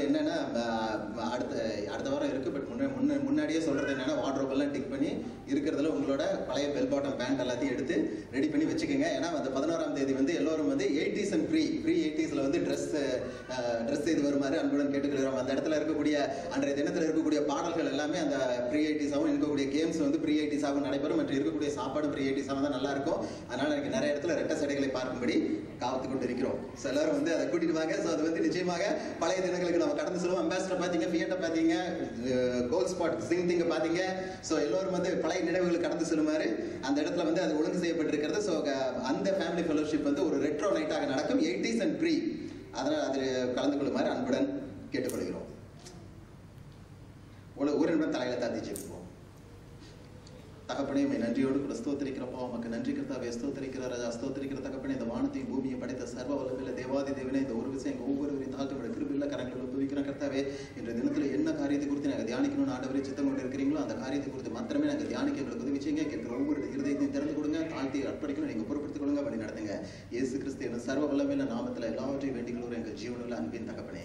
என்னன்னா அஹ், அடுத்த அடுத்த வாரம் இருக்கு பட் முன்ன முன்ன முன்னாடியே சொல்றது என்னன்னா வார்ட்ரோப் எல்லாம் டிக் பண்ணி இருக்கிறதுல உங்களோட பழைய பெல் பாட்டம் பேண்ட் எல்லாத்தையும் எடுத்து ரெடி பண்ணி வச்சுக்கோங்க ஏன்னா அந்த பதினோராம் தேதி வந்து எல்லோரும் வந்து எயிட்டிஸ் அண்ட் ப்ரீ ப்ரீ எயிட்டிஸ்ல வந்து ட்ரெஸ் ட்ரெஸ் இது வருமாறு அன்புடன் கேட்டுக்கிறோம் அந்த இடத்துல இருக்கக்கூடிய அன்றைய தினத்தில் இருக்கக்கூடிய பாடல்கள் எல்லாமே அந்த ப்ரீ எயிட்டிஸாகவும் இருக்கக்கூடிய கேம்ஸ் வந்து ப்ரீ எயிட்டிஸாகவும் நடைபெறும் மற்றும் இருக்கக்கூடிய சாப்பாடு ப்ரீ எயிட்டிஸாகவும் தான் நல்லா இருக்கும் அதனால எனக்கு நிறைய இடத்துல ரெட்ட சடைகளை பார்க்கும்படி காத்து கொண்டு இருக்கிறோம் ஸோ எல்லாரும் வந்து அதை கூட்டிட்டு வாங்க ஸோ அது வந்து நிச்சயமாக பழைய தினங்களுக்கு நம்ம கடந்து செல்வோம் அம்பாசிடர் பார்த்தீங்க ஃபியட்டை பார்த்தீங்க கோல் ஸ்பாட் சிங் திங்க பார்த்தீங்க ஸோ எல்லோரும் வந்து பழைய நினைவுகள் கடந்து செல்லுமாறு அந்த இடத்துல வந்து அது ஒழுங்கு செய்யப்பட்டிருக்கிறது ஸோ அந்த ஃபேமிலி ஃபெலோஷிப் வந்து ஒரு ரெட்ரோ நைட்டாக நடக்கும் எயிட்டிஸ் அண்ட் ப்ரீ அதனால் அதில் கலந்து கொள்ளுமாறு அன்புடன் கேட்டுக்கொள்கிறோம் ஒரு ஒரு நிமிடம் தலையில தாத்தி ஜெபிப்போம் தகப்பனே உம்மை நன்றியோடு கூட ஸ்தோத்திரிக்கிறப்போ உமக்கு நன்றி கர்த்தாவே ஸ்தோத்திரிக்கிற ராஜா ஸ்தோத்திரிக்கிற தகப்பனே இந்த வானத்தையும் பூமியை படைத்த சர்வ வல்லமையில தேவாதி தேவனே இந்த ஒரு விஷயம் எங்க ஒவ்வொருவரையும் தாழ்த்து கிருபில்ல கரங்களை ஒப்புவிக்கிற கர்த்தாவே இன்ற தினத்துல என்ன காரியத்தை குறித்து நாங்கள் தியானிக்கணும்னு ஆண்டவரே சித்தம் கொண்டு இருக்கிறீங்களோ அந்த காரியத்தை குறித்து மாத்திரமே நாங்கள் தியானிக்க எங்களுக்கு உதவி செய்யுங்க கேட்கிற ஒவ்வொரு இருதயத்தையும் திறந்து கொடுங்க தாழ்த்தி அர்ப்பணிக்கணும் நீங்க பொறுப்படுத்திக் கொள்ளுங்க வழி நடத்துங்க இயேசு கிறிஸ்து என்ற சர்வ வல்லமையில நாமத்துல எல்லாவற்றையும் வேண்டிக் கொள்கிற எங்கள் ஜீவனுள்ள அன்பின் தகப்பனே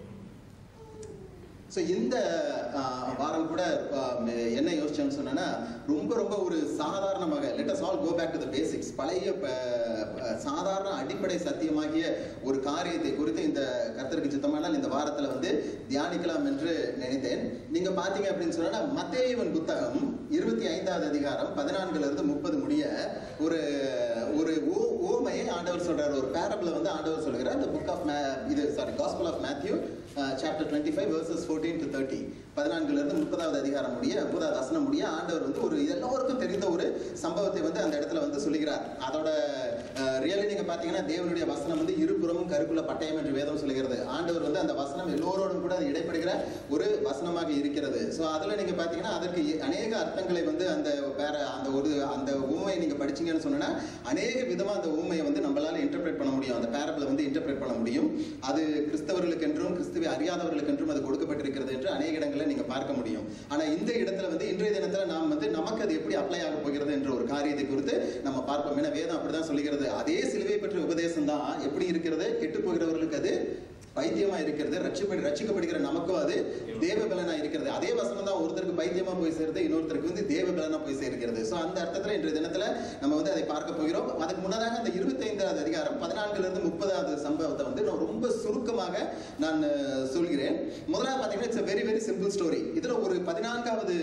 ஸோ இந்த ஆஹ், வாரம் கூட ஆஹ், என்ன யோசிச்சேன்னு சொன்னேன்னா ரொம்ப ரொம்ப ஒரு சாதாரணமாக let us all go back to the basics பழைய ப- ப- சாதாரண அடிப்படை சத்தியமாகிய ஒரு காரியத்தை குறித்து இந்த கர்த்தருக்கு சித்தமானால் இந்த வாரத்தில் வந்து தியானிக்கலாம் என்று நினைத்தேன் நீங்க பார்த்தீங்க அப்படின்னு சொன்னா மத்தேயுவின் புத்தகம் இருபத்தி ஐந்தாவது அதிகாரம் பதினான்குல இருந்து முப்பது முடிய ஒரு ஒரு ஓ- ஓமையை ஆண்டவர் சொல்றாரு ஒரு பேரபிள வந்து ஆண்டவர் சொல்கிறார் இந்த புக் ஆஃப் இது sorry gospel of Matthew chapter twenty five verses fourteen to thirty பதினான்குல இருந்து முப்பதாவது அதிகாரம் முடிய முப்பதாவது வசனம் முடிய ஆண்டவர் வந்து ஒரு எல்லோருக்கும் தெரிந்த ஒரு சம்பவத்தை வந்து அந்த இடத்துல வந்து சொல்லுகிறார் அதோட ரியலி நீங்க பாத்தீங்கன்னா தேவனுடைய வசனம் வந்து இருபுறமும் கருக்குள்ள பட்டயம் என்று வேதம் சொல்லுகிறது ஆண்டவர் வந்து அந்த வசனம் எல்லோரோடும் கூட அது இடைப்படுகிற ஒரு வசனமாக இருக்கிறது ஸோ அதுல நீங்க பாத்தீங்கன்னா அதற்கு அநேக அர்த்தங்களை வந்து அந்த வேற அந்த ஒரு அந்த ஊமையை நீங்க படிச்சீங்கன்னு சொன்னா அநேக விதமா அந்த ஊமையை வந்து நம்மளால இன்டர்பிரேட் பண்ண முடியும் அந்த பேரபிளை வந்து இன்டர்பிரேட் பண்ண முடியும் அது கிறிஸ்தவர்களுக்கு என்றும் கிறிஸ்துவை அறியாதவர்களுக்கு என்றும் அது கொடுக்கப்பட்டிருக்கிறது என்று அநேக இடங்களில் நீங்க பார்க்க முடியும் ஆனா இந்த இடத்துல வந்து இன்றைய தினத்துல நாம் வந்து நமக்கு அது எப்படி அப்ளை ஆக போகிறது என்ற ஒரு காரியத்தை குறித்து நம்ம பார்ப்போம் ஏன்னா வேதம் அப்படிதான் சொல்லுகிறது அதே சிலுவை பற்றிய உபதேசம் தான் எப்படி இருக்கிறது கெட்டு போகிறவர்களுக்கு அது பைத்தியமா இருக்கிறது ரட்சிப்படி ரட்சிக்கப்படுகிற நமக்கும் அது தேவ பலனா இருக்கிறது அதே வசனம் தான் ஒருத்தருக்கு பைத்தியமா போய் சேருது இன்னொருத்தருக்கு வந்து தேவ பலனா போய் சேர்க்கிறது ஸோ அந்த அர்த்தத்துல இன்றைய தினத்துல நம்ம வந்து அதை பார்க்க போகிறோம் அதுக்கு முன்னதாக அந்த இருபத்தி ஐந்தாவது அதிகாரம் பதினான்குல இருந்து முப்பதாவது சம்பவத்தை வந்து நான் ரொம்ப சுருக்கமாக நான் அஹ், சொல்கிறேன் முதலாவது பார்த்தீங்கன்னா it's very very simple story இதுல ஒரு பதினான்காவது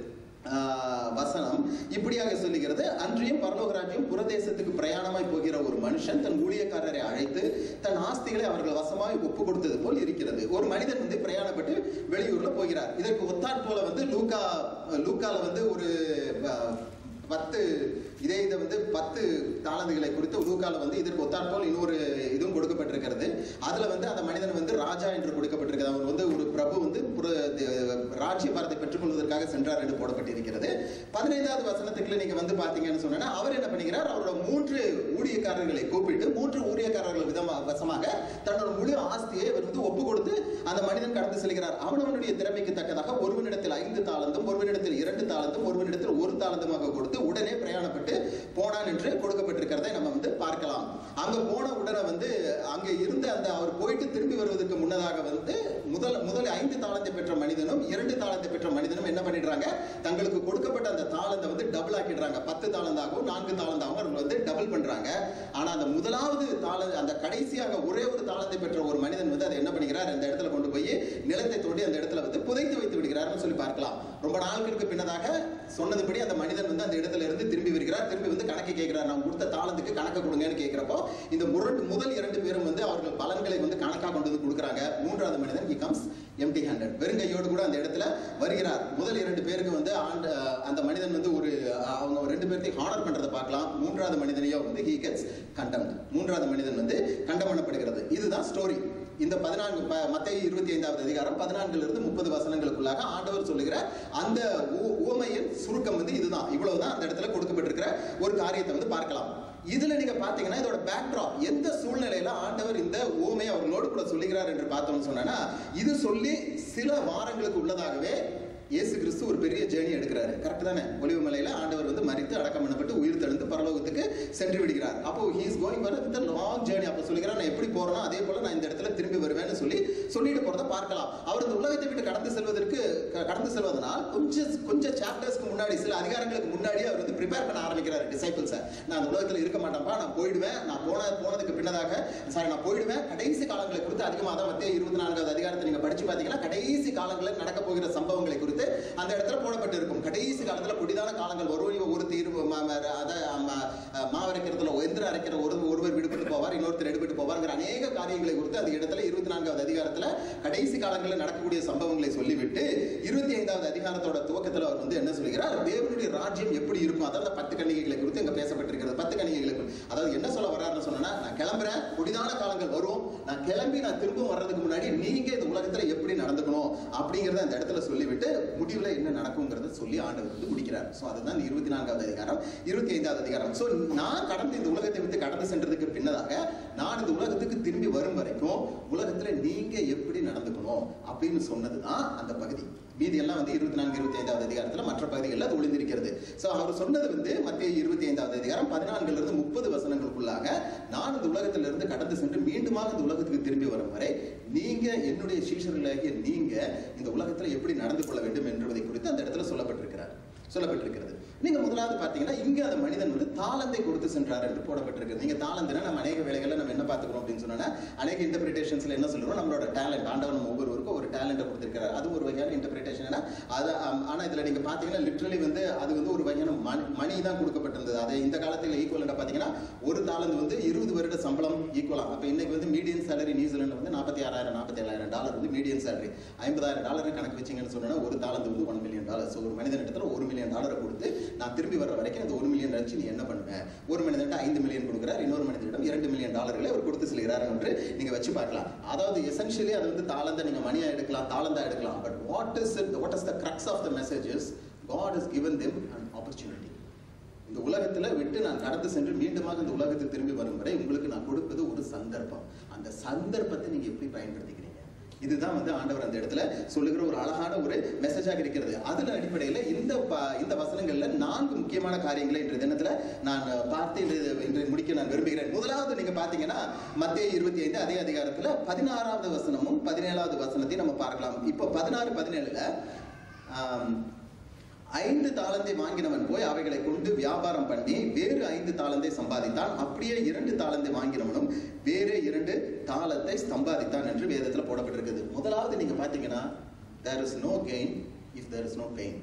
ஆஹ் வசனம் இப்படியாக சொல்லுகிறது அன்றியும் பரலோகராஜ்யம் புறதேசத்துக்கு பிரயாணமாய் போகிற ஒரு மனுஷன் தன் ஊழியக்காரரை அழைத்து தன் ஆஸ்திகளை அவர்கள் வசமாய் ஒப்பு கொடுத்தது போல் இருக்கிறது ஒரு மனிதன் வந்து பிரயாணப்பட்டு வெளியூர்ல போகிறார் இதற்கு ஒத்தாற் போல வந்து லூக்கா லூக்கால வந்து ஒரு ஆஹ், பத்து இதே இதை வந்து பத்து தாளந்துகளை குறித்து லூக்கால வந்து இதற்கு ஒத்தாற் போல் இன்னொரு இதுவும் கொடுக்கப்பட்டிருக்கிறது அதுல வந்து அந்த மனிதன் வந்து ராஜா என்று கொடுக்கப்பட்டிருக்கிறது அவர் வந்து ஒரு பிரபு வந்து புற ராஜ்ய பாரத்தை பெற்றுக்கொள்வதற்காக சென்றார் என்று போடப்பட்டிருக்கிறது பதினைந்தாவது வசனத்துக்குள்ள நீங்க வந்து பாத்தீங்கன்னு சொன்னா அவர் என்ன பண்ணுகிறார் அவரோட மூன்று ஊழியக்காரர்களை கூப்பிட்டு மூன்று ஊழியக்காரர்கள் விதமாக வசமாக தன்னோட முழு ஆஸ்தியை அவர் வந்து ஒப்பு கொடுத்து அந்த மனிதன் கடந்து செல்கிறார் அவனவனுடைய திறமைக்கு தக்கதாக ஒருவனிடத்தில் ஐந்து தாளந்தும் ஒருவனிடத்தில் இரண்டு தாளந்தும் ஒருவனிடத்தில் ஒரு தாளந்துமாக கொடுத்து உடனே பிரயாணப்பட்டு போனான் என்று கொடுக்கப்பட்டிருக்கிறதை நம்ம வந்து பார்க்கலாம் அங்க போன உடனே வந்து அங்க இருந்த அந்த அவர் போயிட்டு திரும்பி வருவதற்கு முன்னதாக வந்து முதல் முதல் ஐந்து தாளத்தை பெற்ற மனிதனும் இரண்டு தாளத்தை பெற்ற மனிதனும் என்ன பண்ணிடுறாங்க தங்களுக்கு கொடுக்கப்பட்ட அந்த தாளத்தை வந்து டபுள் ஆக்கிடுறாங்க பத்து தாளந்தாகவும் நான்கு தாளந்தாகவும் அவர்கள் வந்து டபுள் பண்றாங்க ஆனா அந்த முதலாவது தாள அந்த கடைசியாக ஒரே ஒரு தாளத்தை பெற்ற ஒரு மனிதன் வந்து அதை என்ன பண்ணுகிறார் அந்த இடத்துல கொண்டு போய் நிலத்தை தோண்டி அந்த இடத்துல வந்து புதைத்து வைத்து விடுகிறார்னு சொல்லி பார்க்கலாம் ரொம்ப நாட்களுக்கு பின்னதாக சொன்னதுபடி அந்த மனிதன் வந்து அந்த இடத்துல இருந்து திரும்பி வருகிறார் திரும்பி வந்து கணக்கு கேட்கிறார் நான் கொடுத்த தாளத்துக்கு கணக்கு கொடுங்கன்னு கேட்கிறப்போ இந்த முரண்டு முதல் இரண்டு பேரும் வந்து அவர்கள் பலன்களை வந்து கணக்கா கொண்டு வந்து கொடுக்குறாங்க மூன்றாவது மனிதன் he comes எம்டி ஹேண்டட் வெறுங்கையோடு கூட அந்த இடத்துல வருகிறார் முதல் இரண்டு பேருக்கு வந்து ஆண்ட அந்த மனிதன் வந்து ஒரு அவங்க ரெண்டு பேர்த்தையும் ஹானர் பண்றதை பார்க்கலாம் மூன்றாவது மனிதனையோ வந்து he gets condemned மூன்றாவது மனிதன் வந்து கண்டம் பண்ணப்படுகிறது இதுதான் ஸ்டோரி இந்த பதினான்கு ப- மத்தேயு இருபத்தி ஐந்தாவது அதிகாரம் பதினான்குல இருந்து முப்பது வசனங்களுக்குள்ளாக ஆண்டவர் சொல்லுகிற அந்த ஊ- ஊமையின் சுருக்கம் வந்து இதுதான் இவ்வளவுதான் அந்த இடத்துல கொடுக்கப்பட்டிருக்கிற ஒரு காரியத்தை வந்து பார்க்கலாம் இதுல நீங்க பாத்தீங்கன்னா இதோட பேக்ட்ராப் எந்த சூழ்நிலையில ஆண்டவர் இந்த ஊமையை அவர்களோடு கூட சொல்லுகிறார் என்று பார்த்தோம்னு சொன்னா இது சொல்லி சில வாரங்களுக்கு உள்ளதாகவே இயேசு கிறிஸ்து ஒரு பெரிய ஜேர்னி எடுக்கிறாரு கரெக்ட் தானே ஒளிவு மலையில ஆண்டவர் வந்து மரித்து அடக்கம் பண்ணப்பட்டு உயிர் தெழுந்து பரலோகத்துக்கு சென்று விடுகிறார் அப்போ he is going for a with long journey அப்போ சொல்லிக்கிறார் நான் எப்படி போறேனோ அதே போல நான் இந்த இடத்துல திரும்பி வருவேன்னு சொல்லி சொல்லிட்டு போறத பார்க்கலாம் அவர் இந்த உலகத்தை விட்டு கடந்து செல்வதற்கு க- கடந்து செல்வதனால் கொஞ்சம் கொஞ்சம் சாப்டர்ஸ்க்கு முன்னாடி சில அதிகாரங்களுக்கு முன்னாடி அவர் வந்து ப்ரிப்பேர் பண்ண ஆரம்பிக்கிறார் டிசைபிள்ஸை நான் அந்த உலகத்தில் இருக்க மாட்டேன்ப்பா நான் போயிடுவேன் நான் போன போனதுக்கு பின்னதாக சாரி நான் போயிடுவேன் கடைசி காலங்களை குறித்து அதிகமாக தான் மத்திய இருபத்தி நான்காவது அதிகாரத்தை நீங்க படிச்சு பார்த்தீங்கன்னா கடைசி காலங்களில் நடக்க போகிற சம்பவங்களை குறித்து அந்த இடத்துல போடப்பட்டு இருக்கும் கடைசி காலத்துல கொடிதான காலங்கள் வரும் இவன் ஒரு தீர்வு அதை மாவரைக்கிறதுல எந்திர அரைக்கிற ஒரு ஒருவர் விடுபட்டு போவார் இன்னொருத்தர் எடுபட்டு போவார்ங்கிற அநேக காரியங்களை குறித்து அந்த இடத்துல இருபத்தி நான்காவது அதிகாரத்துல கடைசி காலங்களில் நடக்கக்கூடிய சம்பவங்களை சொல்லிவிட்டு இருபத்தி ஐந்தாவது அதிகாரத்தோட துவக்கத்துல அவர் வந்து என்ன சொல்கிறார் தேவனுடைய ராஜ்யம் எப்படி இருக்கும் அதாவது பத்து கன்னிகைகளை குறித்து இங்க பேசப்பட்டிருக்கிறது பத்து கன்னிகைகளை குறித்து அதாவது என்ன சொல்ல வர்றாருன்னு சொன்னா நான் கிளம்புறேன் கொடிதான காலங்கள் வரும் நான் கிளம்பி நான் திரும்ப வர்றதுக்கு முன்னாடி நீங்க இந்த உலகத்துல எப்படி நடந்துக்கணும் அப்படிங்கறத அந்த இடத்துல சொல்லிவிட்டு முடிவுல என்ன நடக்குங்கிறத சொல்லி ஆண்டவர் வந்து முடிக்கிறார் சோ அதுதான் இந்த இருபத்தி நான்காவது அதிகாரம் இருபத்தி ஐந்தாவது அதிகாரம் சோ நான் கடந்து இந்த உலகத்தை விட்டு கடந்து சென்றதுக்கு பின்னதாக நான் இந்த உலகத்துக்கு திரும்பி வரும் வரைக்கும் உலகத்துல நீங்க எப்படி நடந்துக்கணும் அப்படின்னு சொன்னதுதான் அந்த பகுதி மீதி எல்லாம் வந்து இருபத்தி நான்கு இருபத்தி ஐந்தாவது அதிகாரத்துல மற்ற பகுதிகளில் அது ஒளிந்திருக்கிறது சோ அவர் சொன்னது வந்து மத்திய இருபத்தி ஐந்தாவது அதிகாரம் பதினான்குல இருந்து முப்பது வசனங்களுக்குள்ளாக நான் இந்த உலகத்திலிருந்து கடந்து சென்று மீண்டுமாக இந்த உலகத்துக்கு திரும்பி வரும் வரை நீங்க என்னுடைய சீஷர்களாகிய நீங்க இந்த உலகத்துல எப்படி நடந்து கொள்ள வேண்டும் என்பதை குறித்து அந்த இடத்துல சொல்லப்பட்டிருக்கிறார் சொல்லப்பட்டிருக்கிறது நீங்க முதலாவது பாத்தீங்கன்னா இங்க அந்த மனிதன் வந்து தாளந்தை கொடுத்து சென்றார் என்று போடப்பட்டிருக்கு நீங்க தாளந்துனா நம்ம அநேக வேலைகளை நம்ம என்ன பார்த்துக்கிறோம் அப்படின்னு சொன்னா அநேக இன்டர்பிரிட்டேஷன்ஸ்ல என்ன சொல்றோம் நம்மளோட டேலண்ட் ஆண்டவன் நம்ம ஒவ்வொருவருக்கும் ஒரு டேலண்ட்டை கொடுத்திருக்கிறார் அது ஒரு வகையான இன்டர்பிரிட்டேஷன் அது ஆம், ஆனா இதுல நீங்க பாத்தீங்கன்னா லிட்ரலி வந்து அது வந்து ஒரு வகையான மணி மணி தான் கொடுக்கப்பட்டிருந்தது அதை இந்த காலத்துல ஈக்குவலண்டா பாத்தீங்கன்னா ஒரு தாளந்து வந்து இருபது வருட சம்பளம் ஈக்குவலா அப்ப இன்னைக்கு வந்து மீடியன் சேலரி நியூசிலாந்து வந்து நாற்பத்தி ஆறாயிரம் நாற்பத்தி ஏழாயிரம் டாலர் வந்து மீடியன் சேலரி ஐம்பதாயிரம் டாலர் கணக்கு வச்சீங்கன்னு சொன்னா ஒரு தாளந்து வந்து ஒன் மில்லியன் டாலர் ஸோ ஒரு மனிதன் இடத்துல ஒரு மில்லியன் டாலரை கொடுத்து நான் திரும்பி வர வரைக்கும் அந்த ஒரு மில்லியன் வச்சு நீ என்ன பண்ணுவேன் ஒரு மனிதன்ட்ட ஐந்து மில்லியன் கொடுக்குறார் இன்னொரு மனிதனிடம் இரண்டு மில்லியன் டாலர்களை அவர் கொடுத்து செல்கிறார் என்று நீங்க வச்சு பார்க்கலாம் அதாவது எசென்ஷியலி அது வந்து தாளந்த நீங்க மணியா எடுக்கலாம் தாளந்தா எடுக்கலாம் but what is what is the crux of the messages God is given them an opportunity இந்த உலகத்துல விட்டு நான் கடந்து சென்று மீண்டுமாக இந்த உலகத்துக்கு திரும்பி வரும் வரை உங்களுக்கு நான் கொடுப்பது ஒரு சந்தர்ப்பம் அந்த சந்தர்ப்பத்தை நீங்க எப்படி பயன்படுத்திக்கிறீங்க இதுதான் வந்து ஆண்டவர் அந்த இடத்துல சொல்லுகிற ஒரு அழகான ஒரு மெசேஜாக இருக்கிறது அதுல அடிப்படையில இந்த ப- இந்த வசனங்கள்ல நான்கு முக்கியமான காரியங்களை இன்றைய தினத்துல நான் பார்த்து இன்று இன்று முடிக்க நான் விரும்புகிறேன் முதலாவது நீங்க பாத்தீங்கன்னா மத்திய இருபத்தி ஐந்து அதே அதிகாரத்துல பதினாறாவது வசனமும் பதினேழாவது வசனத்தையும் நம்ம பார்க்கலாம் இப்போ பதினாறு பதினேழுல ஆம், ஐந்து தாளந்தை வாங்கினவன் போய் அவைகளை கொண்டு வியாபாரம் பண்ணி வேறு ஐந்து தாளந்தை சம்பாதித்தான் அப்படியே இரண்டு தாளந்தை வாங்கினவனும் வேறு இரண்டு தாளத்தை சம்பாதித்தான் என்று வேதத்துல போடப்பட்டிருக்குது முதலாவது நீங்க பாத்தீங்கன்னா there is no gain if there is no pain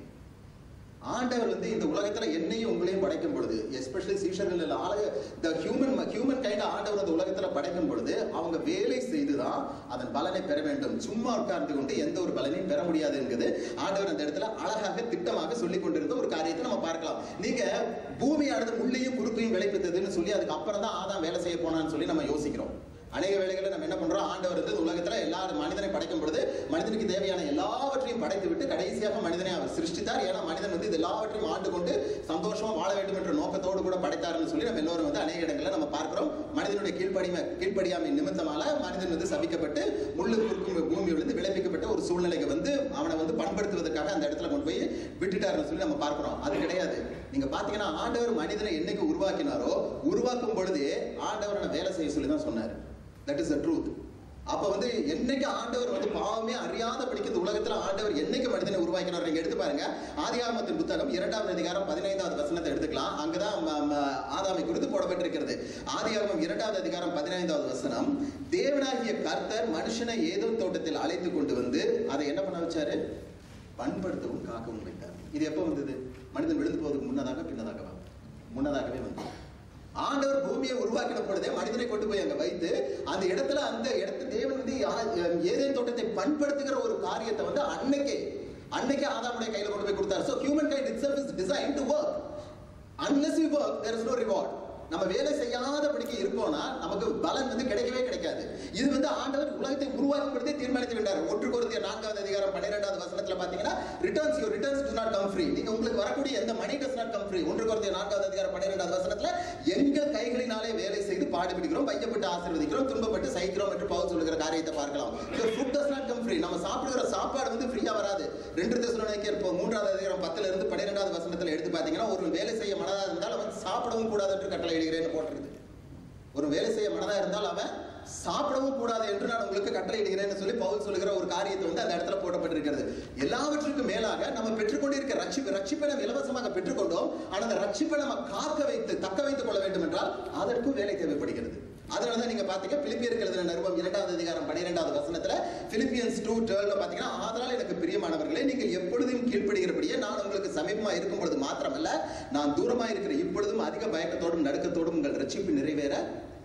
ஆண்டவர் வந்து இந்த உலகத்துல என்னையும் உங்களையும் படைக்கும் பொழுது எஸ்பெஷலி சீஷர்கள் ஆள த ஹியூமன் ஹியூமன் கைண்ட் ஆண்டவர் இந்த உலகத்துல படைக்கும் பொழுது அவங்க வேலை செய்துதான் அதன் பலனை பெற வேண்டும் சும்மா உட்கார்ந்து கொண்டு எந்த ஒரு பலனையும் பெற முடியாது என்கிறது ஆண்டவர் அந்த இடத்துல அழகாக திட்டமாக சொல்லிக் கொண்டிருந்த ஒரு காரியத்தை நம்ம பார்க்கலாம் நீங்க பூமியானது முள்ளையும் குறுக்கையும் விளைவித்ததுன்னு சொல்லி அதுக்கு அப்புறம் தான் ஆதாம் வேலை செய்ய போனான்னு சொல்லி நம்ம யோசிக்கிறோம் அநேக வேளைகளில் நம்ம என்ன பண்றோம் ஆண்டவர் வந்து இந்த உலகத்துல எல்லாரும் மனிதனை படைக்கும் பொழுது மனிதனுக்கு தேவையான எல்லாவற்றையும் படைத்து விட்டு கடைசியாக மனிதனை அவர் சிருஷ்டித்தார் ஏன்னா மனிதன் வந்து இது எல்லாவற்றையும் ஆண்டு கொண்டு சந்தோஷமா வாழ வேண்டும் என்ற நோக்கத்தோடு கூட படைத்தார்னு சொல்லி நம்ம எல்லோரும் வந்து அநேக இடங்களில் நம்ம பார்க்கிறோம் மனிதனுடைய கீழ்ப்படிமை கீழ்ப்படியாமை நிமித்தமால மனிதன் வந்து சபிக்கப்பட்டு முள்ளு குறுக்கும் பூமி விழுந்து விளைவிக்கப்பட்ட ஒரு சூழ்நிலைக்கு வந்து அவனை வந்து பண்படுத்துவதற்காக அந்த இடத்துல கொண்டு போய் விட்டுட்டாருன்னு சொல்லி நம்ம பார்க்கிறோம் அது கிடையாது நீங்க பாத்தீங்கன்னா ஆண்டவர் மனிதனை என்னைக்கு உருவாக்கினாரோ உருவாக்கும் பொழுதே ஆண்டவரை வேலை செய்ய சொல்லி தான் சொன்னாரு தட் இஸ் த ட்ரூத் அப்ப வந்து என்னைக்கு ஆண்டவர் வந்து பாவமே அறியாத படிக்க இந்த உலகத்துல ஆண்டவர் என்னைக்கு மனிதனை உருவாக்கினார் நீங்க எடுத்து பாருங்க ஆதியாகமத்தின் புத்தகம் இரண்டாவது அதிகாரம் பதினைந்தாவது வசனத்தை எடுத்துக்கலாம் அங்கதான் ம- ம- ஆதாமை குறித்து போடப்பட்டிருக்கிறது ஆதியாகமம் இரண்டாவது அதிகாரம் பதினைந்தாவது வசனம் தேவனாகிய கர்த்தர் மனுஷனை ஏதோ தோட்டத்தில் அழைத்து கொண்டு வந்து அதை என்ன பண்ண வச்சாரு பண்படுத்தவும் காக்கவும் வைத்தார் இது எப்போ வந்தது மனிதன் விழுந்து போவதற்கு முன்னதாக பின்னதாகவா முன்னதாகவே வந்தது ஆண்டவர் பூமியை உருவாக்கின பொழுதே மனிதனை கொண்டு போய் அங்க வைத்து அந்த இடத்துல அந்த இடத்து தேவன் வந்து யா- ஏதேன் தோட்டத்தை பண்படுத்துகிற ஒரு காரியத்தை வந்து அன்னைக்கே அன்னைக்கே ஆதாமுடைய கையில கொண்டு போய் கொடுத்தார் so human kind itself is designed to work unless we work there is no reward நம்ம வேலை செய்யாதபடிக்கு இருக்கோம்னா நமக்கு பலன் வந்து கிடைக்கவே கிடைக்காது இது வந்து ஆண்டவர் உலகத்தை உருவாக்கும் பொழுதே தீர்மானித்து விட்டார் ஒன்று குருந்திய நான்காவது அதிகாரம் பன்னிரெண்டாவது வசனத்துல பாத்தீங்கன்னா returns you returns do not come free நீங்க உங்களுக்கு வரக்கூடிய எந்த money does not come free ஒன்று குருந்திய நான்காவது அதிகாரம் பன்னிரெண்டாவது வசனத்துல எங்கள் கைகளினாலே வேலை செய்து பாடுபிடிக்கிறோம் வைக்கப்பட்டு ஆசீர்வதிக்கிறோம் துன்பப்பட்டு சகிக்கிறோம் என்று பவுல் சொல்லுகிற காரியத்தை பார்க்கலாம் food does not come free நம்ம சாப்பிடுகிற சாப்பாடு வந்து ஃப்ரீயா வராது ரெண்டு தெசலோனிக்கேயர் இப்போ மூன்றாவது அதிகாரம் பத்துல இருந்து பன்னிரெண்டாவது வசனத்துல எடுத்து பார்த்தீங்கன்னா ஒரு வேலை செய்ய மனதா இருந்தால் அவன் சாப்பிடவும் கூடாது என்று கட்டளை இடுகிறேன்னு போட்டிருக்கு ஒரு வேலை செய்ய மனதா இருந்தால் அவன் சாப்பிடவும் கூடாது என்று நான் உங்களுக்கு கட்டளை இடுகிறேன்னு சொல்லி பவுல் சொல்லுகிற ஒரு காரியத்தை வந்து அந்த இடத்துல போடப்பட்டிருக்கிறது எல்லாவற்றுக்கும் மேலாக நம்ம பெற்றுக்கொண்டிருக்க ரட்சிப்பு ரட்சிப்பை நம்ம இலவசமாக பெற்றுக்கொண்டோம் ஆனால் அந்த ரட்சிப்பை நம்ம காக்க வைத்து தக்க வைத்துக் கொள்ள வேண்டும் என்றால் அதற்கும் வேலை தேவைப்படுகிறது அதனால தான் நீங்க பாத்தீங்க பிலிப்பியருக்கு எழுதின நிருபம் இரண்டாவது அதிகாரம் பன்னிரெண்டாவது வசனத்துல பிலிப்பியன்ஸ் டூ டுவெல்ல பாத்தீங்கன்னா ஆதலால் எனக்கு பிரியமானவர்களே நீங்கள் எப்பொழுதும் கீழ்ப்படுகிறபடியே நான் உங்களுக்கு சமீபமா இருக்கும் பொழுது மாத்திரமல்ல நான் தூரமா இருக்கிற இப்பொழுதும் அதிக பயக்கத்தோடும் நடுக்கத்தோடும் உங்கள் ரட்சிப்பு நிறைவேற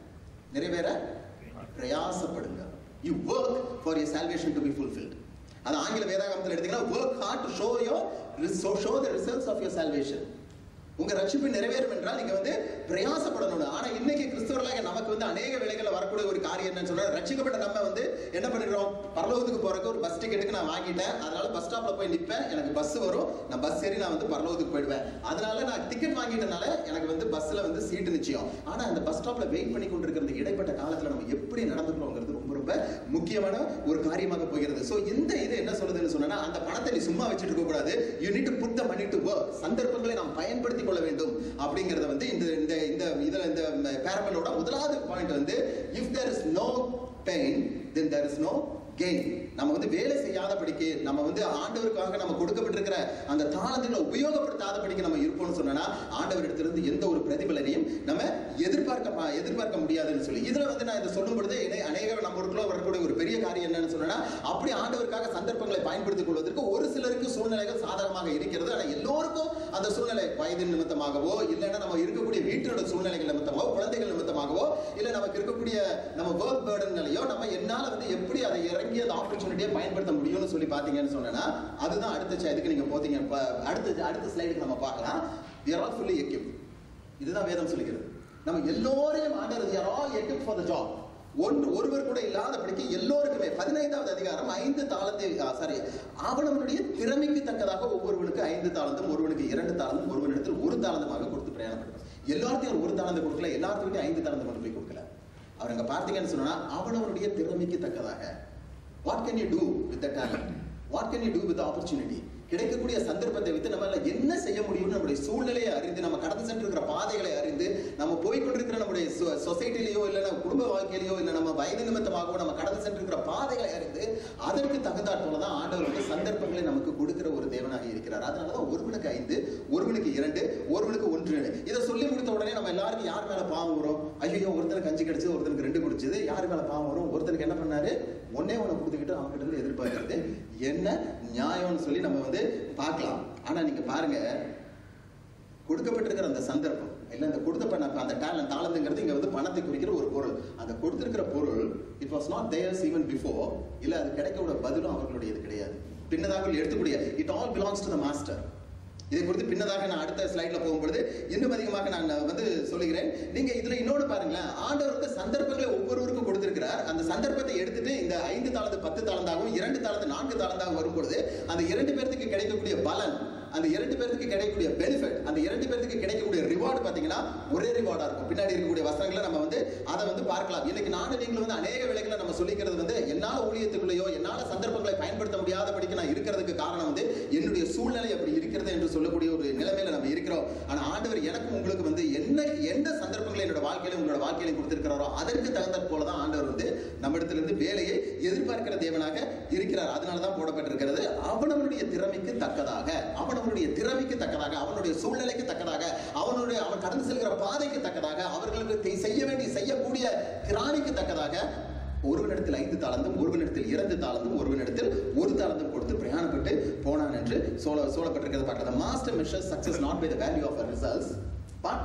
நிறைவேற பிரயாசப்படுங்க you work for your salvation to be fulfilled அது ஆங்கில வேதாகமத்தில் எடுத்தீங்கன்னா work hard to show your show the results of your salvation உங்க ரட்சிப்பு நிறைவேறும் என்றால் நீங்க வந்து பிரயாசப்படணும் ஆனா இன்னைக்கு கிறிஸ்தவர்களாக நமக்கு வந்து அநேக வேலைகள்ல வரக்கூடிய ஒரு காரியம் என்னன்னு சொன்னா ரட்சிக்கப்பட்ட நம்ம வந்து என்ன பண்ணிடுறோம் பரலோகத்துக்கு போறதுக்கு ஒரு பஸ் டிக்கெட்டுக்கு நான் வாங்கிட்டேன் அதனால பஸ் ஸ்டாப்ல போய் நிப்பேன் எனக்கு பஸ் வரும் நான் பஸ் ஏறி நான் வந்து பரலோகத்துக்கு போயிடுவேன் அதனால நான் டிக்கெட் வாங்கிட்டனால எனக்கு வந்து பஸ்ல வந்து சீட்டு நிச்சயம் ஆனா அந்த பஸ் ஸ்டாப்ல வெயிட் பண்ணி கொண்டிருக்கிற இந்த இடைப்பட்ட காலத்துல நம்ம எப்படி நடந்துக்கிறோங்கிறது ரொம்ப ரொம்ப முக்கியமான ஒரு காரியமாக போகிறது சோ இந்த இது என்ன சொல்லுதுன்னு சொன்னா அந்த பணத்தை நீ சும்மா வச்சுட்டு இருக்க கூடாது you need to put the money to work சந்தர்ப்பங்களை நாம் பயன்படுத்தி கொள்ள வேண்டும் அப்படிங்கறத வந்து இந்த இந்த இந்த இதுல இந்த பேரபலோட முதலாவது பாயிண்ட் வந்து if there is no pain then there is no gain நம்ம வந்து வேலை செய்யாதபடிக்கு நம்ம வந்து ஆண்டவருக்காக நம்ம கொடுக்கப்பட்டிருக்கிற அந்த தாளங்களை உபயோகப்படுத்தாதபடிக்கு நம்ம இருப்போம்னு சொன்னா ஆண்டவரிடத்திலிருந்து எந்த ஒரு பிரதிபலனையும் நம்ம எதிர்பார்க்க பா- எதிர்பார்க்க முடியாதுன்னு சொல்லி இதுல வந்து நான் இதை சொல்லும் பொழுது இணை- அநேக நம்மளுக்குள்ள வரக்கூடிய ஒரு பெரிய காரியம் என்னன்னு சொன்னா அப்படி ஆண்டவருக்காக சந்தர்ப்பங்களை பயன்படுத்திக் கொள்வதற்கு ஒரு சிலருக்கு சூழ்நிலைகள் சாதகமாக இருக்கிறது ஆனா எல்லோருக்கும் அந்த சூழ்நிலை வயதின் நிமித்தமாகவோ இல்லைன்னா நம்ம இருக்கக்கூடிய வீட்டோட சூழ்நிலைகள் நிமித்தமாகவோ குழந்தைகள் நிமித்தமாகவோ இல்ல நமக்கு இருக்கக்கூடிய நம்ம ஒர்க் பேர்டன்களையோ நம்ம என்னால வந்து எப்படி அதை இறங்கி அந்த ஆப்பர்ச்சுனிட்டியை பயன்படுத்த முடியும்னு சொல்லி பாத்தீங்கன்னு சொன்னா அதுதான் அடுத்த ச- இதுக்கு நீங்க போத்தீங்க இப்ப அடுத்த அடுத்த ஸ்லைடுக்கு நம்ம பார்க்கலாம் we are all fully equipped இதுதான் வேதம் சொல்லுகிறது நம்ம எல்லோரையும் ஆண்டவர் we are all equipped for the job ஒன்று ஒருவர் கூட இல்லாதபடிக்கு எல்லோருக்குமே பதினைந்தாவது அதிகாரம் ஐந்து தாளத்தை சாரி அவனவனுடைய திறமைக்கு தக்கதாக ஒவ்வொருவனுக்கு ஐந்து தாளந்தும் ஒருவனுக்கு இரண்டு தாளந்தும் ஒருவனிடத்தில் ஒரு தாளந்தமாக கொடுத்து பிரயாணப்படுறான் எல்லாத்தையும் அவர் ஒரு தாளந்து கொடுக்கல எல்லாத்துக்கிட்டையும் ஐந்து தாளந்து கொண்டு போய் கொடுக்கல அவர் அங்க பார்த்தீங்கன்னு சொன்னா அவனவனுடைய திறமைக்கு தக்கதாக what can you do with the talent what can you do with opportunity கிடைக்கக்கூடிய சந்தர்ப்பத்தை வைத்து நம்மளால என்ன செய்ய முடியும்னு நம்முடைய சூழ்நிலையை அறிந்து நம்ம கடந்து சென்றிருக்கிற பாதைகளை அறிந்து நம்ம போய் கொண்டிருக்கிற நம்முடைய சொசைட்டிலேயோ இல்லை நம்ம குடும்ப வாழ்க்கையிலையோ இல்லை நம்ம வயது நிமித்தமாகவோ நம்ம கடந்து சென்றிருக்கிற பாதைகளை அறிந்து அதற்கு தகுந்தாற்போல தான் ஆண்டவருடைய சந்தர்ப்பங்களை நமக்கு கொடுக்கிற ஒரு தேவனாக இருக்கிறார் அதனால தான் ஒருவனுக்கு ஐந்து ஒருவனுக்கு இரண்டு ஒருவனுக்கு ஒன்று இதை சொல்லி முடித்த உடனே நம்ம எல்லாருக்கும் யார் மேல பாவம் வரும் ஐயோ ஒருத்தனுக்கு அஞ்சு கிடைச்சது ஒருத்தனுக்கு ரெண்டு குடிச்சது யார் மேல பாவம் வரும் ஒருத்தனுக்கு என்ன பண்ணாரு ஒன்னே ஒன்று கொடுத்துக்கிட்டு அவங்க கிட்ட இருந்து எதிர்பார்க்கறது என்ன நியாயம்னு சொல்லி நம்ம வந்து பார்க்கலாம் ஆனா நீங்க பாருங்க கொடுக்கப்பட்டிருக்கிற அந்த சந்தர்ப்பம் இல்ல அந்த கொடுத்த அந்த டேலண்ட் தாளந்துங்கிறது இங்க வந்து பணத்தை குறிக்கிற ஒரு பொருள் அந்த கொடுத்திருக்கிற பொருள் it was not there's even before இல்ல அது கிடைக்கக்கூடிய பதிலும் அவர்களுடையது கிடையாது பின்னதாக எடுத்துக்கூடிய it all belongs to the master இதை குறித்து பின்னதாக நான் அடுத்த ஸ்லைட்ல போகும்பொழுது இன்னும் அதிகமாக நான் வந்து சொல்லுகிறேன் நீங்க இதுல இன்னொன்று பாருங்களேன் ஆண்டவர் வந்து சந்தர்ப்பங்களை ஒவ்வொருவருக்கும் கொடுத்திருக்கிறார் அந்த சந்தர்ப்பத்தை எடுத்துட்டு இந்த ஐந்து தாளந்து பத்து தாளந்தாகவும் இரண்டு தாளந்து நான்கு தாளந்தாகவும் வரும் பொழுது அந்த இரண்டு பேர்த்துக்கு கிடைக்கக்கூடிய பலன் அந்த இரண்டு பேருக்கு கிடைக்கக்கூடிய பெனிஃபிட் அந்த இரண்டு பேருக்கு கிடைக்கக்கூடிய ரிவார்டு பாத்தீங்கன்னா ஒரே ரிவார்டா இருக்கும் பின்னாடி இருக்கக்கூடிய வசனங்களை நம்ம வந்து அதை வந்து பார்க்கலாம் இன்னைக்கு நானும் நீங்களும் வந்து அநேக வேலைகளை நம்ம சொல்லிக்கிறது வந்து என்னால ஊழியத்துக்குள்ளேயோ என்னால சந்தர்ப்பங்களை பயன்படுத்த முடியாதபடிக்கு நான் இருக்கிறதுக்கு காரணம் வந்து என்னுடைய சூழ்நிலை அப்படி இருக்கிறது என்று சொல்லக்கூடிய ஒரு நிலைமையில நம்ம இருக்கிறோம் ஆனா ஆண்டவர் எனக்கும் உங்களுக்கு வந்து என்ன எந்த சந்தர்ப்பங்களை என்னோட வாழ்க்கையில உங்களோட வாழ்க்கையில கொடுத்திருக்கிறாரோ அதற்கு தகுந்த போல தான் ஆண்டவர் வந்து நம்ம இடத்துல இருந்து வேலையை எதிர்பார்க்கிற தேவனாக இருக்கிறார் அதனால தான் போடப்பட்டிருக்கிறது அவனவனுடைய திறமைக்கு தக்கதாக அவனவனுடைய திறமைக்கு தக்கதாக அவனுடைய சூழ்நிலைக்கு தக்கதாக அவனுடைய அவன் கடந்து செல்கிற பாதைக்கு தக்கதாக அவர்களுக்கு தெ- செய்ய வேண்டிய செய்யக்கூடிய திராணிக்கு தக்கதாக ஒருவனிடத்தில் ஐந்து தாளந்தும் ஒருவனிடத்தில் இரண்டு தாளந்தும் ஒருவனிடத்தில் ஒரு தாளந்தும் கொடுத்து பிரயாணப்பட்டு போனான் என்று சோழ சோழப்பட்டிருக்கிறது பார்க்கலாம் master measure success not by the value of results but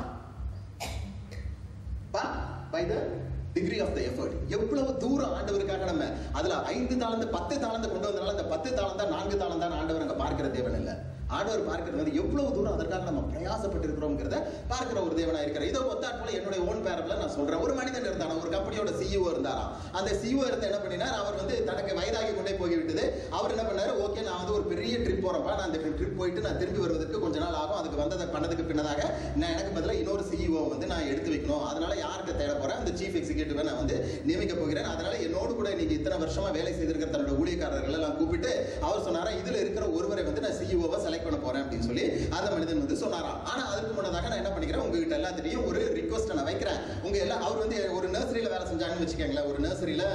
but by the degree of the effort எவ்வளவு தூரம் ஆண்டவருக்காக நம்ம அதுல ஐந்து தாளந்து பத்து தாளந்து கொண்டு வந்தனால அந்த பத்து தாளந்தா நான்கு தாளந்தான் ஆண்டவர் அங்க பார்க்கிற தேவன் இல்ல ஆண்டவர் பார்க்கிறது வந்து எவ்வளவு தூரம் அதற்காக நம்ம பிரயாசப்பட்டிருக்கிறோங்கிறத பார்க்கிற ஒரு தேவனா இருக்கிறார் இதை ஒத்தாற் போல என்னுடைய ஓன் பேரப்ல நான் சொல்றேன் ஒரு மனிதன் இருந்தானா ஒரு கம்பெனியோட சிஇஓ இருந்தாராம் அந்த சிஇஓ இருந்த என்ன பண்ணினார் அவர் வந்து தனக்கு வயதாகி கொண்டே போய்விட்டது அவர் என்ன பண்ணாரு ஓகே நான் வந்து ஒரு பெரிய ட்ரிப் ட்ரிப் போறப்ப நான் அந்த ட்ரிப் போயிட்டு நான் திரும்பி வருவதற்கு கொஞ்ச நாள் ஆகும் அதுக்கு வந்ததை பண்ணதுக்கு பின்னதாக நான் எனக்கு பதிலாக இன்னொரு சிஇஓ வந்து நான் எடுத்து வைக்கணும் அதனால யார்கிட்ட தேட போறேன் அந்த சீஃப் எக்ஸிகூட்டிவை நான் வந்து நியமிக்க போகிறேன் அதனால என்னோடு கூட இன்னைக்கு இத்தனை வருஷமா வேலை செய்திருக்கிற தன்னோட ஊழியக்காரர்கள் எல்லாம் கூப்பிட்டு அவர் சொன்னாரா இதுல இருக்கிற ஒருவரை வந்து நான் சிஇஓவை செலக்ட் பண்ண போறேன் அப்படின்னு சொல்லி அந்த மனிதன் வந்து சொன்னாராம் ஆனா அதுக்கு முன்னதாக நான் என்ன பண்ணிக்கிறேன் உங்ககிட்ட எல்லாத்திட்டையும் ஒரு ரிக்வஸ்ட் நான் வைக்கிறேன் உங்க எல்லாம் அவர் வந்து ஒரு நர்சரியில வேலை செஞ்சாங்கன்னு வச்சுக்கோங்களேன் ஒரு நர்சரியில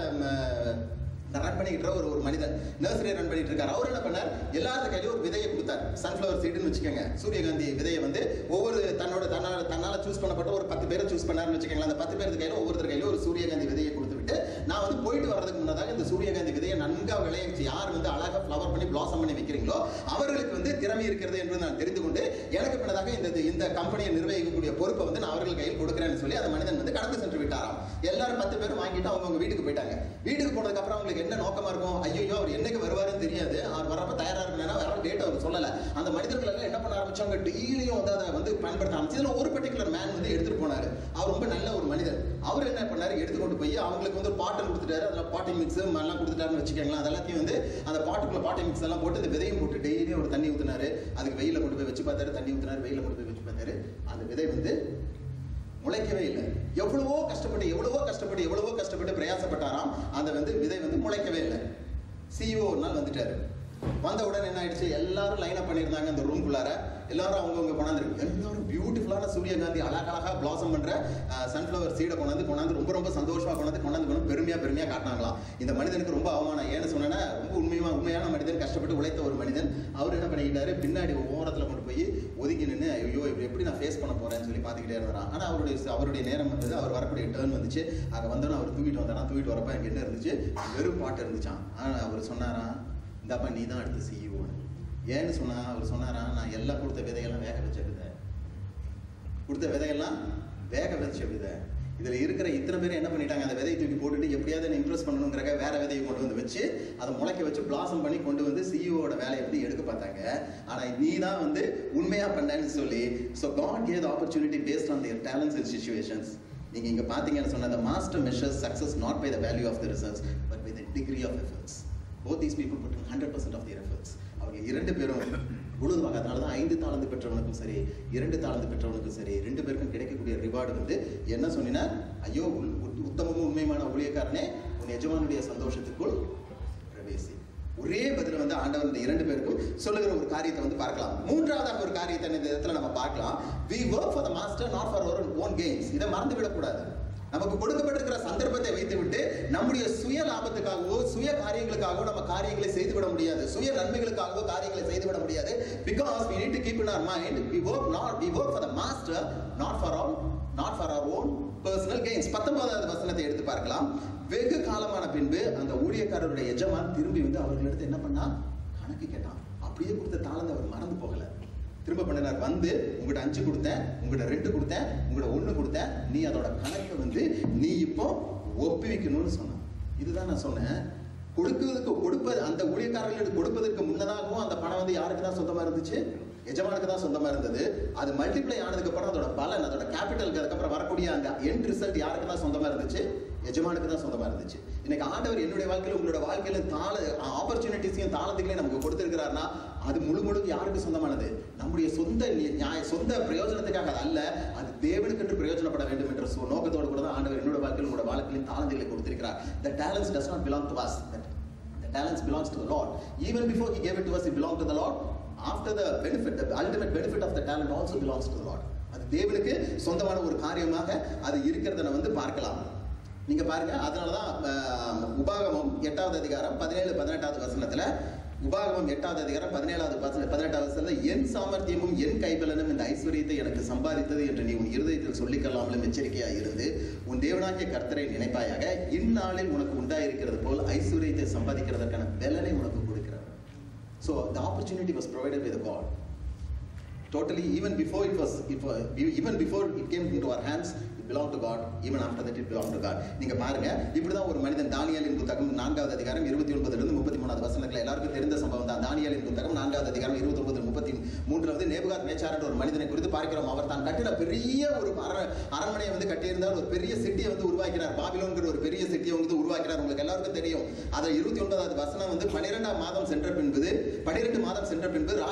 ரன் பண்ணிக்கிட்டு ஒரு ஒரு மனிதன் நர்சரி ரன் பண்ணிட்டு இருக்காரு அவர் என்ன பண்ணார் எல்லாத்து கையிலும் ஒரு விதையை கொடுத்தார் சன்ஃபிளவர் சீடுன்னு வச்சுக்கோங்க சூரியகாந்தி விதையை வந்து ஒவ்வொரு தன்னோட தன்னால தன்னால சூஸ் பண்ணப்பட்ட ஒரு பத்து பேரை சூஸ் பண்ணாருன்னு வச்சுக்கோங்களேன் அந்த பத்து பேருக்கு கையில ஒவ்வொருத்தர் கையில ஒரு சூரியகாந்தி விதையை கொடுத்து விட்டு நான் வந்து போயிட்டு வர்றதுக்கு முன்னதாக இந்த சூரியகாந்தி விதையை நன்கா விளைவிச்சு யார் வந்து அழகா ஃப்ளவர் பண்ணி பிளாசம் பண்ணி வைக்கிறீங்களோ அவர்களுக்கு வந்து திறமை இருக்கிறது என்று நான் தெரிந்து கொண்டு எனக்கு பின்னதாக இந்த இந்த கம்பெனியை நிர்வகிக்கக்கூடிய பொறுப்பை வந்து நான் அவர்கள் கையில் கொடுக்குறேன்னு சொல்லி அந்த மனிதன் வந்து கடந்து சென்று விட்டாராம் எல்லாரும் பத்து பேரும் வாங்கிட்டு அவங்க அவங்க வீட்டுக்கு போயிட்டாங்க வீட்டுக்கு போனதுக்கு அப்புறம் அவங்களுக்கு என்ன நோக்கமா இருக்கும் ஐயோ அவர் என்னைக்கு வருவாருன்னு தெரியாது அவர் வரப்ப தயாரா இருக்கணும் வர டேட் அவர் சொல்லல அந்த மனிதர்கள் எல்லாம் என்ன பண்ண ஆரம்பிச்சாங்க டெய்லியும் வந்து அதை வந்து பயன்படுத்த ஆரம்பிச்சு இதுல ஒரு பர்டிகுலர் மேன் வந்து எடுத்துட்டு போனாரு அவர் ரொம்ப நல்ல ஒரு மனிதர் அவர் என்ன பண்ணாரு எடுத்துக்கொண்டு போய் அவங்களுக்கு வந்து ஒரு பாட்டன் கொடுத்துட்டாரு அதுல பாட்டிங் மிக்ஸ் எல்லாம் கொடுத்துட்டாருன்னு வச்சுக்கோங்களேன் அது எல்லாத்தையும் வந்து அந்த பாட்டுக்குள்ள பாட்டிங் மிக்ஸ் எல்லாம் போட்டு இந்த விதையும் போட்டு டெய்லியும் ஒரு தண்ணி ஊத்துனாரு அதுக்கு வெயில கொண்டு போய் வச்சு பார்த்தாரு தண்ணி ஊத்துனாரு வெயில கொண்டு போய் வச்சு பார்த்தாரு அந்த விதை வந்து முளைக்கவே இல்லை எவ்வளவோ கஷ்டப்பட்டு எவ்வளவோ கஷ்டப்பட்டு எவ்வளவோ கஷ்டப்பட்டு பிரயாசப்பட்டாராம் அந்த வந்து விதை வந்து முளைக்கவே இல்லை சிஇஓ ஒரு நாள் வந்துட்டாரு வந்த உடனே என்ன ஆயிடுச்சு எல்லாரும் லைன் அப் பண்ணியிருந்தாங்க அந்த ரூம்குள்ளார எல்லாரும் அவங்கவுங்க கொண்டாந்துருக்கு எல்லாரும் பியூட்டிஃபுல்லான சூரியகாந்தி அழகழகா பிளாசம் பண்ற சன்ஃபிளவர் சீடை கொண்டாந்து கொண்டாந்து ரொம்ப ரொம்ப சந்தோஷமா கொண்டாந்து கொண்டாந்து கொண்டு பெருமையா பெருமையா காட்டினாங்களாம் இந்த மனிதனுக்கு ரொம்ப அவமானம் ஏன்னு சொன்னா ரொம்ப உண்மையா உண்மையான மனிதன் கஷ்டப்பட்டு உழைத்த ஒரு மனிதன் அவர் என்ன பண்ணிக்கிட்டாரு பின்னாடி ஓரத்துல கொண்டு போய் ஒதுங்கி நின்று ஐயோ இப்படி எப்படி நான் ஃபேஸ் பண்ண போறேன்னு சொல்லி பார்த்துக்கிட்டே இருந்தாராம் ஆனா அவருடைய அவருடைய நேரம் வந்தது அவர் வரக்கூடிய டேர்ன் வந்துச்சு அங்க வந்தோன்னு அவர் தூக்கிட்டு வந்தாராம் தூக்கிட்டு வரப்ப அங்க என்ன இருந்துச்சு வெறும் பாட்டு இருந்துச்சான் ஆனா அவர் சொன்னாராம் இந்தாப்பா நீ தான் அடுத்த சிஇஓன்னு ஏன்னு சொன்னா அவர் சொன்னாரா நான் எல்லாம் கொடுத்த விதையெல்லாம் வேக வச்ச விதை கொடுத்த விதையெல்லாம் வேக வச்ச விதை இதுல இருக்கிற இத்தனை பேர் என்ன பண்ணிட்டாங்க அந்த விதையை தூக்கி போட்டுட்டு எப்படியாவது இம்ப்ரெஸ் பண்ணணுங்கிறக்க வேற விதையை கொண்டு வந்து வச்சு அதை முளைக்க வச்சு பிளாசம் பண்ணி கொண்டு வந்து சிஇஓட வேலையை எப்படி எடுக்க பார்த்தாங்க ஆனா நீ தான் வந்து உண்மையா பண்ணேன்னு சொல்லி so God gave opportunity based on their talents and situations நீங்க இங்க பாத்தீங்கன்னு சொன்ன the master measures success not by the value of the results but by the degree of efforts both these people put in 100% of their efforts அவங்க இரண்டு பேரும் முழுதுமாக அதனால தான் ஐந்து தாளந்து பெற்றவனுக்கும் சரி இரண்டு தாளந்து பெற்றவனுக்கும் சரி ரெண்டு பேருக்கும் கிடைக்கக்கூடிய ரிவார்டு வந்து என்ன சொன்னீங்கன்னா ஐயோ உள்- உத்- உத்தமமும் உண்மையுமான ஊழியக்காரனே உன் எஜமானுடைய சந்தோஷத்துக்குள் பிரவேசி ஒரே பதில் வந்து ஆண்டவர் இந்த இரண்டு பேருக்கும் சொல்லுகிற ஒரு காரியத்தை வந்து பார்க்கலாம் மூன்றாவதாக ஒரு காரியத்தை இந்த இடத்துல நம்ம பார்க்கலாம் we work for the master not for our own gains இதை மறந்து விடக்கூடாது நமக்கு கொடுக்கப்பட்டிருக்கிற சந்தர்ப்பத்தை வைத்துவிட்டு நம்முடைய சுய லாபத்துக்காகவோ சுய காரியங்களுக்காகவோ நம்ம காரியங்களை செய்துவிட முடியாது சுய நன்மைகளுக்காகவோ காரியங்களை செய்துவிட முடியாது because we need to keep in our mind we work not we work for the master not for our not for our own personal gains பத்தொன்பதாவது வசனத்தை எடுத்து பார்க்கலாம் வெகு காலமான பின்பு அந்த ஊழியக்காரருடைய எஜமான் திரும்பி வந்து அவர்களிடத்து என்ன பண்ணா கணக்கு கேட்டான் அப்படியே கொடுத்த தாளந்து அவர் மறந்து போகல திரும்ப பண்ணினார் வந்து உங்கள்கிட்ட அஞ்சு கொடுத்தேன் உங்கள்கிட்ட ரெண்டு கொடுத்தேன் உங்கள்கிட்ட ஒண்ணு கொடுத்தேன் நீ அதோட கணக்கை வந்து நீ இப்போ ஒப்புவிக்கணும்னு சொன்னான் இதுதான் நான் சொன்னேன் கொடுக்கிறதுக்கு கொடுப்பது அந்த ஊழியக்காரர்களுக்கு கொடுப்பதற்கு முன்னதாகவும் அந்த பணம் வந்து யாருக்கு தான் சொந்தமா இருந்துச்சு எஜமானுக்கு தான் சொந்தமா இருந்தது அது மல்டிப்ளை ஆனதுக்கு அப்புறம் அதோட பலன் அதோட கேபிட்டலுக்கு அதுக்கப்புறம் வரக்கூடிய அந்த எண்ட் ரிசல்ட் யாருக்கு தான் சொந்தமா இருந்துச்சு எஜமானுக்கு தான் சொந்தமா இருந்துச்சு இன்னைக்கு ஆண்டவர் என்னுடைய வாழ்க்கையில உங்களோட வாழ்க்கையில தாள ஆப்பர்ச்சுனிட்டிஸையும் தாளத்துகளையும் நமக்கு கொடுத்திருக்கிறாருன்னா அது முழு முழுக்க யாருக்கு சொந்தமானது நம்முடைய சொந்த நி- நியாய சொந்த பிரயோஜனத்துக்காக அது அல்ல அது தேவனுக்கு என்று பிரயோஜனப்பட வேண்டும் என்ற சு- நோக்கத்தோடு கூட தான் ஆண்டவர் என்னோட வாழ்க்கையில் உங்களோட வாழ்க்கையிலும் தாளந்துகளை கொடுத்திருக்கிறார் the talents does not belong to us That the talents belongs to the Lord even before he gave it to us it belonged to the Lord after the benefit the ultimate benefit of the talent also belongs to the Lord அது தேவனுக்கு சொந்தமான ஒரு காரியமாக அது இருக்கிறத நம்ம வந்து பார்க்கலாம் நீங்க பாருங்க அதனாலதான் ஆஹ், உபாகமம் எட்டாவது அதிகாரம் பதினேழு பதினெட்டாவது வசனத்துல உபாகமம் எட்டாவது அதிகாரம் பதினேழாவது வசன- பதினெட்டாவது வசனத்துல என் சாமர்த்தியமும் என் கைபலனும் இந்த ஐஸ்வர்யத்தை எனக்கு சம்பாதித்தது என்று நீ உன் இருதயத்தில் சொல்லிக்கொள்ளாமலும் எச்சரிக்கையாக இருந்து உன் தேவனாகிய கர்த்தரை நினைப்பாயாக இந்நாளில் உனக்கு உண்டாயிருக்கிறது போல் ஐஸ்வர்யத்தை சம்பாதிக்கிறதற்கான பலனை உனக்கு கொடுக்கிறார் So the opportunity was provided by the God. Totally, even before it was, it was, even before it came into our hands, it belonged to God. Even after that, it belonged to God. நீங்க பாருங்க இப்படிதான் ஒரு மனிதன் தானியலின் புத்தகம் நான்காவது அதிகாரம் இருபத்தி ஒன்பதுல இருந்து முப்பத்தி மூணாவது வசனத்துல எல்லாருக்கும் தெரிந்த சம்பவம் தான் தானியலின் புத்தகம் நான்காவது அதிகாரம் இருபத்தி ஒன்பது முப்பத்தி மூன்றுல வந்து நேபுகாத் நேச்சார் என்ற ஒரு மனிதனை குறித்து பார்க்கிறோம் அவர் தான் கட்டின பெரிய ஒரு அர- அரண்மனையை வந்து கட்டியிருந்தார் ஒரு பெரிய சிட்டியை வந்து உருவாக்கினார் பாபிலோன்கிற ஒரு பெரிய சிட்டியை வந்து உருவாக்கினார் உங்களுக்கு எல்லாருக்கும் தெரியும் அதை இருபத்தி ஒன்பதாவது வசனம் வந்து பன்னிரெண்டாம் மாதம் சென்ற பின்பு பன்னிரெண்டு மாதம் சென்ற பின்பு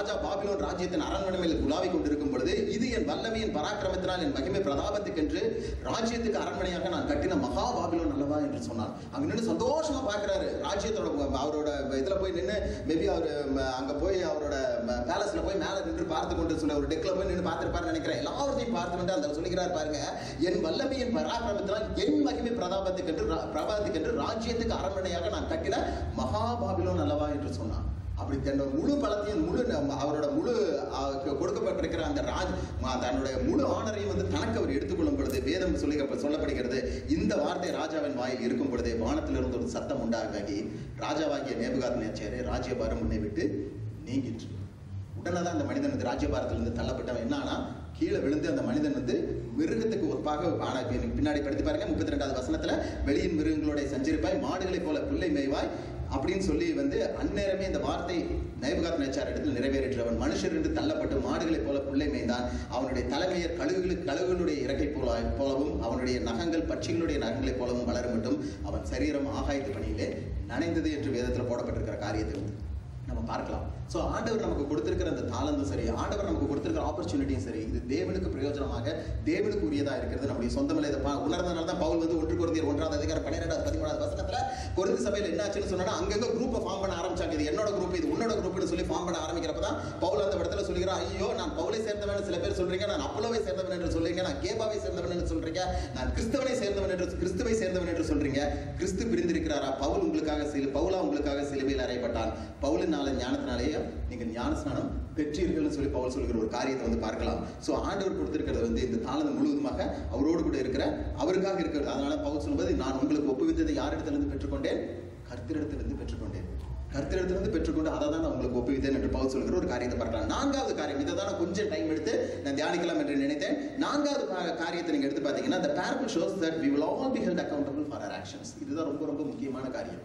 ராஜா பாபிலோன் ராஜ்யத்தின் அரண்மனை மேல் உலாவிக் கொண்டிருக்கும் பொழுது இது என் வல்லமையின் பராக்கிரமத்தினால் என் மகிமை பிரதாபத்துக்கென்று ராஜ்யத்துக்கு அரண்மனையாக நான் கட்டின மகா பாபிலோன் அல்லவா என்று சொன்னார் அங்க நின்று சந்தோஷமா பார்க்கறாரு ராஜ்யத்தோட ம- அவரோட இதுல போய் நின்று மேபி அவர் அங்க போய் அவரோட பேலஸ்ல போய் மேல நின்று பார்த்து கொண்டு சொல்ல ஒரு டெக்ல போய் நின்று பார்த்திருப்பாரு நினைக்கிறேன் எல்லாவற்றையும் பார்த்து கொண்டு அந்த சொல்லுகிறார் பாருங்க என் வல்லமையின் பராக்கிரமத்தினால் என் மகிமை பிரதாபத்துக்கென்று ரா- பிரபாதத்துக்கென்று ராஜ்யத்துக்கு அரண்மனையாக நான் கட்டின மகா பாபிலோன் அல்லவா என்று சொன்னான் அப்படி தன்னோட முழு பலத்தையும் முழு நம்ம- அவரோட முழு அஹ், கொ- கொடுக்கப்பட்டிருக்கிற அந்த ராஜ் ம- தன்னுடைய முழு ஆணரையும் வந்து தனக்கு அவர் எடுத்துக்கொள்ளும் பொழுது வேதம் சொல்லி சொல்லப்படுகிறது இந்த வார்த்தை ராஜாவின் வாயில் இருக்கும் பொழுதே வானத்திலிருந்து ஒரு சத்தம் உண்டாகி ராஜாவாகிய நேபுகாத் நேச்சரே ராஜ்யபாரம் முன்னை விட்டு நீங்கிற்று உடனே தான் அந்த மனிதன் வந்து ராஜ்யபாரத்திலிருந்து தள்ளப்பட்டவன் என்னன்னா கீழே விழுந்து அந்த மனிதன் வந்து மிருகத்துக்கு ஒப்பாக ஆனா இப்ப எனக்கு பின்னாடி படித்து பாருங்க முப்பத்தி ரெண்டாவது வசனத்துல வெளியின் மிருகங்களோட சஞ்சரிப்பாய் மாடுகளைப் போல பிள்ளை மேய்வாய் அப்படின்னு சொல்லி வந்து அந்நேரமே இந்த வார்த்தை நைபுகாத் நேச்சார் இடத்தில் நிறைவேறிற்றவன் மனுஷர் என்று தள்ளப்பட்டு மாடுகளைப் போல பிள்ளை மேய்ந்தான் அவனுடைய தலைமையர் கழுகுகளுக்கு கழுகுகளுடைய இறக்கை போல போலவும் அவனுடைய நகங்கள் பட்சிகளுடைய நகங்களைப் போலவும் வளர மட்டும் அவன் சரீரம் ஆகாயத்து பணியிலே நனைந்தது என்று வேதத்தில் போடப்பட்டிருக்கிற காரியத்தை வந்து நம்ம பார்க்கலாம் ஸோ ஆண்டவர் நமக்கு கொடுத்திருக்கிற அந்த தாளந்தும் சரி ஆண்டவர் நமக்கு கொடுத்திருக்கிற ஆப்பர்ச்சுனிட்டியும் சரி இது தேவனுக்கு பிரயோஜனமாக தேவனுக்கு உரியதா இருக்கிறது நம்முடைய சொந்தமில்லை இதை பா- உணர்ந்தனால தான் பவுல் வந்து ஒன்று குருந்தியர் ஒன்றாவது அதிகாரம் பன்னிரெண்டாவது பதிமூணாவது வசனத்துல குருந்தி சபையில் என்னாச்சுன்னு சொன்னா அங்கங்க குரூப்பை ஃபார்ம் பண்ண ஆரம்பிச்சாங்க இது என்னோட குரூப் இது உன்னோட குரூப்னு சொல்லி ஃபார்ம் பண்ண ஆரம்பிக்கிறப்ப தான் பவுல் அந்த இடத்துல சொல்லுகிறான் ஐயோ நான் பவுலை சேர்ந்தவன் சில பேர் சொல்றீங்க நான் அப்போலோவை சேர்ந்தவன் என்று சொல்றீங்க நான் கேபாவை சேர்ந்தவன் என்று சொல்றீங்க நான் கிறிஸ்தவனை சேர்ந்தவன் என்று கிறிஸ்துவை சேர்ந்தவன் என்று சொல்றீங்க கிறிஸ்து பிரிந்திருக்கிறாரா பவுல் உங்களுக்காக சில பவுலா உங்களுக்காக சிலுவையில் அறையப்பட்டான் பவுலினால ஞானத்தினாலேயே நீங்க ஞானஸ்நானம் பெற்றீர்கள்னு சொல்லி பவுல் சொல்கிற ஒரு காரியத்தை வந்து பார்க்கலாம் சோ ஆண்டவர் கொடுத்திருக்கிறது வந்து இந்த தாளந்து முழுவதுமாக அவரோடு கூட இருக்கிற அவருக்காக இருக்கிறது அதனால பவுல் சொல்லும்போது நான் உங்களுக்கு ஒப்புவித்ததை யாரிடத்திலிருந்து பெற்றுக்கொண்டேன் கர்த்தரிடத்திலிருந்து பெற்றுக்கொண்டேன் கர்த்தரிடத்திலிருந்து பெற்றுக்கொண்டு அதை தான் நான் உங்களுக்கு ஒப்புவித்தேன் என்று பவுல் சொல்கிற ஒரு காரியத்தை பார்க்கலாம் நான்காவது காரியம் இதை தான் நான் கொஞ்சம் டைம் எடுத்து நான் தியானிக்கலாம் என்று நினைத்தேன் நான்காவது கா- காரியத்தை நீங்க எடுத்து பார்த்தீங்கன்னா the parable shows that we will all be held accountable for our actions இதுதான் ரொம்ப ரொம்ப முக்கியமான காரியம்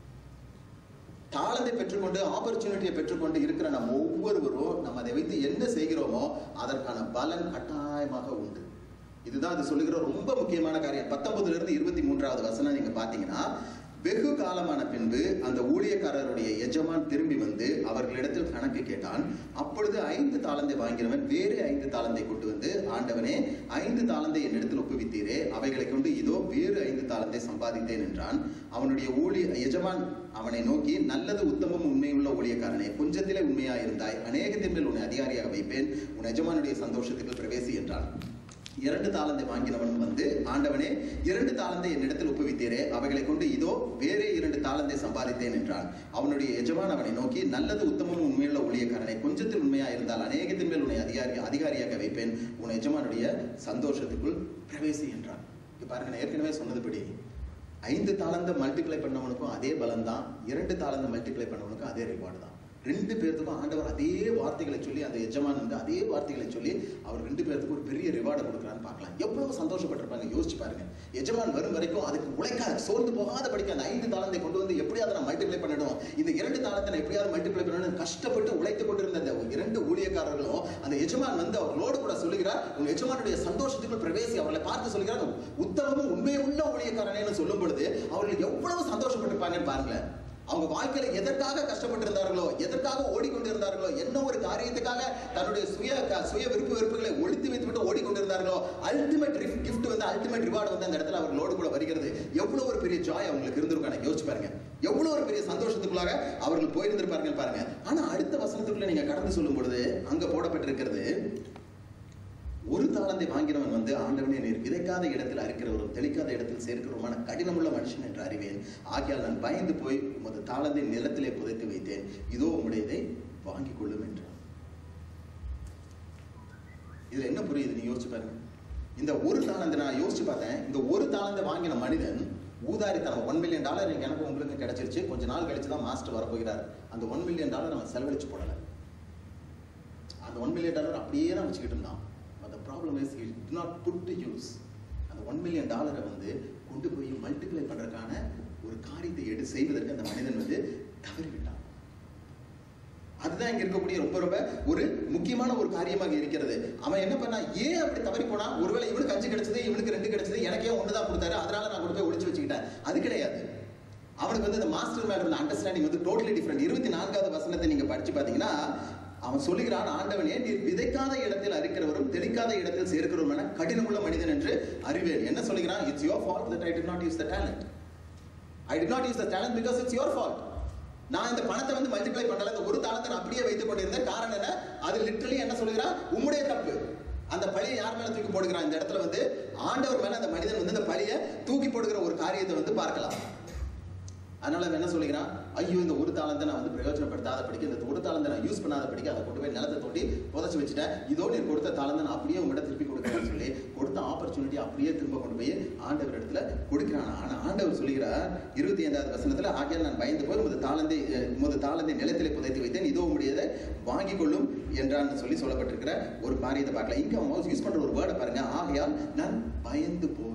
தாளத்தை பெற்றுக்கொண்டு ஆப்பர்ச்சுனிட்டியை பெற்றுக்கொண்டு இருக்கிற நம்ம ஒவ்வொருவரும் நம்ம அதை வைத்து என்ன செய்கிறோமோ அதற்கான பலன் கட்டாயமாக உண்டு இதுதான் அது சொல்லுகிற ரொம்ப முக்கியமான காரியம் பத்தொன்பதுல இருந்து இருபத்தி மூன்றாவது வசனம் நீங்க பாத்தீங்கன்னா வெகு காலமான பின்பு அந்த ஊழியக்காரருடைய எஜமான் திரும்பி வந்து அவர்களிடத்தில் கணக்கு கேட்டான் அப்பொழுது ஐந்து தாளந்தை வாங்கினவன் வேறு ஐந்து தாளந்தை கொண்டு வந்து ஆண்டவனே ஐந்து தாளந்தை என்னிடத்தில் ஒப்புவித்தீரே அவைகளை கொண்டு இதோ வேறு ஐந்து தாளந்தை சம்பாதித்தேன் என்றான் அவனுடைய ஊழிய எஜமான் அவனை நோக்கி நல்லது உத்தமம் உண்மையுள்ள ஊழியக்காரனே கொஞ்சத்திலே உண்மையா இருந்தாய் அநேகத்தின் மேல் உன்னை அதிகாரியாக வைப்பேன் உன் எஜமானுடைய சந்தோஷத்துக்கு பிரவேசி என்றான் இரண்டு தாளந்தை வாங்கினவன் வந்து ஆண்டவனே இரண்டு தாளந்தை என்னிடத்தில் ஒப்புவித்தீரே அவைகளை கொண்டு இதோ வேறே இரண்டு தாளந்தை சம்பாதித்தேன் என்றான் அவனுடைய எஜமான் அவனை நோக்கி நல்லது உத்தமம் உண்மையுள்ள ஊழியக்காரனை கொஞ்சத்தில் உண்மையா இருந்தால் அநேகத்தின் மேல் உன்னை அதிகாரி அதிகாரியாக வைப்பேன் உன் எஜமானுடைய சந்தோஷத்துக்குள் பிரவேசி என்றான் இங்க பாருங்க நான் ஏற்கனவே சொன்னதுபடி ஐந்து தாளந்த மல்டிப்ளை பண்ணவனுக்கும் அதே பலன் தான் இரண்டு தாளந்த மல்டிப்ளை பண்ணவனுக்கும் அதே ரிவார்டு தான் ரெண்டு பேர்த்துக்கும் ஆண்டவர் அதே வார்த்தைகளை சொல்லி அந்த எஜமான் வந்து அதே வார்த்தைகளை சொல்லி அவர் ரெண்டு பேர்த்துக்கும் ஒரு பெரிய ரிவார்டை கொடுக்குறான்னு பார்க்கலாம் எவ்வளவு சந்தோஷப்பட்டிருப்பாங்க யோசிச்சு பாருங்க எஜமான் வரும் வரைக்கும் அதுக்கு உழைக்காத சோர்ந்து போகாத படிக்க அந்த ஐந்து தாளந்தை கொண்டு வந்து எப்படியாவது நான் மல்டிப்ளை பண்ணிடும் இந்த இரண்டு தாளத்தை நான் எப்படியாவது மல்டிப்ளை பண்ணணும் கஷ்டப்பட்டு உழைத்து கொண்டிருந்த அந்த இரண்டு ஊழியக்காரர்களும் அந்த எஜமான் வந்து அவர்களோடு கூட சொல்லுகிறார் உங்க எஜமானுடைய சந்தோஷத்துக்குள் பிரவேசி அவர்களை பார்த்து சொல்லுகிறார் உத்தமமும் உண்மையுள்ள ஊழியக்காரனேன்னு சொல்லும் பொழுது அவர்கள் எவ்வளவு சந்தோஷப்பட்டிருப்பாங்கன்னு பாருங்களேன் அவங்க வாழ்க்கையில எதற்காக கஷ்டப்பட்டு இருந்தார்களோ எதற்காக ஓடிக்கொண்டிருந்தார்களோ என்ன ஒரு காரியத்துக்காக தன்னுடைய சுய க- சுய விருப்பு வெறுப்புகளை ஒழித்து வைத்துவிட்டு ஓடிக்கொண்டிருந்தார்களோ அல்டிமேட் கிஃப்ட் வந்து அல்டிமேட் ரிவார்டு வந்து அந்த இடத்துல அவர்களோடு கூட வருகிறது எவ்வளவு ஒரு பெரிய ஜாய் அவங்களுக்கு இருந்திருக்கும் எனக்கு யோசிச்சு பாருங்க எவ்வளவு ஒரு பெரிய சந்தோஷத்துக்குள்ளாக அவர்கள் போயிருந்திருப்பார்கள் பாருங்க ஆனா அடுத்த வசனத்துக்குள்ள நீங்க கடந்து சொல்லும் பொழுது அங்க போடப்பட்டிருக்கிறது ஒரு தாளந்தை வாங்கினவன் வந்து ஆண்டவனே நீர் விதைக்காத இடத்தில் அறுக்கிறவரும் தெளிக்காத இடத்தில் சேர்க்கிறவருமான கடினமுள்ள மனுஷன் என்று அறிவேன் ஆகையால் நான் பயந்து போய் உமது தாளந்தை நிலத்திலே புதைத்து வைத்தேன் இதோ உம்முடையதை வாங்கிக் கொள்ளும் என்றான் இதுல என்ன புரியுது நீ யோசிச்சு பாருங்க இந்த ஒரு தாளந்தை நான் யோசிச்சு பார்த்தேன் இந்த ஒரு தாளந்தை வாங்கின மனிதன் ஊதாரித்தனம் ஒன் மில்லியன் டாலர் எனக்கு எனக்கு உங்களுக்கு கிடைச்சிருச்சு கொஞ்ச நாள் கழிச்சு தான் மாஸ்டர் வரப்போகிறார் அந்த ஒன் மில்லியன் டாலர் அவன் செலவழிச்சு போடல அந்த ஒன் மில்லியன் டாலர் அப்படியே தான் வச்சுக்கிட்டு இருந்தான் அந்த problem is it not put to use அந்த ஒன் மில்லியன் டாலரை வந்து கொண்டு போய் மல்டிப்ளை பண்றதுக்கான ஒரு காரியத்தை எடு செய்வதற்கு அந்த மனிதன் வந்து தவறிவிட்டான் அதுதான் இங்க இருக்கக்கூடிய ரொம்ப ரொம்ப ஒரு முக்கியமான ஒரு காரியமாக இருக்கிறது அவன் என்ன பண்ணா ஏன் அப்படி தவறி போனா ஒருவேளை இவனுக்கு அஞ்சு கிடைச்சது இவனுக்கு ரெண்டு கிடைச்சது எனக்கே ஒன்று தான் கொடுத்தாரு அதனால நான் கொண்டு போய் ஒளிச்சு வச்சுக்கிட்டேன் அது கிடையாது அவனுக்கு வந்து இந்த மாஸ்டர் மேல இருந்த அண்டர்ஸ்டாண்டிங் வந்து டோட்டலி டிஃப்ரெண்ட் இருபத்தி நான்காவது வசனத்தை நீங்க படிச்சு பாத்தீங்கன்னா அவன் சொல்லுகிறான் ஆண்டவனே நீர் விதைக்காத இடத்தில் அறுக்கிறவரும் தெளிக்காத இடத்தில் சேர்க்கிறவரும் என கடினமுள்ள மனிதன் என்று அறிவேன் என்ன சொல்லுகிறான் it's your fault that I did not use the talent I did not use the talent because it's your fault நான் இந்த பணத்தை வந்து மல்டிப்ளை பண்ணல இந்த ஒரு தாளத்தை நான் அப்படியே வைத்துக் கொண்டிருந்தேன் காரணம் என்ன அது லிட்டரலி என்ன சொல்லுகிறான் உம்முடைய தப்பு அந்த பழியை யார் மேல தூக்கி போடுகிறான் இந்த இடத்துல வந்து ஆண்டவர் மேல அந்த மனிதன் வந்து இந்த பழியை தூக்கி போடுகிற ஒரு காரியத்தை வந்து பார்க்கலாம் அதனால அவன் என்ன சொல்லுகிறான் ஐயோ இந்த ஒரு தாளத்தை நான் வந்து பிரயோஜனப்படுத்தாத படிக்க இந்த ஒரு தாளத்தை நான் யூஸ் பண்ணாத படிக்க அதை கொண்டு போய் நிலத்தை தோண்டி புதைச்சு வச்சுட்டேன் இதோ நீ கொடுத்த தாளத்தை நான் அப்படியே உங்கள்கிட்ட திருப்பி கொடுக்குறேன்னு சொல்லி கொடுத்த ஆப்பர்ச்சுனிட்டி அப்படியே திரும்ப கொண்டு போய் ஆண்டவர் இடத்துல கொடுக்கிறான் ஆனா ஆண்டவர் சொல்லுகிறார் இருபத்தி ஐந்தாவது வசனத்துல ஆகியால் நான் பயந்து போய் முது தாளந்தை முது தாளந்தை நிலத்திலே புதைத்து வைத்தேன் இதோ உடையதை வாங்கிக் கொள்ளும் என்றான்னு சொல்லி சொல்லப்பட்டிருக்கிற ஒரு காரியத்தை பார்க்கலாம் இங்க அவன் யூஸ் பண்ற ஒரு வேர்டை பாருங்க ஆகையால் நான் பயந்து போய்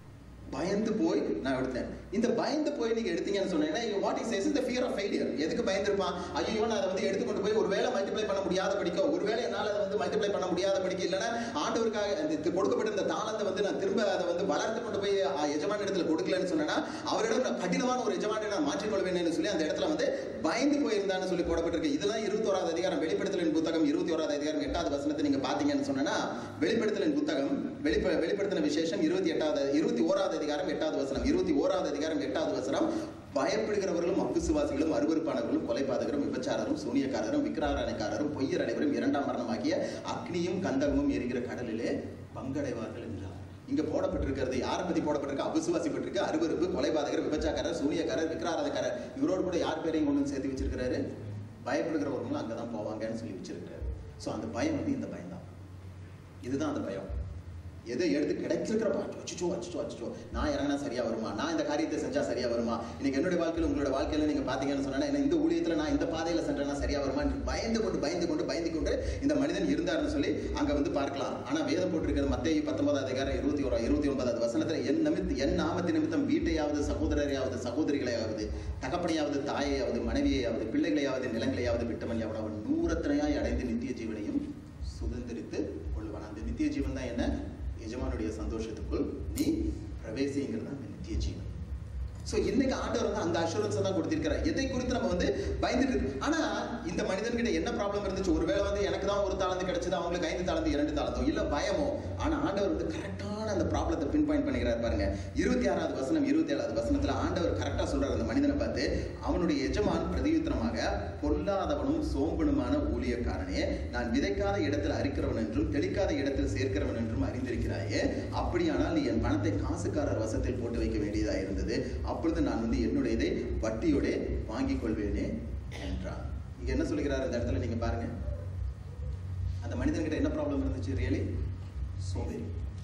பயந்து போய் நான் எடுத்தேன் இந்த பயந்து போய் நீங்க எடுத்தீங்கன்னு சொன்னீங்கன்னா வாட் இஸ் இஸ் இந்த ஃபியர் ஆஃப் ஃபெயிலியர் எதுக்கு பயந்துருப்பான் ஐயோ நான் அதை வந்து எடுத்துக்கொண்டு போய் ஒருவேளை மல்டிப்ளை பண்ண முடியாத படிக்க ஒருவேளை என்னால் அதை வந்து மல்டிப்ளை பண்ண முடியாத படிக்க இல்லைன்னா ஆண்டவருக்காக அந்த இது கொடுக்கப்பட்ட இந்த தாளத்தை வந்து நான் திரும்ப அதை வந்து வளர்த்து கொண்டு போய் ஆ, எஜமான இடத்துல கொடுக்கலன்னு சொன்னேன்னா அவரிடம் நான் கடினமான ஒரு எஜமானை நான் மாற்றிக்கொள்வேன்னு சொல்லி அந்த இடத்துல வந்து பயந்து போயிருந்தான்னு சொல்லி போடப்பட்டிருக்கு இதெல்லாம் இருபத்தோராவது அதிகாரம் வெளிப்படுத்தலின் புத்தகம் இருபத்தி ஓராவது அதிகாரம் எட்டாவது வசனத்தை நீங்க பாத்தீங்கன்னு சொன்னா வெளிப்படுத்தலின் புத்தகம் வெளிப்ப வெளிப்படுத்தின விசேஷம் இருபத்தி எட்டாவது இருபத்தி ஓராவது அதிகாரம் எட்டாவது வசனம் இருபத்தி ஓராவது அதிகாரம் எட்டாவது வசனம் பயப்படுகிறவர்களும் அப்புசுவாசிகளும் அருவருப்பானவர்களும் கொலைபாதகரும் விபச்சாரரும் சூனியக்காரரும் விக்கிராரணைக்காரரும் பொய்யர் அனைவரும் இரண்டாம் மரணமாகிய அக்னியும் கந்தகமும் எரிகிற கடலிலே பங்கடைவார்கள் என்றார் இங்க போடப்பட்டிருக்கிறது யாரை பத்தி போடப்பட்டிருக்கு அபுசுவாசிப்பட்டிருக்கு அருவருப்பு கொலைபாதகர் விபச்சாரக்காரர் சூனியக்காரர் விக்கிராராதக்காரர் இவரோடு கூட யார் பேரையும் கொண்டு வந்து சேர்த்து வச்சிருக்கிறாரு பயப்படுகிறவர்களும் அங்கதான் போவாங்கன்னு சொல்லி வச்சிருக்கிறாரு சோ அந்த பயம் வந்து இந்த பயம் தான் இதுதான் அந்த பயம் எதை எடுத்து கிடைச்சிருக்கிறப்ப அச்சோ அச்சோ அச்சோ நான் இறங்கினா சரியா வருமா நான் இந்த காரியத்தை செஞ்சா சரியா வருமா இன்னைக்கு என்னுடைய வாழ்க்கையில உங்களோட வாழ்க்கையில நீங்க பாத்தீங்கன்னு சொன்னா என்ன இந்த ஊழியத்துல நான் இந்த பாதையில சென்றேன்னா சரியா வருமா பயந்து கொண்டு பயந்து கொண்டு பயந்து கொண்டு இந்த மனிதன் இருந்தாருன்னு சொல்லி அங்க வந்து பார்க்கலாம் ஆனா வேதம் போட்டிருக்கிறது மத்திய பத்தொன்பதாவது அதிகாரம் இருபத்தி ஒரு இருபத்தி ஒன்பதாவது வசனத்துல என் நிமித்த என் நாமத்து நிமித்தம் வீட்டையாவது சகோதரரையாவது சகோதரிகளையாவது தகப்பனையாவது தாயையாவது மனைவியையாவது பிள்ளைகளையாவது நிலங்களையாவது விட்டவன் எவன் அவன் நூறத்தனையாய் அடைந்து நித்திய ஜீவனையும் சுதந்திரித்து கொள்வான் அந்த நித்திய ஜீவன் தான் என்ன எஜமானுடைய சந்தோஷத்துக்குள் நீ பிரவேசிங்கிறது தான் அந்த நித்திய ஜீவன் சோ இன்னைக்கு ஆண்டவர் வந்து அந்த அஷூரன்ஸ் தான் கொடுத்திருக்கிறார் எதை குறித்து நம்ம வந்து பயந்துட்டு இருக்கு ஆனா இந்த மனிதன்கிட்ட என்ன ப்ராப்ளம் இருந்துச்சு ஒருவேளை வந்து எனக்கு தான் ஒரு தாளந்து கிடைச்சது அவங்களுக்கு ஐந்து தாளந்து இரண்டு தாளந்தோ இல்ல பயமோ ஆனா ஆண்டவர் வந்து கரெக்டான அந்த ப்ராப்ளத்தை பின் பாயிண்ட் பண்ணிக்கிறார் பாருங்க இருபத்தி ஆறாவது வசனம் இருபத்தி ஏழாவது வசனத்துல ஆண்டவர் கரெக்டா சொல்றாரு அந்த மனிதனை பார்த்து அவனுடைய எஜமான் பிரதியுத்தரமாக பொல்லாதவனும் சோம்பனுமான ஊழியக்காரனே நான் விதைக்காத இடத்தில் அரிக்கிறவன் என்றும் தெளிக்காத இடத்தில் சேர்க்கிறவன் என்றும் அறிந்திருக்கிறாயே அப்படியானால் நீ என் பணத்தை காசுக்காரர் வசத்தில் போட்டு வைக்க வேண்டியதா இருந்தது அப்பொழுது நான் வந்து என்னுடையதை வட்டியோட வாங்கிக் கொள்வேனே என்றான் இங்க என்ன சொல்லுகிறார் இந்த இடத்துல நீங்க பாருங்க அந்த மனிதன்கிட்ட என்ன ப்ராப்ளம் இருந்துச்சு ரியலி சோம்பேறி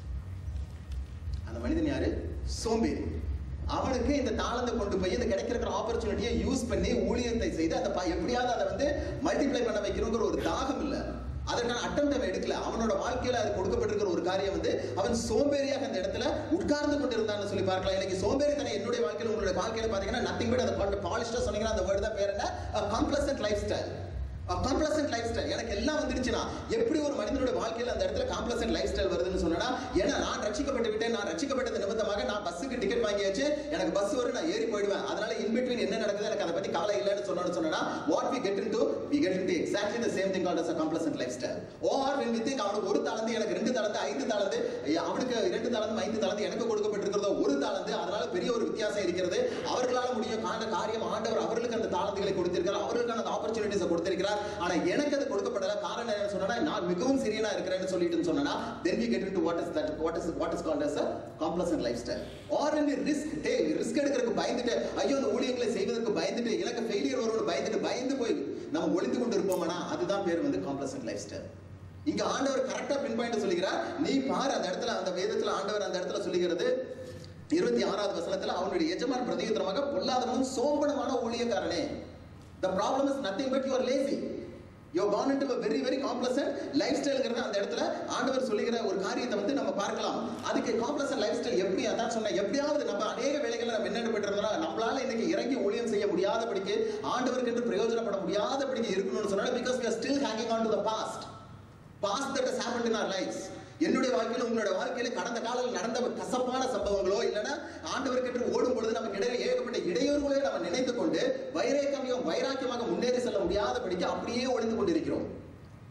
அந்த மனிதன் யாரு சோம்பேறி அவனுக்கு இந்த தாளத்தை கொண்டு போய் இந்த கிடைக்கிற ஆப்பர்ச்சுனிட்டியை யூஸ் பண்ணி ஊழியத்தை செய்து அந்த ப- எப்படியாவது அதை வந்து மல்டிப்ளை பண்ண வைக்கணுங்கிற ஒரு தாகம் இல்ல அதற்கான அட்டம் அவன் எடுக்கல அவனோட வாழ்க்கையில அது கொடுக்கப்பட்டிருக்கிற ஒரு காரியம் வந்து அவன் சோம்பேறியாக அந்த இடத்துல உட்கார்ந்து கொண்டிருந்தான்னு சொல்லி பார்க்கலாம் இன்னைக்கு சோம்பேறித்தனம் என்னுடைய வாழ்க்கையில உங்களுடைய வாழ்க்கையில பாத்தீங்கன்னா நத்திங் பட் அதை பாலிஷ்டா சொன்னீங்கன்னா அந்த வேர்டு தான் பேர் என்ன complacent life style complacent life style எனக்கு எல்லாம் வந்துருச்சுன்னா எப்படி ஒரு மனிதனுடைய வாழ்க்கையில அந்த இடத்துல காம்ப்ளசன்ட் லைஃப் ஸ்டைல் வருதுன்னு சொன்னா ஏன்னா நான் ரட்சிக்கப்பட்டு விட்டேன் நான் ரட்சிக்கப்பட்டது நிமித்தமாக நான் பஸ்ஸுக்கு டிக்கெட் வாங்கியாச்சு எனக்கு பஸ் வரும் நான் ஏறி போயிடுவேன் அதனால இன் பிட்வீன் என்ன நடக்குது எனக்கு அதை பத்தி கவலை இல்லைன்னு சொன்னோன்னு சொன்னா what we get into we get into exactly the same thing called as complacent life lifestyle or when we think அவனுக்கு ஒரு தாளந்து எனக்கு ரெண்டு தாளந்து ஐந்து தாளந்து ஐயா, அவனுக்கு இரண்டு தாளந்து ஐந்து தாளந்து எனக்கு கொடுக்கப்பட்டிருக்கிறதோ ஒரு தாளந்து அதனால பெரிய ஒரு வித்தியாசம் இருக்கிறது அவர்களால முடியும் காண்ட காரியம் ஆண்டவர் அவர்களுக்கு அந்த தாளந்துகளை கொடுத்திருக்கிறார் அவர்களுக்கான அந்த ஆப்பர்ச்சுனிட்டிஸை கொடுத்திருக்கிறார் ஆனா எனக்கு அது கொடுக்கப்படல காரணம் என்னன்னு சொன்னா நான் மிகவும் சிறியனா இருக்கிறேன்னு சொல்லிட்டு சொன்னா then we get into what is that what is what is called as a complacent lifestyle or when we risk take risk எடுக்கிறதுக்கு பயந்துட்டு ஐயோ அந்த ஊழியங்களை செய்வதற்கு பயந்துட்டு எனக்கு ஃபெயிலியர் வரும்னு பயந்துட்டு பயந்து போய் நம்ம ஒளிந்து கொண்டு இருப்போம்னா அதுதான் பேர் வந்து காம்ப்ளசன்ட் லைஃப் ஸ்டைல் இங்க ஆண்டவர் கரெக்டா பின் பாயிண்ட் சொல்லுகிறார் நீ பாரு அந்த இடத்துல அந்த வேதத்துல ஆண்டவர் அந்த இடத்துல சொல்லுகிறது இருபத்தி ஆறாவது வசனத்துல அவனுடைய எஜமான் பிரதியுத்தரமாக பொல்லாதவனும் சோம்பனமான ஊழியக்காரனே the problem is nothing but you are lazy you gone into a very very complacent life அந்த இடத்துல ஆண்டவர் சொல்லுகிற ஒரு காரியத்தை வந்து நம்ம பார்க்கலாம் அதுக்கு காம்ப்ளசன்ட் லைஃப் ஸ்டைல் எப்படி அதான் சொன்னேன் எப்படியாவது நம்ம அநேக வேலைகளை நம்ம என்ன பெற்றிருந்தோம் நம்மளால இன்னைக்கு இறங்கி ஊழியம் செய்ய முடியாதபடிக்கு ஆண்டவருக்கு என்று பிரயோஜனப்பட முடியாதபடிக்கு இருக்கணும்னு சொன்னா because we are still hanging on to the past past that has happened in our lives என்னுடைய வாழ்க்கையில உங்களுடைய வாழ்க்கையில கடந்த காலையில் நடந்த கசப்பான சம்பவங்களோ இல்லைன்னா ஆண்டவருக்கு ஓடும் பொழுது நமக்கு இடையில ஏகப்பட்ட இடையூறுகளே நம்ம நினைத்து கொண்டு வைரேக்கமியம் வைராக்கியமாக முன்னேறி செல்ல முடியாதபடிக்கு அப்படியே ஒளிந்து கொண்டிருக்கிறோம்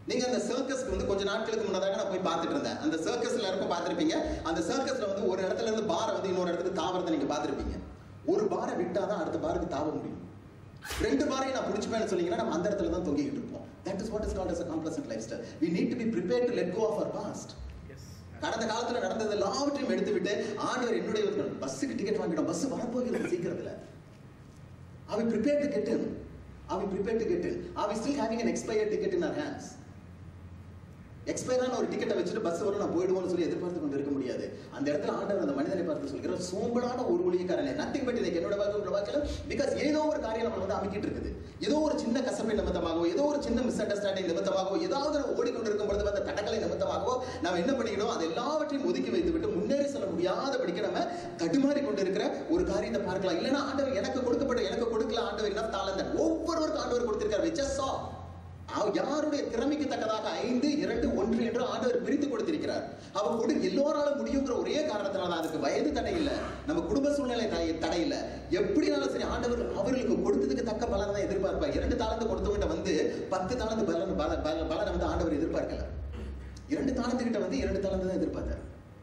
நீங்க அந்த சர்க்கஸ்க்கு வந்து கொஞ்ச நாட்களுக்கு முன்னதாக நான் போய் பார்த்துட்டு இருந்தேன் அந்த சர்க்கஸ்ல இருப்ப பார்த்திருப்பீங்க அந்த சர்க்கஸ்ல வந்து ஒரு இடத்துல இருந்து பாரை வந்து இன்னொரு இடத்துக்கு தாவறதை நீங்க பார்த்திருப்பீங்க ஒரு பாரை விட்டாதான் அடுத்த பாருக்கு தாவ முடியும் ரெண்டு பாரையும் நான் பிடிச்சிப்பேன்னு சொன்னீங்கன்னா நம்ம அந்த இடத்துல தான் தொங்கிக்கிட்டு இருப்போம் that is what is called as a complacent lifestyle we need to be prepared to let go of our past கடந்த காலத்துல நடந்தது எல்லாவற்றையும் எடுத்து விட்டு ஆண்டவர் என்னுடைய பஸ்ஸுக்கு டிக்கெட் வாங்கிடும் பஸ் வரப்போகிறது சீக்கிரத்துல Are we prepared to get in? Are we prepared to get in? Are we still having an expired ticket in our hands? எக்ஸ்பயரான ஒரு டிக்கெட்டை வச்சுட்டு பஸ் வரும் நான் போயிடுவோம்னு சொல்லி எதிர்பார்த்து கொண்டு இருக்க முடியாது அந்த இடத்துல ஆண்டவர் அந்த மனிதனை பார்த்து சொல்கிறார் சோம்பலான ஒரு ஊழியக்காரனே நத்திங் பட் இன்னைக்கு என்னோட வாழ்க்கை உங்களோட வாழ்க்கையில பிகாஸ் ஏதோ ஒரு காரியம் நம்ம வந்து அமைக்கிட்டு இருக்குது ஏதோ ஒரு சின்ன கசப்பை நிமித்தமாகவோ ஏதோ ஒரு சின்ன மிஸ் அண்டர்ஸ்டாண்டிங் நிமித்தமாகவோ ஏதாவது நம்ம ஓடிக்கொண்டிருக்கும் பொழுது அந்த தடங்களை நிமித்தமாகவோ நம்ம என்ன பண்ணிக்கணும் அது எல்லாவற்றையும் ஒதுக்கி வைத்து விட்டு முன்னேறி செல்ல முடியாதபடிக்கு நம்ம தடுமாறி கொண்டு இருக்கிற ஒரு காரியத்தை பார்க்கலாம் இல்லைன்னா ஆண்டவர் எனக்கு கொடுக்கப்பட்ட எனக்கு கொடுக்கல ஆண்டவர் என்ன தாளந்தன் ஒவ்வொருவருக்கும் ஆண்டவர் கொடுத்திருக்காரு We just saw. அவ- யாருடைய திறமைக்கு தக்கதாக ஐந்து இரண்டு ஒன்று என்று ஆண்டவர் பிரித்து கொடுத்திருக்கிறார் அவர் கொடு எல்லோராலும் முடியுங்கிற ஒரே காரணத்தினால தான் அதுக்கு வயது தடை இல்ல நம்ம குடும்ப சூழ்நிலை தடை தடை இல்ல எப்படினாலும் சரி ஆண்டவர் அவர்களுக்கு கொடுத்ததுக்கு தக்க பலனை தான் எதிர்பார்ப்பார் இரண்டு தாளந்து கொடுத்தவங்கிட்ட வந்து பத்து தாளந்து பலன் பல- பல- பலனை வந்து ஆண்டவர் எதிர்பார்க்கல இரண்டு தாளந்துகிட்ட வந்து இரண்டு தாளந்து தான் எதிர்பார்த்தார்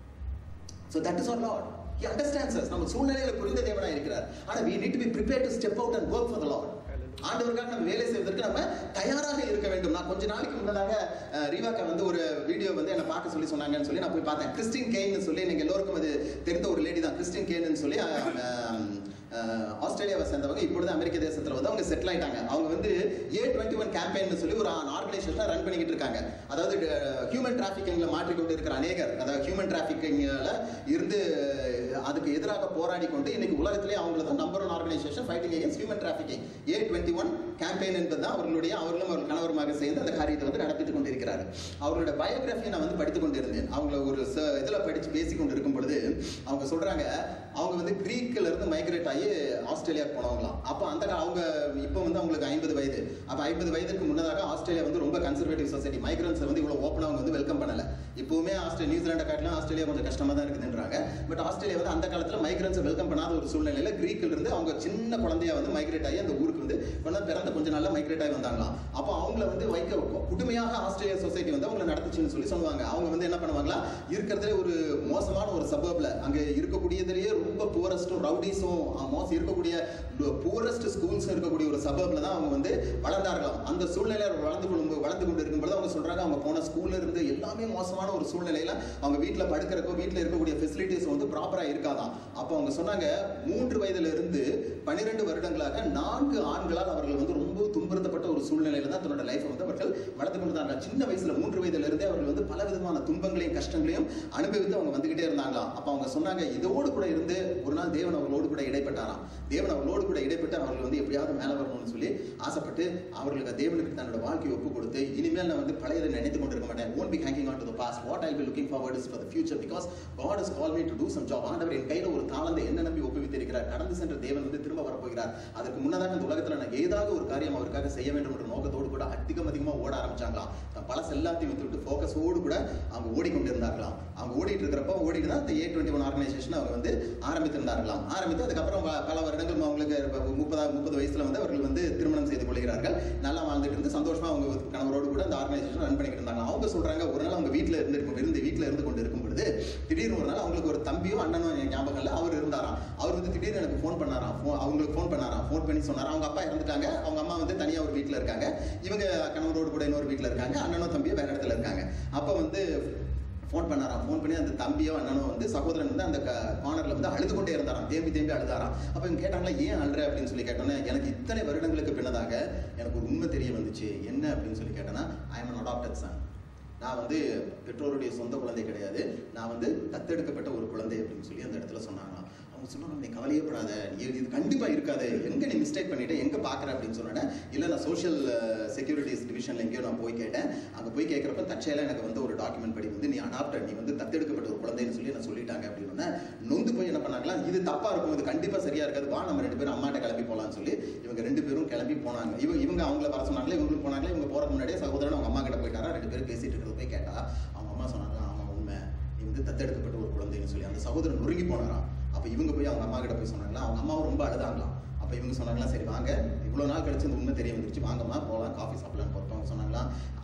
So that is our Lord. He understands us. நம்ம சூழ்நிலையில புரிந்த தேவனாய் இருக்கிறார் ஆனா we need to be prepared to step out and work for the Lord. ஆண்டவருக்காக நம்ம வேலை செய்வதற்கு நம்ம தயாராக இருக்க வேண்டும் நான் கொஞ்ச நாளைக்கு முன்னதாக அஹ், ரீவாக்கா வந்து ஒரு வீடியோ வந்து என்ன பார்க்க சொல்லி சொன்னாங்கன்னு சொல்லி நான் போய் பார்த்தேன் கிறிஸ்டின் கேன்னு சொல்லி நீங்க எல்லோருக்கும் அது தெரிந்த ஒரு லேடி தான் கிறிஸ்டின் கேன்னு சொல்லி அஹ், அஹ், அஹ், ஆஸ்திரேலியாவை சேர்ந்தவங்க இப்பொழுது அமெரிக்க தேசத்துல வந்து அவங்க செட்டில் ஆயிட்டாங்க அவங்க வந்து ஏ டுவெண்ட்டி ஒன் கேம்பெயின் சொல்லி ஒரு ஆர்கனைசேஷன் ரன் பண்ணிக்கிட்டு இருக்காங்க அதாவது ஹியூமன் டிராஃபிக்கிங்ல மாற்றிக்கொண்டு இருக்கிற அநேகர் அதாவது ஹியூமன் டிராஃபிக்கிங்ல இருந்து அதுக்கு எதிராக போராடி கொண்டு இன்னைக்கு உலகத்திலே அவங்கள தான் number one organisation fighting against human trafficking A twenty one campaign என்பது தான் அவர்களுடைய அவர்களும் அவர்கள் கணவருமாக சேர்ந்து அந்த காரியத்தை வந்து நடத்திட்டு கொண்டிருக்கிறார்கள் அவர்களோட பயோகிராஃபியை நான் வந்து படித்து கொண்டிருந்தேன் அவங்கள ஒரு ச- இதுல படிச்சு பேசி கொண்டு இருக்கும் பொழுது அவங்க சொல்றாங்க அவங்க வந்து கிரீக்ல இருந்து மைக்ரேட் ஆகி ஆஸ்திரேலியாவுக்கு போனவங்களாம் அப்போ அந்த கா- அவங்க இப்போ வந்து அவங்களுக்கு ஐம்பது வயது அப்போ ஐம்பது வயதுக்கு முன்னதாக ஆஸ்திரேலியா வந்து ரொம்ப கன்சர்வேட்டிவ் சொசைட்டி மைக்ரன்ஸ் வந்து இவ்வளவு ஓப்பனாக அவங்க வந்து வெல்கம் பண்ணல இப்பவுமே ஆஸ்திரேலியா நியூசிலாண்டை காட்டிலும் ஆஸ்திரேலியா கொஞ்சம் கஷ்டமா தான் இருக்குதுன்றாங்க பட் ஆஸ்திரேலியா வந்து அந்த காலத்துல மைக்ரன்ஸை வெல்கம் பண்ணாத ஒரு சூழ்நிலையில கிரீக்ல இருந்து அவங்க சின்ன குழந்தையா வந்து மைக்ரேட் ஆகி அந்த ஊருக்கு வந்து கொஞ்சம் பிறந்த கொஞ்ச நாள்ல மைக்ரேட் ஆகி வந்தாங்களாம் அப்போ அவங்கள வந்து வைக்க புதுமையாக ஆஸ்திரேலியா சொசைட்டி வந்து அவங்களை நடத்துச்சுன்னு சொல்லி சொல்லுவாங்க அவங்க வந்து என்ன பண்ணுவாங்களா இருக்கிறதுலே ஒரு மோசமான ஒரு சபர்ப்ல அங்க இருக்கக்கூடியதுலயே ரொம்ப புவரஸ்டும் ரவுடிஸும் மோசம் இருக்கக்கூடிய புவரஸ்ட் ஸ்கூல்ஸ் இருக்கக்கூடிய ஒரு சபர்ப்ல தான் அவங்க வந்து வளர்ந்தார்களாம் அந்த சூழ்நிலையில அவர் வளர்ந்து கொண்டு வளர்ந்து கொண்டு இருக்கும்போது அவங்க சொல்றாங்க அவங்க போன ஸ்கூல்ல இருந்து எல்லாமே மோசமான ஒரு சூழ்நிலையில அவங்க வீட்ல படுக்கிறக்கோ வீட்ல இருக்கக்கூடிய ஃபெசிலிட்டிஸ் வந்து ப்ராப்பரா இருக்காதாம் அப்போ அவங்க சொன்னாங்க மூன்று வயதுல இருந்து பன்னிரெண்டு வருடங்களாக நான்கு ஆண்களால் அவர்கள் வந்து ரொம்ப துன்புறுத்தப்பட்ட ஒரு சூழ்நிலையில தான் தன்னோட லைஃப் வந்து அவர்கள் வளர்த்து கொண்டு இருந்தாங்க சின்ன வயசுல மூன்று வயதுல இருந்தே அவர்கள் வந்து பல விதமான துன்பங்களையும் கஷ்டங்களையும் அனுபவித்து அவங்க வந்துகிட்டே இருந்தாங்களாம் அப்ப அவங்க சொன்னாங்க இதோடு கூட இருந்து ஒரு நாள் தேவன் அவர்களோடு கூட இடைப்பட்டாராம் தேவன் அவர்களோடு கூட இடைப்பட்டு அவர்கள் வந்து எப்படியாவது மேல வரணும்னு சொல்லி ஆசைப்பட்டு அவர்களுக்கு தேவனுக்கு தன்னோட வாழ்க்கையை ஒப்பு கொடுத்து இனிமேல் நான் வந்து பழையதை நினைத்து கொண்டிருக்க மாட்டேன் won't be hanging on to the past what i'll be looking forward is for the future because god has called me to do some job ஆண்டவர் என் கையில ஒரு தாளந்தை என்ன நம்பி ஒப்புவித்திருக்கிறார் கடந்து சென்ற தேவன் வந்து திரும்ப வரப்போகிறார் அதற்கு முன்னதாக இந்த உலகத்துல நான் ஏதாவது ஒரு காரியம் அவருக்காக செய்ய வேண்டும் என்ற நோக்கத்தோடு கூட அதிகம் அதிகமா ஓட ஆரம்பிச்சாங்களாம் தன் பழச எல்லாத்தையும் விட்டு விட்டு ஃபோக்கஸோடு கூட அவங்க ஓடிக்கொண்டிருந்தார்களாம் அவங்க ஓடிட்டு இருக்கிறப்ப ஓடிட்டு தான் இந்த ஏ டுவெண்ட்டி ஒன் ஆர்கனைசேஷன் அவங்க வந்து ஆரம்பித்திருந்தார்களாம் ஆரம்பித்து அதுக்கப்புறம் ப- பல வருடங்கள் அவங்களுக்கு முப்பதா முப்பது வயசுல வந்து அவர்கள் வந்து திருமணம் செய்து கொள்கிறார்கள் நல்லா வாழ்ந்துட்டு இருந்து சந்தோஷமா அவங்க கணவரோடு கூட அந்த ஆர்கனைசேஷன் ரன் பண்ணிக்கிட்டு இருந்தாங்க அவங்க சொல்றாங்க ஒரு நாள் அவங்க வீட்டுல இருந்து இருக்கும் இருந்து வீட்டுல இருந்து கொண்டு இருக்கும் பொழுது திடீர்னு ஒரு நாள் அவங்களுக்கு ஒரு தம்பியோ அண்ணனோ எனக்கு ஞாபகம் இல்லை அவர் இருந்தாராம் அவர் வந்து திடீர்னு எனக்கு ஃபோன் பண்ணாராம் phone- அவங்களுக்கு ஃபோன் பண்ணாராம் ஃபோன் பண்ணி சொன்னாராம் அவங்க அப்பா இறந்துட்டாங்க அவங்க அம்மா வந்து தனியா ஒரு வீட்டுல இருக்காங்க இவங்க கணவரோடு கூட இன்னொரு வீட்டுல இருக்காங்க அண்ணனும் தம்பியும் வேற இடத்துல இருக்காங்க அப்ப வந்து ஃபோன் பண்ணாராம் ஃபோன் பண்ணி அந்த தம்பியோ அண்ணனோ வந்து சகோதரன் வந்து அந்த கார்னர்ல வந்து அழுது கொண்டே இருந்தாராம் தேம்பி தேம்பி அழுதாராம் அப்ப இவங்க கேட்டாங்களா ஏன் அழுற அப்படின்னு சொல்லி கேட்டோன்னே எனக்கு இத்தனை வருடங்களுக்கு பின்னதாக எனக்கு ஒரு உண்மை தெரிய வந்துச்சு என்ன அப்படின்னு சொல்லி கேட்டேன்னா ஐ எம் அடாப்டட் சன் நான் வந்து பெற்றோருடைய சொந்த குழந்தை கிடையாது நான் வந்து தத்தெடுக்கப்பட்ட ஒரு குழந்தை அப்படின்னு சொல்லி அந்த இடத்துல சொன்னாங்களாம் அவங்க சொன்னாங்க நீ கவலையே படாத நீ இது கண்டிப்பா இருக்காது எங்க நீ மிஸ்டேக் பண்ணிட்ட எங்க பாக்குற அப்படின்னு சொன்னேன் இல்ல நான் சோஷியல் செக்யூரிட்டிஸ் டிவிஷன்ல எங்கேயோ நான் போய் கேட்டேன் அங்க போய் கேட்கறப்ப தற்செயலா எனக்கு வந்து ஒரு டாக்குமெண்ட் படி வந்து நீ அடாப்டட் நீ வந்து தத்தெடுக்கப்பட்ட ஒரு குழந்தைன்னு சொல்லி என்ன சொல்லிட்டாங்க அப்படின்னு நொந்து போய் என்ன பண்ணாங்களா இது தப்பா இருக்கும் இது கண்டிப்பா சரியா இருக்காது வா நம்ம ரெண்டு பேரும் அம்மாட்ட கிளம்பி போலாம்னு சொல்லி இவங்க ரெண்டு பேரும் கிளம்பி போனாங்க இவங்க இவங்க அவங்கள வர சொன்னாங்களே இவங்களுக்கு போனாங்களே இவங்க போறதுக்கு முன்னாடியே சகோதரன் அவங்க அம்மா கிட்ட போயிட்டாரா ரெண்டு பேரும் பேசிட்டு இருக்கிறத போய் கேட்டா அவங்க அம்மா சொன்னாங்க ஆமா உண்மை நீ வந்து தத்தெடுக்கப்பட்ட ஒரு குழந்தைன்னு சொல்லி அந்த சகோதரன் நொறுங்கி போனாராம் அப்ப இவங்க போய் அவங்க அம்மா கிட்ட போய் சொன்னாங்களா அவங்க அம்மாவும் ரொம்ப அழுதாங்களாம் அப்ப இவங்க சொன்னாங்களா சரி வாங்க இவ்வளவு நாள் கழிச்சு இந்த உண்மை தெரிய வந்துருச்சு வாங்கம்மா போலாம் காஃபி சாப்பிடலாம்னு பொறுத்தவங்க சொன்னாங்களா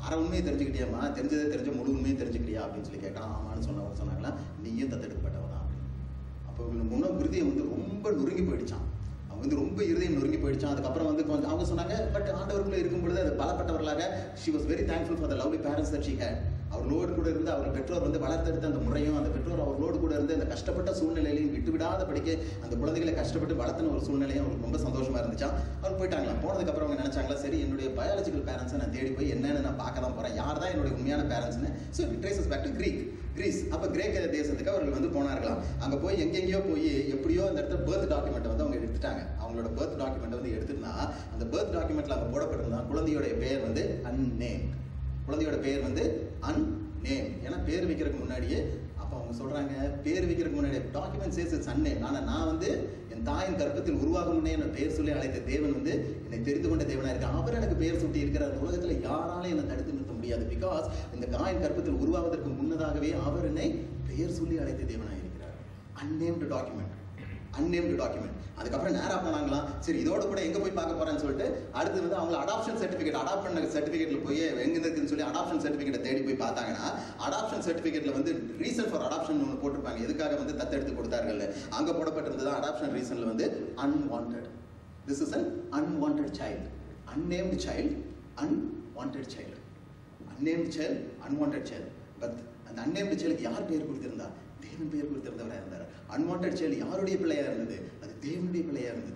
அரை உண்மையை தெரிஞ்சுக்கிட்டியாம்மா தெரிஞ்சதே தெரிஞ்ச முழு உண்மையை தெரிஞ்சுக்கிறியா அப்படின்னு சொல்லி கேட்கலாம் ஆமான்னு சொன்னவங்க சொன்னாங்களா நீயும் தத்தெடுக்கப்பட்டவனா அப்போ இவனுக்கு முன்ன இருதயம் வந்து ரொம்ப நொறுங்கி போயிடுச்சான் அவன் வந்து ரொம்ப இருதயம் நொறுங்கி போயிடுச்சான் அதுக்கப்புறம் வந்து கொஞ்சம் அவங்க சொன்னாங்க பட் ஆண்டவருக்குள்ள இருக்கும் பொழுது அது பலப்பட்டவர்களாக she was very thankful for the lovely parents that she had அவர்களோடு கூட இருந்து அவர் பெற்றோர் வந்து வளர்த்தெடுத்த அந்த முறையும் அந்த பெற்றோர் அவர்களோடு கூட இருந்து அந்த கஷ்டப்பட்ட சூழ்நிலையிலையும் விட்டு விடாத படிக்க அந்த குழந்தைகளை கஷ்டப்பட்டு வளர்த்தின ஒரு சூழ்நிலையும் அவருக்கு ரொம்ப சந்தோஷமா இருந்துச்சாம் அவர் போயிட்டாங்களாம் போனதுக்கு அப்புறம் அவங்க நினைச்சாங்களா சரி என்னுடைய பயாலஜிக்கல் பேரண்ட்ஸை நான் தேடி போய் என்னன்னு நான் பார்க்க தான் போறேன் யார் தான் என்னுடைய உண்மையான பேரண்ட்ஸ்னு so it traces back to Greek Greece அப்போ கிரேக்க தேசத்துக்கு அவர்கள் வந்து போனார்களாம் அங்கே போய் எங்கெங்கேயோ போய் எப்படியோ அந்த இடத்துல பர்த் டாக்குமெண்ட்டை வந்து அவங்க எடுத்துட்டாங்க அவங்களோட பர்த் டாக்குமெண்ட்டை வந்து எடுத்துனா அந்த பர்த் டாக்குமெண்ட்ல அவங்க போடப்பட்டிருந்தா குழந்தையோட பெயர் வந்து அன்னேம் குழந்தையோட பெயர் வந்து அன் நேம் ஏன்னா பேர் வைக்கிறதுக்கு முன்னாடியே அப்போ அவங்க சொல்றாங்க பேர் வைக்கிறதுக்கு முன்னாடி டாக்குமெண்ட் சேஸ் இட்ஸ் அன்னேம் ஆனால் நான் வந்து என் தாயின் கர்ப்பத்தில் உருவாகும் முன்னே என்ன பெயர் சொல்லி அழைத்த தேவன் வந்து என்னை தெரிந்து கொண்ட தேவனா இருக்கு அவர் எனக்கு பெயர் சூட்டி இருக்கிறார் உலகத்துல யாராலும் என்னை தடுத்து நிறுத்த முடியாது பிகாஸ் இந்த தாயின் கர்ப்பத்தில் உருவாவதற்கு முன்னதாகவே அவர் என்னை பெயர் சொல்லி அழைத்த தேவனா இருக்கிறார் அன்னேம்டு டாக்குமெண்ட் அன்னேம்டு டாக்குமெண்ட் அதுக்கப்புறம் நேரா போனாங்களாம் சரி இதோட கூட எங்க போய் பார்க்க போறேன்னு சொல்லிட்டு அடுத்து வந்து அவங்க அடாப்ஷன் சர்டிஃபிகேட் அடாப்ட் பண்ண சர்டிஃபிகேட்ல போய் எங்க இருக்குன்னு சொல்லி அடாப்ஷன் சர்டிஃபிகேட்டை தேடி போய் பார்த்தாங்கன்னா அடாப்ஷன் சர்டிஃபிகேட்ல வந்து ரீசன் ஃபார் அடாப்ஷன் ஒன்று போட்டிருப்பாங்க எதுக்காக வந்து தத்தெடுத்து கொடுத்தார்கள் அங்க போடப்பட்டிருந்தது அடாப்ஷன் ரீசன்ல வந்து unwanted this is an unwanted child unnamed child unwanted child unnamed child unwanted child but அந்த அன்னேம்டு சைல்டுக்கு யார் பேர் கொடுத்திருந்தா தேவன் பேர் கொடுத்திருந்தவராக இருந்தார் அன்வான்ட் சைல்டு யாருடைய பிள்ளையா இருந்தது அது தேவனுடைய பிள்ளையா இருந்தது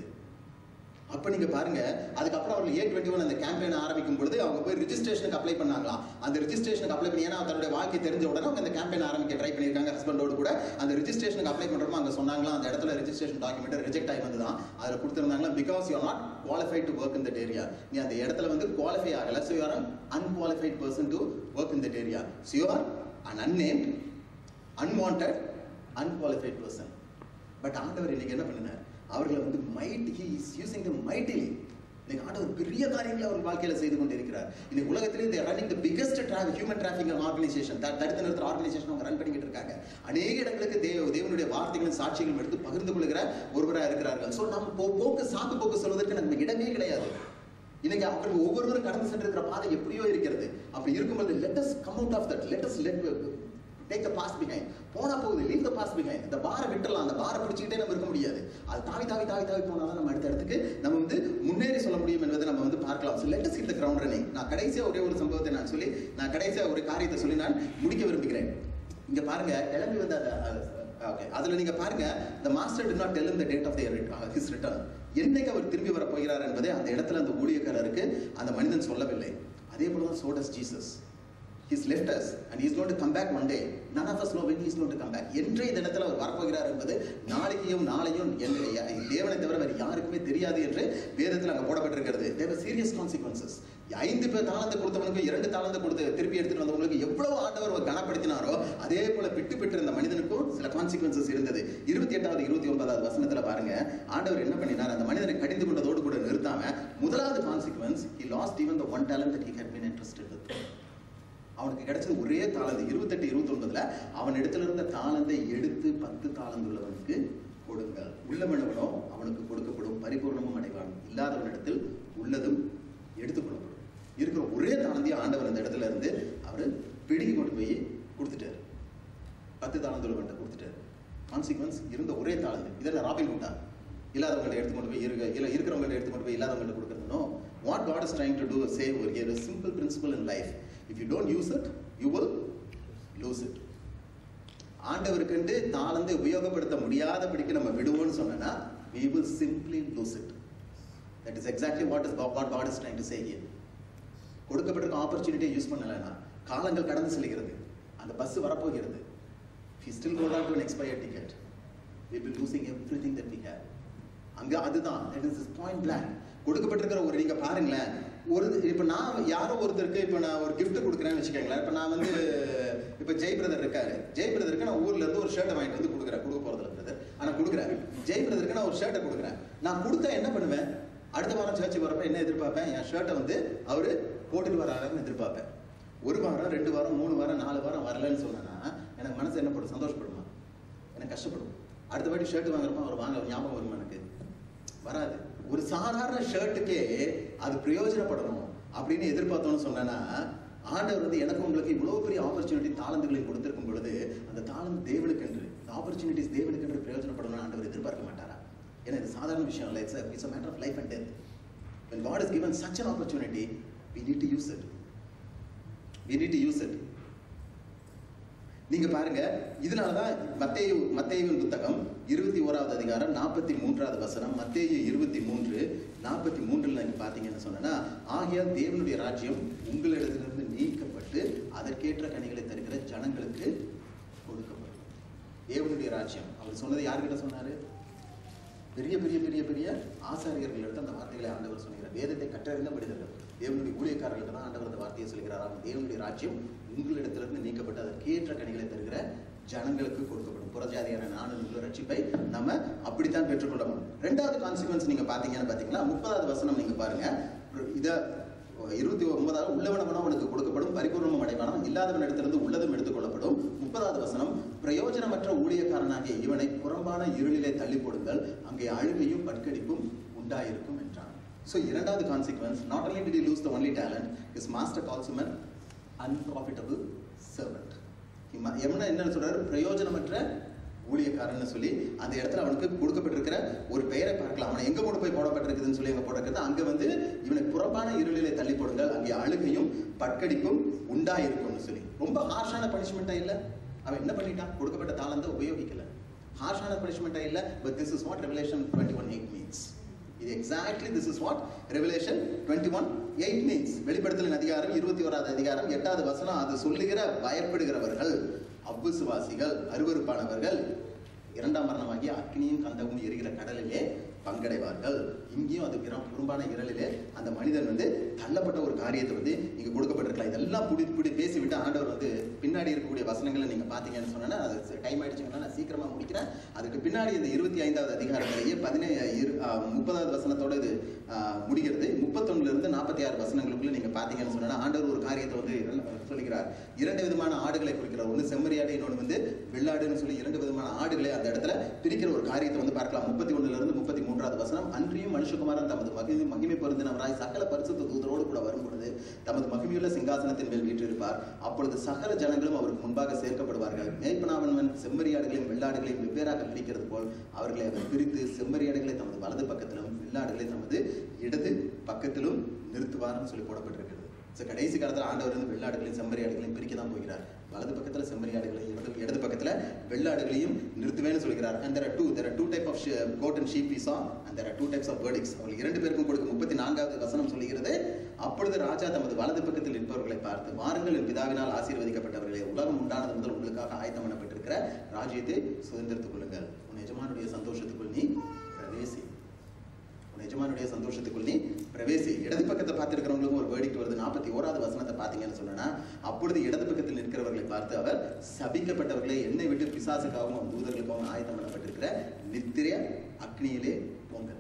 அப்ப நீங்க பாருங்க அதுக்கப்புறம் அவர்கள் ஏ டுவெண்ட்டி ஒன் அந்த கேம்பெயின் ஆரம்பிக்கும் பொழுது அவங்க போய் ரிஜிஸ்ட்ரேஷனுக்கு அப்ளை பண்ணாங்களாம் அந்த ரிஜிஸ்ட்ரேஷனுக்கு அப்ளை பண்ணி ஏன்னா தன்னுடைய வாழ்க்கை தெரிஞ்ச உடனே அவங்க அந்த கேம்பெயின் ஆரம்பிக்க ட்ரை பண்ணியிருக்காங்க ஹஸ்பண்டோடு கூட அந்த ரிஜிஸ்ட்ரேஷனுக்கு அப்ளை பண்றப்போ அங்க சொன்னாங்களா அந்த இடத்துல ரிஜிஸ்ட்ரேஷன் டாக்குமெண்ட் ரிஜெக்ட் ஆகி வந்துதான் அதுல கொடுத்திருந்தாங்களா because you not qualified to work in that area நீ அந்த இடத்துல வந்து குவாலிஃபை ஆகல so you're unqualified person to work in that area so you're un unnamed unwanted unqualified person but ஆண்டவர் இன்னைக்கு என்ன பண்ணினார் அவர்களை வந்து might he is using the mightily இன்னைக்கு ஆண்டவர் பெரிய காரியங்களை அவர் வாழ்க்கையில செய்து கொண்டிருக்கிறார் இன்னைக்கு உலகத்திலே இந்த running the biggest travel human traffic organisation தடுத்து நிறுத்துற ஆர்கனைசேஷன் அவங்க ரன் பண்ணிக்கிட்டு இருக்காங்க அநேக இடங்களுக்கு தேவ தேவனுடைய வார்த்தைகளும் சாட்சிகளும் எடுத்து பகிர்ந்து கொள்கிற ஒருவராக இருக்கிறார்கள் ஸோ நம்ம போ- போக்கு சாக்கு போக்கு சொல்வதற்கு நமக்கு இடமே கிடையாது இன்னைக்கு அவர்கள் ஒவ்வொருவரும் கடந்து சென்றிருக்கிற பாதை எப்படியோ இருக்கிறது அப்படி இருக்கும்போது let us come out of that let us let take the past behind போனா போகுது லீவ் த பாஸ் பிஹைண்ட் இந்த பாரை விட்டுறலாம் அந்த பாரை பிடிச்சிக்கிட்டே நம்ம இருக்க முடியாது அது தாவி தாவி தாவி தாவி போனா தான் நம்ம அடுத்த இடத்துக்கு நம்ம வந்து முன்னேறி சொல்ல முடியும் என்பதை நம்ம வந்து பார்க்கலாம் so let hit the ground running நான் கடைசியா ஒரே ஒரு சம்பவத்தை நான் சொல்லி நான் கடைசியா ஒரு காரியத்தை சொல்லி நான் முடிக்க விரும்புகிறேன் இங்க பாருங்க கிளம்பி வந்த ஓகே அதுல நீங்க பாருங்க the master did not tell him the date of their ret- uh, his return என்னைக்கு அவர் திரும்பி வர போகிறார் என்பதை அந்த இடத்துல அந்த ஊழியக்காரருக்கு அந்த மனிதன் சொல்லவில்லை அதே போல தான் so does Jesus He's left us and he's going to come back one day. None of us know when he's going to come back. இன்றைய தினத்தில் அவர் வரப்போகிறார் என்பது நாளைக்கையும் நாளையும் என்று யா- தேவனை தவிர வேறு யாருக்குமே தெரியாது என்று வேதத்தில் அங்கே போடப்பட்டிருக்கிறது தேவ சீரியஸ் கான்சிக்வன்சஸ் ஐந்து பேர் தாளந்து கொடுத்தவனுக்கு இரண்டு தாளந்து கொடுத்து திருப்பி எடுத்துட்டு வந்தவங்களுக்கு எவ்வளவு ஆண்டவர் அவர் கனப்படுத்தினாரோ அதே போல பிட்டு பெற்றிருந்த மனிதனுக்கும் சில கான்சிக்வன்சஸ் இருந்தது இருபத்தி எட்டாவது இருபத்தி ஒன்பதாவது வசனத்துல பாருங்க ஆண்டவர் என்ன பண்ணினார் அந்த மனிதனை கடிந்து கொண்டதோடு கூட நிறுத்தாம முதலாவது consequence he lost even the one talent that he had been entrusted with அவனுக்கு கிடைச்சது ஒரே தாளந்து இருபத்தெட்டு இருபத்தி ஒன்பதுல அவன் இடத்துல இருந்த தாளந்தை எடுத்து பத்து தாளந்துள்ளவனுக்கு கொடுங்கள் உள்ளவனவனோ அவனுக்கு கொடுக்கப்படும் பரிபூர்ணமும் அடைவான் இல்லாதவனிடத்தில் உள்ளதும் எடுத்துக்கொள்ளப்படும் இருக்கிற ஒரே தாளந்தையும் ஆண்டவர் அந்த இடத்துல இருந்து அவர் பிடுங்கி கொண்டு போய் கொடுத்துட்டாரு பத்து தாளந்துள்ளவன்ட்ட கொடுத்துட்டாரு கான்சிக்வன்ஸ் இருந்த ஒரே தாளந்து இதெல்லாம் ராபின் ஹுட்டா இல்லாதவங்கள்ட்ட எடுத்து கொண்டு போய் இருக்க இல்ல இருக்கிறவங்கள்ட்ட எடுத்து கொண்டு போய் இல்லாதவங்கள்ட்ட கொடுக்கறது no what God is trying to do save ஒரு a simple principle in life if you don't use it you will lose it ஆண்டவருக்குண்டு தாளந்தை உபயோகப்படுத்த முடியாதபடிக்கு நம்ம விடுவோம்னு சொன்னா we will simply lose it that is exactly what is what God is trying to say here கொடுக்கப்பட்டிருக்க ஆப்பர்ச்சுனிட்டியை use பண்ணலைன்னா காலங்கள் கடந்து செல்கிறது அந்த பஸ் வரப்போகிறது if you still hold on to an expired ticket we will be losing everything that we have அங்க அதுதான் that is point blank கொடுக்கப்பட்டிருக்கிற ஒரு நீங்க பாருங்களேன் ஒரு இப்ப நான் யாரோ ஒருத்தருக்கு இப்ப நான் ஒரு gift கொடுக்குறேன்னு வச்சுக்கோங்களேன் இப்ப நான் வந்து இப்ப ஜெய் பிரதர் இருக்காரு ஜெய் பிரதருக்கு நான் ஊர்ல இருந்து ஒரு ஷர்ட்டை வாங்கிட்டு வந்து கொடுக்குறேன் கொடுக்க போறதில்ல பிரதர் ஆனா கொடுக்குறேன் ஜெய் பிரதருக்கு நான் ஒரு ஷர்ட்டை கொடுக்குறேன் நான் கொடுத்தா என்ன பண்ணுவேன் அடுத்த வாரம் சர்ச்சுக்கு வரப்ப என்ன எதிர்பார்ப்பேன் என் ஷர்ட்டை வந்து அவரு போட்டுட்டு வராருன்னு எதிர்பார்ப்பேன் ஒரு வாரம் ரெண்டு வாரம் மூணு வாரம் நாலு வாரம் வரலன்னு சொன்னா எனக்கு மனசு என்ன படும் சந்தோஷப்படுமா எனக்கு கஷ்டப்படும் அடுத்த வாட்டி ஷர்ட் வாங்குறப்ப அவர் வாங்க ஞாபகம் வருமா எனக்கு வராது ஒரு சாதாரண ஷர்ட்டுக்கே அது பிரயோஜனப்படணும் அப்படின்னு எதிர்பார்த்தோம்னு சொன்னா ஆண்டவர் வந்து எனக்கு உங்களுக்கு இவ்வளவு பெரிய ஆப்பர்ச்சுனிட்டி தாளந்துகளை கொடுத்திருக்கும் பொழுது அந்த தாளந்து தேவனுக்கு என்று ஆப்பர்ச்சுனிட்டிஸ் தேவனுக்கு என்று பிரயோஜனப்படணும்னு ஆண்டவர் எதிர்பார்க்க மாட்டாரா ஏன்னா இது சாதாரண விஷயம் இல்லை it's it's matter of life and death when God has given such an opportunity we need to use it we need to use it நீங்க பாருங்க இதனாலதான் மத்தேயு மத்தேயுவின் புத்தகம் இருபத்தி ஓராவது அதிகாரம் நாற்பத்தி மூன்றாவது வசனம் மத்தேயு இருபத்தி மூன்று நாற்பத்தி மூன்றுல நீங்க பாத்தீங்கன்னு சொன்னா ஆகையால் தேவனுடைய ராஜ்யம் உங்களிடத்திலிருந்து நீக்கப்பட்டு அதற்கேற்ற கனிகளை தருகிற ஜனங்களுக்கு கொடுக்கப்படும் தேவனுடைய ராஜ்யம் அவர் சொன்னது யார்கிட்ட சொன்னாரு பெரிய பெரிய பெரிய பெரிய ஆசாரியர்கள் எடுத்து அந்த வார்த்தைகளை ஆண்டவர் சொல்கிறார் வேதத்தை கற்றறிந்த மனிதர்கள் தேவனுடைய ஊழியக்காரர்கள்ட்ட தான் ஆண்டவர் அந்த வார்த்தையை சொல்கிறாராம் தேவனுடைய ராஜ்யம் உங்களிடத்திலிருந்து நீக்கப்பட்டு அதற்கேற்ற கனிகளை தருகிற ஜனங்களுக்கு கொடுக்கப்படும் புறஜாதியான நானும் உள்ள ரட்சிப்பை நம்ம அப்படித்தான் பெற்றுக்கொள்ளணும் ரெண்டாவது கான்சிக்வன்ஸ் நீங்க பாத்தீங்கன்னு பாத்தீங்கன்னா முப்பதாவது வசனம் நீங்க பாருங்க இத இருபத்தி ஒன்பதாவது உள்ளவனவனோ அவனுக்கு கொடுக்கப்படும் பரிபூர்ணம் அடைவானம் இல்லாதவன் இடத்திலிருந்து உள்ளதும் எடுத்துக்கொள்ளப்படும் முப்பதாவது வசனம் பிரயோஜனமற்ற ஊழியக்காரனாகிய இவனை புறம்பான இருளிலே தள்ளி போடுங்கள் அங்கே அழுகையும் பட்கடிப்பும் உண்டாயிருக்கும் என்றான் ஸோ இரண்டாவது consequence not only did he lose the only talent his master calls him an unprofitable servant எம்னா என்ன சொல்றாரு பிரயோஜனமற்ற ஊழியக்காரன்னு சொல்லி அந்த இடத்துல அவனுக்கு கொடுக்கப்பட்டிருக்கிற ஒரு பெயரை பார்க்கலாம் அவனை எங்க கொண்டு போய் போடப்பட்டிருக்குதுன்னு சொல்லி அங்க போட்டிருக்கிறது அங்க வந்து இவனை புறம்பான இருளிலே தள்ளி போடுங்கள் அங்கே அழுகையும் பட்கடிப்பும் உண்டாயிருக்கும்னு சொல்லி ரொம்ப ஹார்ஷான பனிஷ்மெண்ட்டா இல்ல அவன் என்ன பண்ணிட்டான் கொடுக்கப்பட்ட தாளந்தை உபயோகிக்கல ஹார்ஷான பனிஷ்மெண்ட்டா இல்ல but this is what Revelation twenty one eight means இது exactly this is what Revelation twenty one eight means வெளிப்படுத்தலின் அதிகாரம் இருபத்தி ஓராவது அதிகாரம் எட்டாவது வசனம் அது சொல்லுகிற பயப்படுகிறவர்கள் அவ்விசுவாசிகள் அருவருப்பானவர்கள் இரண்டாம் மரணமாகிய அக்னியும் கந்தமும் எரிகிற கடலிலே பங்கடைவார்கள் இங்கேயும் அது பிற- குறும்பான இரலிலே அந்த மனிதன் வந்து தள்ளப்பட்ட ஒரு காரியத்தை வந்து இங்க கொடுக்கப்பட்டிருக்கலாம் இதெல்லாம் புடி புடி பேசிவிட்டு ஆண்டவர் வந்து பின்னாடி இருக்கக்கூடிய வசனங்களை நீங்க பாத்தீங்கன்னு சொன்னா அது டைம் ஆயிடுச்சுங்கன்னா நான் சீக்கிரமா முடிக்கிறேன் அதுக்கு பின்னாடி இந்த இருபத்தி ஐந்தாவது அதிகாரத்திலேயே பதினே இரு ஆஹ் முப்பதாவது வசனத்தோட இது ஆஹ் முடிகிறது முப்பத்தொன்னுல இருந்து நாற்பத்தி ஆறு வசனங்களுக்குள்ள நீங்க பாத்தீங்கன்னு சொன்னா ஆண்டவர் ஒரு காரியத்தை வந்து இரண்டு- சொல்லுகிறார் இரண்டு விதமான ஆடுகளை குறிக்கிறார் ஒன்று செம்மறியாடு இன்னொன்று வந்து வெள்ளாடுன்னு சொல்லி இரண்டு விதமான ஆடுகளை அந்த இடத்துல பிரிக்கிற ஒரு காரியத்தை வந்து பார்க்கலாம் முப்பத்தி ஒண்ணுல இருந்து முப்பத்தி மூன்றாவது வசனம் அன்றியும் மனுஷகுமாரன் தமது மகிமை மகிமை பொருந்தினவராய் சகல பரிசுத்த தூதரோடு கூட வரும் பொழுது தமது மகிமையுள்ள சிங்காசனத்தின் மேல் வீற்றிருப்பார் அப்பொழுது சகல ஜனங்களும் அவருக்கு முன்பாக சேர்க்கப்படுவார்கள் மேய்ப்பனாவன் செம்மறியாடுகளையும் வெள்ளாடுகளையும் வெவ்வேறாக பிரிக்கிறது போல் அவர்களை அவர் பிரித்து செம்மறியாடுகளை தமது வலது பக்கத்திலும் வெள்ளாடுகளை தமது இடது பக்கத்திலும் நிறுத்துவார்னு சொல்லி போடப்பட்டிருக்கிறது ஸோ கடைசி காலத்தில் ஆண்டவர் வந்து வெள்ளாடுகளையும் செம்மறியாடுகளையும் பிரிக்க தான் போகிறார் வலது பக்கத்தில் செம்மறியாடுகளையும் இடது இடது பக்கத்தில் வெள்ளாடுகளையும் நிறுத்துவேன்னு சொல்கிறார் and there are two there are two type of sh- goat and sheep we saw and there are two types of verdicts அவங்களுக்கு இரண்டு பேருக்கும் கொடுக்க முப்பத்தி நான்காவது வசனம் சொல்லுகிறது அப்பொழுது ராஜா தமது வலது பக்கத்தில் இருப்பவர்களை பார்த்து வாருங்கள் என் பிதாவினால் ஆசீர்வதிக்கப்பட்டவர்களே உலகம் உண்டானது முதல் உங்களுக்காக ஆயத்தம் பண்ணப்பட்டிருக்கிற ராஜ்யத்தை சுதந்திரத்துக் கொள்ளுங்கள் உன் எஜமானுடைய சந்தோஷத்துக்குள் நீ பிரவேசி உன் எஜமானுடைய சந்தோஷத்துக்குள் நீ பிரவேசி இடது பக்கத்தை பார்த்திருக்கிறவங்களுக்கும் ஒரு வேடிக்கை வருது நாற்பத்தி ஓராவது வசனத்தை பார்த்தீங்கன்னு சொன்னா அப்பொழுது இடது பக்கத்தில் நிற்கிறவர்களை பார்த்து அவர் சபிக்கப்பட்டவர்களை என்னை விட்டு பிசாசுக்காகவும் அவன் தூதர்களுக்காகவும் ஆயத்தம் பண்ணப்பட்டிருக்கிற நித்திர அக்னியிலே போங்க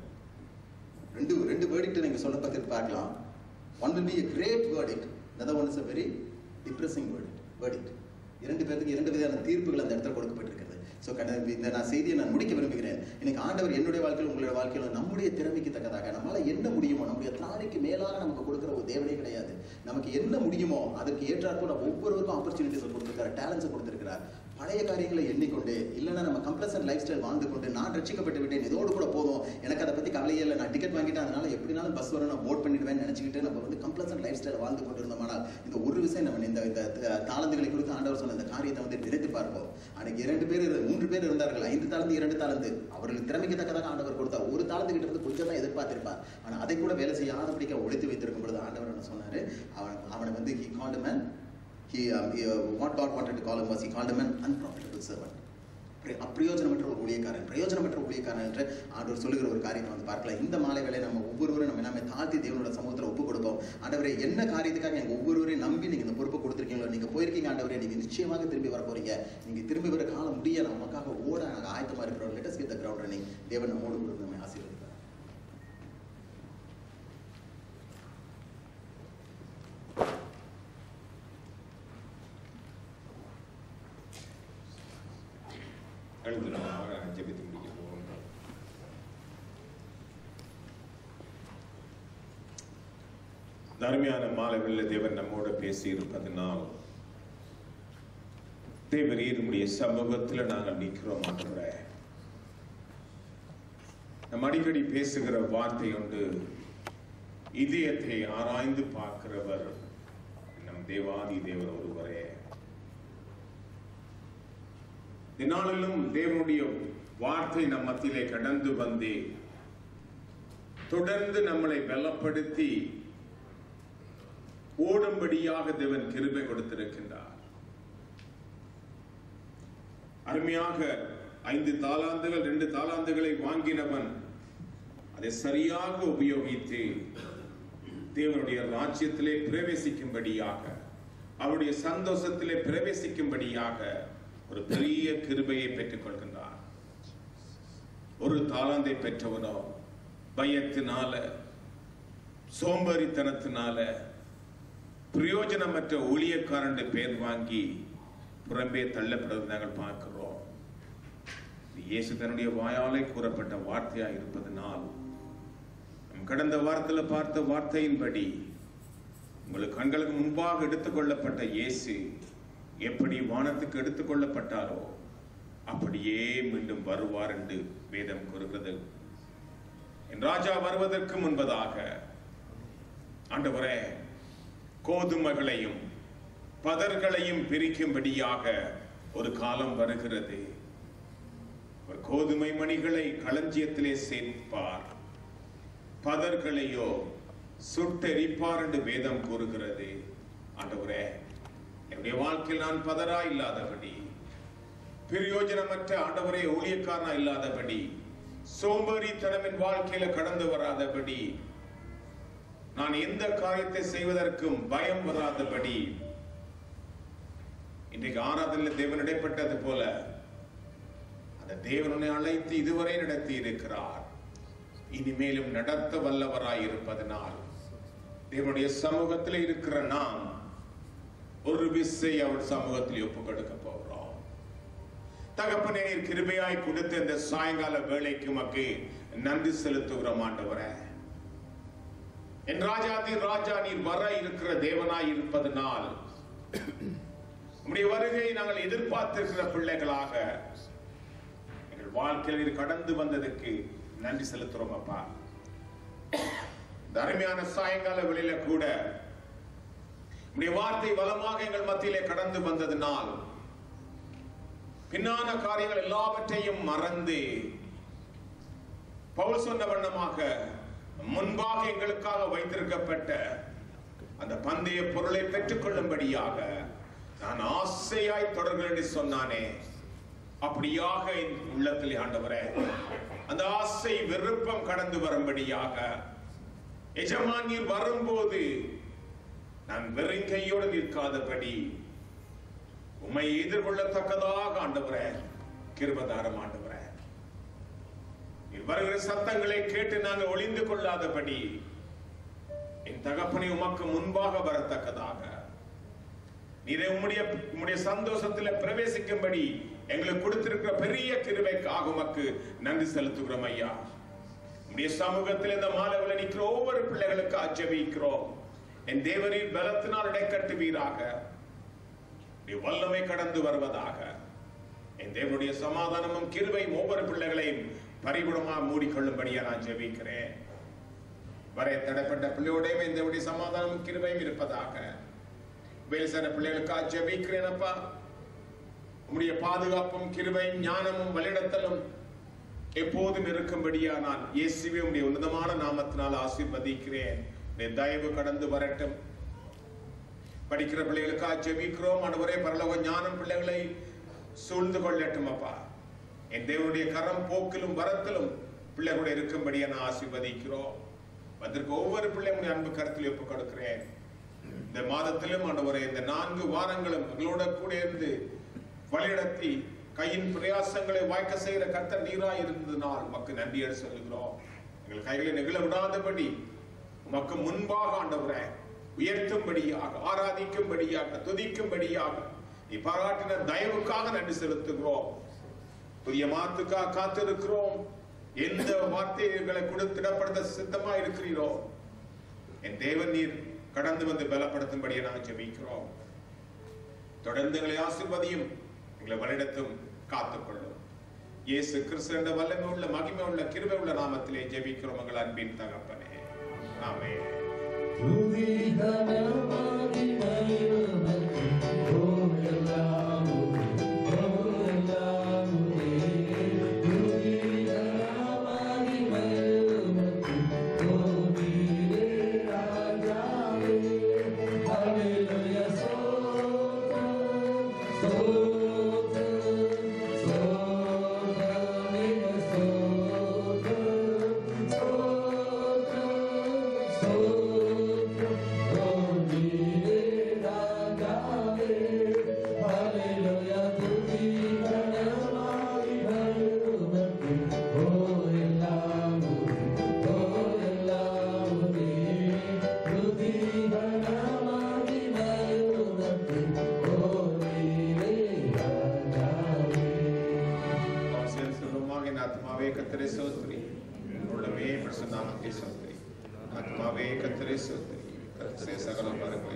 ரெண்டு ரெண்டு வேர்டிக்ட் நீங்க சொல்ல பார்த்து பார்க்கலாம் one will be a great verdict another one is a very depressing verdict verdict இரண்டு பேருக்கு இரண்டு விதமான தீர்ப்புகள் அந்த இடத்துல கொடுக்கப்பட்டிருக்கிறது ஸோ கட இந்த நான் செய்தியை நான் முடிக்க விரும்புகிறேன் இன்னைக்கு ஆண்டவர் என்னுடைய வாழ்க்கையில் உங்களுடைய வாழ்க்கையில் நம்முடைய திறமைக்கு தக்கதாக நம்மளால என்ன முடியுமோ நம்முடைய திராணிக்கு மேலாக நமக்கு கொடுக்குற ஒரு தேவனே கிடையாது நமக்கு என்ன முடியுமோ அதற்கு ஏற்றாற்போல் ஒவ்வொருவருக்கும் ஆப்பர்ச்சுனிட்டிஸ் கொடுத்திருக்காரு டேலண்ட்ஸ் கொடுத்திருக்கிறார் பழைய காரியங்களை எண்ணிக்கொண்டு இல்லைன்னா நம்ம கம்ப்ளசன் லைஃப் ஸ்டைல் வாழ்ந்து கொண்டு நான் ரட்சிக்கப்பட்டு விட்டேன் இதோடு கூட போதும் எனக்கு அதை பத்தி கவலையே இல்லை நான் டிக்கெட் வாங்கிட்டேன் அதனால எப்படினாலும் பஸ் வரும் நான் ஓட் பண்ணிடுவேன் நினைச்சுக்கிட்டு நம்ம வந்து கம்ப்ளசன் லைஃப் ஸ்டைல் வாழ்ந்து கொண்டு இருந்தோமானால் இந்த ஒரு விஷயம் நம்ம இந்த இந்த த- தாளந்துகளை குறித்து ஆண்டவர் சொன்ன இந்த காரியத்தை வந்து நினைத்து பார்ப்போம் அன்னைக்கு இரண்டு பேர் இரு- மூன்று பேர் இருந்தார்கள் ஐந்து தாளந்து இரண்டு தாளந்து அவர்களுக்கு திறமைக்கு தக்கதாக ஆண்டவர் கொடுத்தார் ஒரு தாளந்து கிட்ட இருந்து கொஞ்சம் தான் எதிர்பார்த்திருப்பார் ஆனா அதை கூட வேலை செய்யாதபடிக்க ஒழித்து வைத்திருக்கும் பொழுது ஆண்டவர் என்ன சொன்னாரு அவன் அவனை வந்து he called him an he, um, he, uh, what God wanted to call him was he called him an unprofitable servant பிர- அப்பிரயோஜனமற்ற ஒரு ஊழியக்காரன் பிரயோஜனமற்ற ஊழியக்காரன் என்று ஆண்டவர் சொல்லுகிற ஒரு காரியத்தை வந்து பார்க்கலாம் இந்த மாலை வேளை நம்ம ஒவ்வொருவரும் நம்ம எல்லாமே தாழ்த்தி தேவனோட சமூகத்தில் ஒப்பு கொடுப்போம் ஆண்டவரே என்ன காரியத்துக்காக எங்க ஒவ்வொருவரையும் நம்பி நீங்க இந்த பொறுப்பை கொடுத்துருக்கீங்களோ நீங்க போயிருக்கீங்க ஆண்டவரே நீங்க நிச்சயமாக திரும்பி வர போறீங்க நீங்க திரும்பி வர காலம் முடிய நமக்காக ஓட நாங்க ஆயத்தமா இருக்கிறோம் let's get the ground running தேவன் நம்மோடு கூட நம்மை ஆசீர்வதிப்பார் அனுதினமாக ஜெபித்து முடிக்க போகிறோம் தர்மியான மாலைகளில் தேவன் நம்மோடு பேசி இருப்பதனால் தேவரீர் நம்முடைய சமூகத்தில் நாங்கள் நிற்கிறோம் ஆண்டவரே நம் அடிக்கடி பேசுகிற வார்த்தை உண்டு இதயத்தை ஆராய்ந்து பார்க்கிறவர் நம் தேவாதி தேவர் ஒருவரே இந்நாளிலும் தேவனுடைய வார்த்தை நம் மத்தியிலே கடந்து வந்து தொடர்ந்து நம்மளை பலப்படுத்தி ஓடும்படியாக தேவன் கிருபை கொடுத்திருக்கின்றார் அருமையாக ஐந்து தாளாந்துகள் ரெண்டு தாளாந்துகளை வாங்கினவன் அதை சரியாக உபயோகித்து தேவனுடைய ராஜ்யத்திலே பிரவேசிக்கும்படியாக அவருடைய சந்தோஷத்திலே பிரவேசிக்கும்படியாக ஒரு பெரிய கிருபையை பெற்றுக் கொள்கின்றார் ஒரு தாளாந்தை பெற்றவனோ பயத்தினால சோம்பேறித்தனத்தினால பிரயோஜனமற்ற ஊழியக்காரன் பேர் வாங்கி புறம்பே தள்ளப்படுவதை நாங்கள் பார்க்கிறோம் இது இயேசு தன்னுடைய வாயாலே கூறப்பட்ட வார்த்தையா இருப்பதனால் நம் கடந்த வாரத்தில் பார்த்த வார்த்தையின்படி உங்களுக்கு கண்களுக்கு முன்பாக எடுத்துக்கொள்ளப்பட்ட இயேசு எப்படி வானத்துக்கு எடுத்துக்கொள்ளப்பட்டாரோ அப்படியே மீண்டும் வருவார் என்று வேதம் கூறுகிறது என் ராஜா வருவதற்கு முன்பதாக ஆண்டவரே கோதுமைகளையும் பதர்களையும் பிரிக்கும்படியாக ஒரு காலம் வருகிறது அவர் கோதுமை மணிகளை களஞ்சியத்திலே சேர்ப்பார் பதர்களையோ சுட்டெரிப்பார் என்று வேதம் கூறுகிறது ஆண்டவரே என்னுடைய வாழ்க்கையில் நான் பதரா இல்லாதபடி பிரயோஜனமற்ற ஆண்டவரே ஊழியக்காரனா இல்லாதபடி சோம்பேறித்தனம் என் வாழ்க்கையில கடந்து வராதபடி நான் எந்த காரியத்தை செய்வதற்கும் பயம் வராதபடி இன்றைக்கு ஆராதனையில் தேவன் இடைப்பட்டது போல அந்த தேவனை அழைத்து இதுவரை நடத்தி இருக்கிறார் இனிமேலும் நடத்த வல்லவராய் இருப்பதனால் தேவனுடைய சமூகத்தில் இருக்கிற நாம் ஒரு விசை அவர் சமூகத்தில் ஒப்பு கொடுக்க போகிறோம் தகப்பனே நீர் கிருபையாய் கொடுத்த இந்த சாயங்கால வேலைக்கு மக்கு நன்றி செலுத்துகிறோம் ஆண்டவரே என் ராஜாதி ராஜா நீர் வர இருக்கிற தேவனாய் இருப்பதனால் உம்முடைய வருகையை நாங்கள் எதிர்பார்த்திருக்கிற பிள்ளைகளாக எங்கள் வாழ்க்கையில் நீர் கடந்து வந்ததுக்கு நன்றி செலுத்துறோம் அப்பா இந்த அருமையான சாயங்கால வெளியில கூட உம்முடைய வார்த்தை வளமாக எங்கள் மத்தியிலே கடந்து வந்ததினால் பின்னான காரியங்கள் எல்லாவற்றையும் மறந்து பவுல் சொன்ன வண்ணமாக முன்பாக எங்களுக்காக வைத்திருக்கப்பட்ட அந்த பந்தய பொருளை பெற்றுக் கொள்ளும்படியாக நான் ஆசையாய் தொடர்கள் என்று சொன்னானே அப்படியாக என் உள்ளத்தில் ஆண்டவரே அந்த ஆசை விருப்பம் கடந்து வரும்படியாக எஜமான் நீர் வரும்போது நான் வெறும் கையோடு நிற்காதபடி உம்மை எதிர்கொள்ளத்தக்கதாக ஆண்டவரே கிருபதாரம் ஆண்டவரே நீர் வருகிற சத்தங்களை கேட்டு நாங்கள் ஒளிந்து கொள்ளாதபடி என் தகப்பனை உமக்கு முன்பாக வரத்தக்கதாக நீரை உம்முடைய உம்முடைய சந்தோஷத்துல பிரவேசிக்கும்படி எங்களுக்கு கொடுத்திருக்கிற பெரிய கிருபைக்காக உமக்கு நன்றி செலுத்துகிறோம் ஐயா உம்முடைய சமூகத்தில் இந்த மாலவில் நிற்கிற ஒவ்வொரு பிள்ளைகளுக்கு ஆச்சரிக்கிறோம் என் தேவரின் பலத்தினால் இடைக்கட்டுவீராக நீ வல்லமை கடந்து வருவதாக என் தேவனுடைய சமாதானமும் கிருபையும் ஒவ்வொரு பிள்ளைகளையும் பரிபுடமா மூடிக்கொள்ளும்படியா நான் ஜெபிக்கிறேன் வரை தடைப்பட்ட பிள்ளையோடையும் இந்த தேவனுடைய சமாதானமும் கிருபையும் இருப்பதாக வேல்சன பிள்ளைகளுக்காக ஜெபிக்கிறேன் அப்பா உம்முடைய பாதுகாப்பும் கிருபையும் ஞானமும் வழிநடத்தலும் எப்போதும் இருக்கும்படியா நான் இயேசுவே உம்முடைய உன்னதமான நாமத்தினால் ஆசீர்வதிக்கிறேன் உம்முடைய தயவு கடந்து வரட்டும் படிக்கிற பிள்ளைகளுக்காக ஜெபிக்கிறோம் ஆண்டவரே பரலோக ஞானம் பிள்ளைகளை சூழ்ந்து கொள்ளட்டும் அப்பா என் தேவனுடைய கரம் போக்கிலும் வரத்திலும் பிள்ளைகளோட இருக்கும்படியா நான் ஆசீர்வதிக்கிறோம் வந்திருக்க ஒவ்வொரு பிள்ளையும் அன்பு கருத்தில் ஒப்புக் கொடுக்கிறேன் இந்த மாதத்திலும் ஆண்டவரே இந்த நான்கு வாரங்களும் எங்களோட கூட இருந்து வழிநடத்தி கையின் பிரயாசங்களை வாய்க்க செய்கிற கர்த்தர் நீராய் இருந்ததினால் உமக்கு நன்றியோடு சொல்லுகிறோம் எங்கள் கைகளை நெகிழ விடாதபடி உமக்கு முன்பாக ஆண்டவரே உயர்த்தும்படியாக ஆராதிக்கும்படியாக துதிக்கும்படியாக நீ பாராட்டின தயவுக்காக நன்றி செலுத்துகிறோம் புதிய மாத்துக்காக காத்திருக்கிறோம் எந்த வார்த்தைகளை கொடுத்திடப்படுத்த சித்தமா இருக்கிறீரோ என் தேவன் நீர் கடந்து வந்து பலப்படுத்தும்படியே நாங்கள் ஜெபிக்கிறோம் தொடர்ந்து எங்களை ஆசிர்வதியும் எங்களை வழிநடத்தும் காத்துக்கொள்ளும் இயேசு கிறிஸ்து என்ற வல்லமை உள்ள மகிமை உள்ள கிருபை உள்ள நாமத்திலே ஜெபிக்கிறோம் எங்கள் அன்பின் தகப்பனே ஆமென் நாம் சேர்ந்து சொல்லுவோமாக என் ஆத்மாவே கத்தரை சோத்ரி உள்ளமே பிரசன்னாமத்தை சோத்ரி ஆத்மாவே கத்தரை சோத்ரி கத்தரை சகல மரங்களை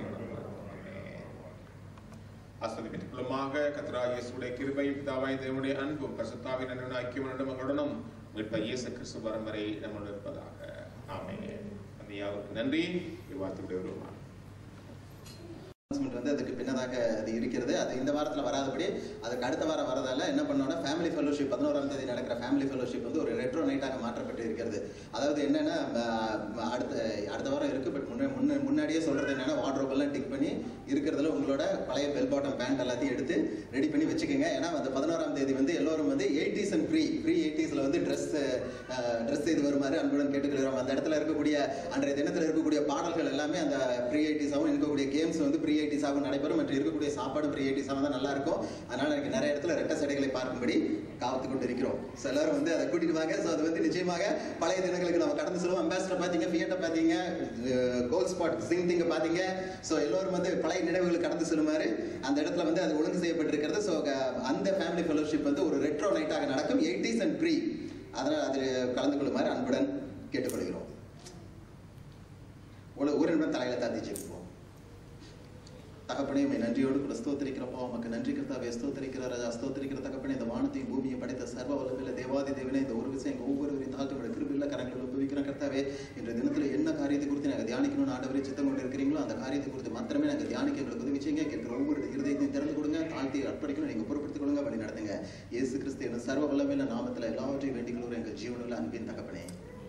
ஆஸ்வதிப்பிற்குள்ளுமாக கத்தராகிய சுடைய கிருபை பிதாவாய் தேவனுடைய அன்பும் பரிசுத்தாவின் அன்பும் ஐக்கியமுடன் மகளுடனும் மீட்ப இயேசு கிறிஸ்து வரும் வரை நம்முடன் இருப்பதாக ஆமென் அந்த யாவருக்கு நன்றி இவ்வாத்துடைய உருவமாக announcement வந்து அதுக்கு பின்னதாக அது இருக்கிறது அது இந்த வாரத்தில் வராதபடி அதுக்கு அடுத்த வாரம் வரதால என்ன பண்ணோம்னா ஃபேமிலி ஃபெலோஷிப் பதினோராம் தேதி நடக்கிற ஃபேமிலி ஃபெலோஷிப் வந்து ஒரு ரெட்ரோ நைட்டாக மாற்றப்பட்டு இருக்கிறது அதாவது என்னன்னா ம, அடுத்த அடுத்த வாரம் இருக்கு பட் முன்ன முன்ன முன்னாடியே சொல்றது என்னன்னா வார்ட்ரோப் எல்லாம் டிக் பண்ணி இருக்கிறதுல உங்களோட பழைய பெல் பாட்டம் பேண்ட் எல்லாத்தையும் எடுத்து ரெடி பண்ணி வச்சுக்கோங்க ஏன்னா அந்த பதினோராம் தேதி வந்து எல்லோரும் வந்து எயிட்டிஸ் அண்ட் ப்ரீ ப்ரீ எயிட்டிஸில் வந்து ட்ரெஸ் ட்ரெஸ் இது வருமாறு அன்புடன் கேட்டுக்கிறோம் அந்த இடத்துல இருக்கக்கூடிய அன்றைய தினத்தில் இருக்கக்கூடிய பாடல்கள் எல்லாமே அந்த ப்ரீ எயிட்டிஸாகவும் இருக்கக்கூடிய கேம்ஸ் வந்து ப்ரீ எயிட்டிஸாகவும் நடைபெறும் மற்றும் இருக்கக்கூடிய சாப்பாடு ப்ரீ எயிட்டிஸாக தான் நல்லா இருக்கும் அதனால எனக்கு நிறைய இடத்துல ரெட்ட சடைகளை பார்க்கும்படி காத்து கொண்டு இருக்கிறோம் ஸோ எல்லாரும் வந்து அதை கூட்டிட்டு வாங்க ஸோ அது வந்து நிச்சயமாக பழைய தினங்களுக்கு நம்ம கடந்து செல்வோம் அம்பாசிடர் பார்த்தீங்க ஃபியட்டை பார்த்தீங்க கோல் ஸ்பாட் சிங் திங்க பார்த்தீங்க ஸோ எல்லோரும் வந்து பழைய நினைவுகள் கடந்து செல்லுமாறு அந்த இடத்துல வந்து அது ஒழுங்கு செய்யப்பட்டிருக்கிறது ஸோ அந்த ஃபேமிலி ஃபெலோஷிப் வந்து ஒரு ரெட்ரோ நைட்டாக நடக்கும் எயிட்டிஸ் அண்ட் ப்ரீ அதனால் அதில் கலந்து கொள்ளுமாறு அன்புடன் கேட்டுக்கொள்கிறோம் ஒரு ஒரு நிமிடம் தலையில தாத்தி ஜெபிப்போம் தகப்பனே உம்மை நன்றியோடு கூட ஸ்தோத்திரிக்கிறப்போ உமக்கு நன்றி கர்த்தாவே ஸ்தோத்திரிக்கிற ராஜா ஸ்தோத்திரிக்கிற தகப்பனே இந்த வானத்தையும் பூமியை படைத்த சர்வ வல்லமையில தேவாதி தேவனே இந்த ஒரு விஷயம் எங்க ஒவ்வொருவரையும் தாழ்த்து கிருபில்ல கரங்களில் ஒப்புவிக்கிற கர்த்தாவே இன்றைய தினத்துல என்ன காரியத்தை குறித்து நாங்கள் தியானிக்கணும்னு ஆண்டவரே சித்தம் கொண்டு இருக்கிறீங்களோ அந்த காரியத்தை குறித்து மாத்திரமே நாங்கள் தியானிக்க எங்களுக்கு உதவி செய்யுங்க கேட்கிற ஒவ்வொரு இருதயத்தையும் திறந்து கொடுங்க தாழ்த்தி அர்ப்பணிக்கணும் நீங்க பொறுப்படுத்திக் கொள்ளுங்க வழி நடத்துங்க இயேசு கிறிஸ்து என்ற சர்வ வல்லமையில நாமத்துல எல்லாவற்றையும் வேண்டிக் கொள்கிற எங்கள் ஜீவனுள்ள அன்பின் தகப்பனே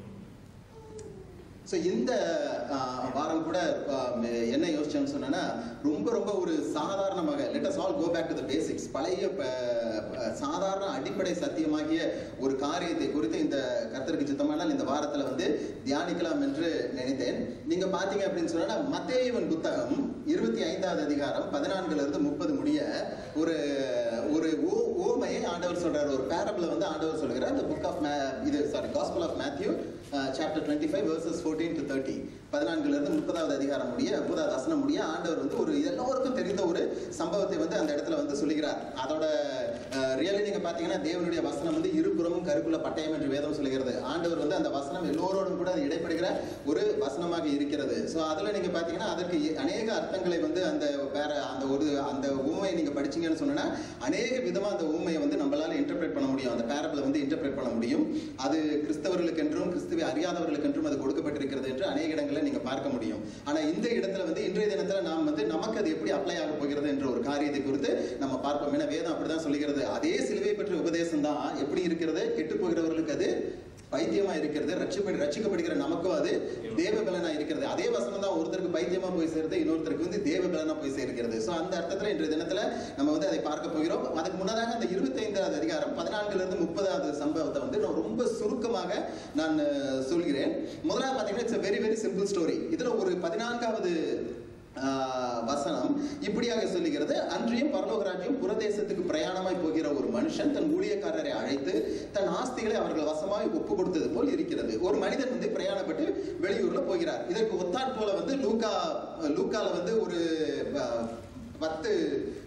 ஸோ இந்த ஆஹ், வாரம் கூட ஆஹ், என்ன யோசிச்சேன்னு சொன்னேன்னா ரொம்ப ரொம்ப ஒரு சாதாரணமாக let us all go back to the basics பழைய ப- ப- சாதாரண அடிப்படை சத்தியமாகிய ஒரு காரியத்தை குறித்து இந்த கர்த்தருக்கு சித்தமானால் இந்த வாரத்தில் வந்து தியானிக்கலாம் என்று நினைத்தேன் நீங்க பார்த்தீங்க அப்படின்னு சொன்னா மத்தேயுவின் புத்தகம் இருபத்தி ஐந்தாவது அதிகாரம் பதினான்குல இருந்து முப்பது முடிய ஒரு ஒரு ஓ ஓமையை ஆண்டவர் சொல்றாரு ஒரு பேரபிள வந்து ஆண்டவர் சொல்கிறார் இந்த புக் ஆஃப் இது sorry gospel of Matthew chapter twenty five verses fourteen to thirty பதினான்குல இருந்து முப்பதாவது அதிகாரம் முடிய முப்பதாவது வசனம் முடிய ஆண்டவர் வந்து ஒரு எல்லோருக்கும் தெரிந்த ஒரு சம்பவத்தை வந்து அந்த இடத்துல வந்து சொல்லுகிறார் அதோட ரியலி நீங்க பாத்தீங்கன்னா தேவனுடைய வசனம் வந்து இருபுறமும் கருக்குள்ள பட்டயம் என்று வேதம் சொல்லுகிறது ஆண்டவர் வந்து அந்த வசனம் எல்லோரோடும் கூட அது இடைப்படுகிற ஒரு வசனமாக இருக்கிறது ஸோ அதுல நீங்க பாத்தீங்கன்னா அதற்கு அநேக அர்த்தங்களை வந்து அந்த வேற அந்த ஒரு அந்த ஊமையை நீங்க படிச்சீங்கன்னு சொன்னா அநேக விதமா அந்த ஊமையை வந்து நம்மளால இன்டர்பிரேட் பண்ண முடியும் அந்த பேரபிளை வந்து இன்டர்பிரேட் பண்ண முடியும் அது கிறிஸ்தவர்களுக்கு என்றும் கிறிஸ்துவை அறியாதவர்களுக்கு என்றும் அது கொடுக்கப்பட்டிருக்கிறது என்று அநேக இடங்களில் நீங்க பார்க்க முடியும் ஆனா இந்த இடத்துல வந்து இன்றைய தினத்துல நாம் வந்து நமக்கு அது எப்படி அப்ளை ஆக போகிறது என்ற ஒரு காரியத்தை குறித்து நம்ம பார்ப்போம் ஏன்னா வேதம் அப்படிதான் சொல்லுகிறது அதே சிலுவை பற்றிய உபதேசம் தான் எப்படி இருக்கிறது கெட்டு போகிறவர்களுக்கு அது பைத்தியமா இருக்கிறது ரட்சிப்படி ரட்சிக்கப்படுகிற நமக்கும் அது தேவ பலனா இருக்கிறது அதே வசனம் தான் ஒருத்தருக்கு பைத்தியமா போய் சேருது இன்னொருத்தருக்கு வந்து தேவ பலனா போய் சேர்க்கிறது ஸோ அந்த அர்த்தத்துல இன்றைய தினத்துல நம்ம வந்து அதை பார்க்க போகிறோம் அதுக்கு முன்னதாக அந்த இருபத்தி ஐந்தாவது அதிகாரம் பதினான்குல இருந்து முப்பதாவது சம்பவத்தை வந்து நான் ரொம்ப சுருக்கமாக நான் அஹ், சொல்கிறேன் முதலாவது பார்த்தீங்கன்னா it's very very simple story இதுல ஒரு பதினான்காவது ஆஹ் வசனம் இப்படியாக சொல்லுகிறது அன்றியும் பரலோக ராஜ்யம் புறதேசத்துக்கு பிரயாணமாய் போகிற ஒரு மனுஷன் தன் ஊழியக்காரரை அழைத்து தன் ஆஸ்திகளை அவர்கள் வசமாய் ஒப்பு கொடுத்தது போல் இருக்கிறது ஒரு மனிதன் வந்து பிரயாணப்பட்டு வெளியூர்ல போகிறார் இதற்கு ஒத்தாற் போல வந்து லூக்கா லூக்கால வந்து ஒரு ஆஹ், பத்து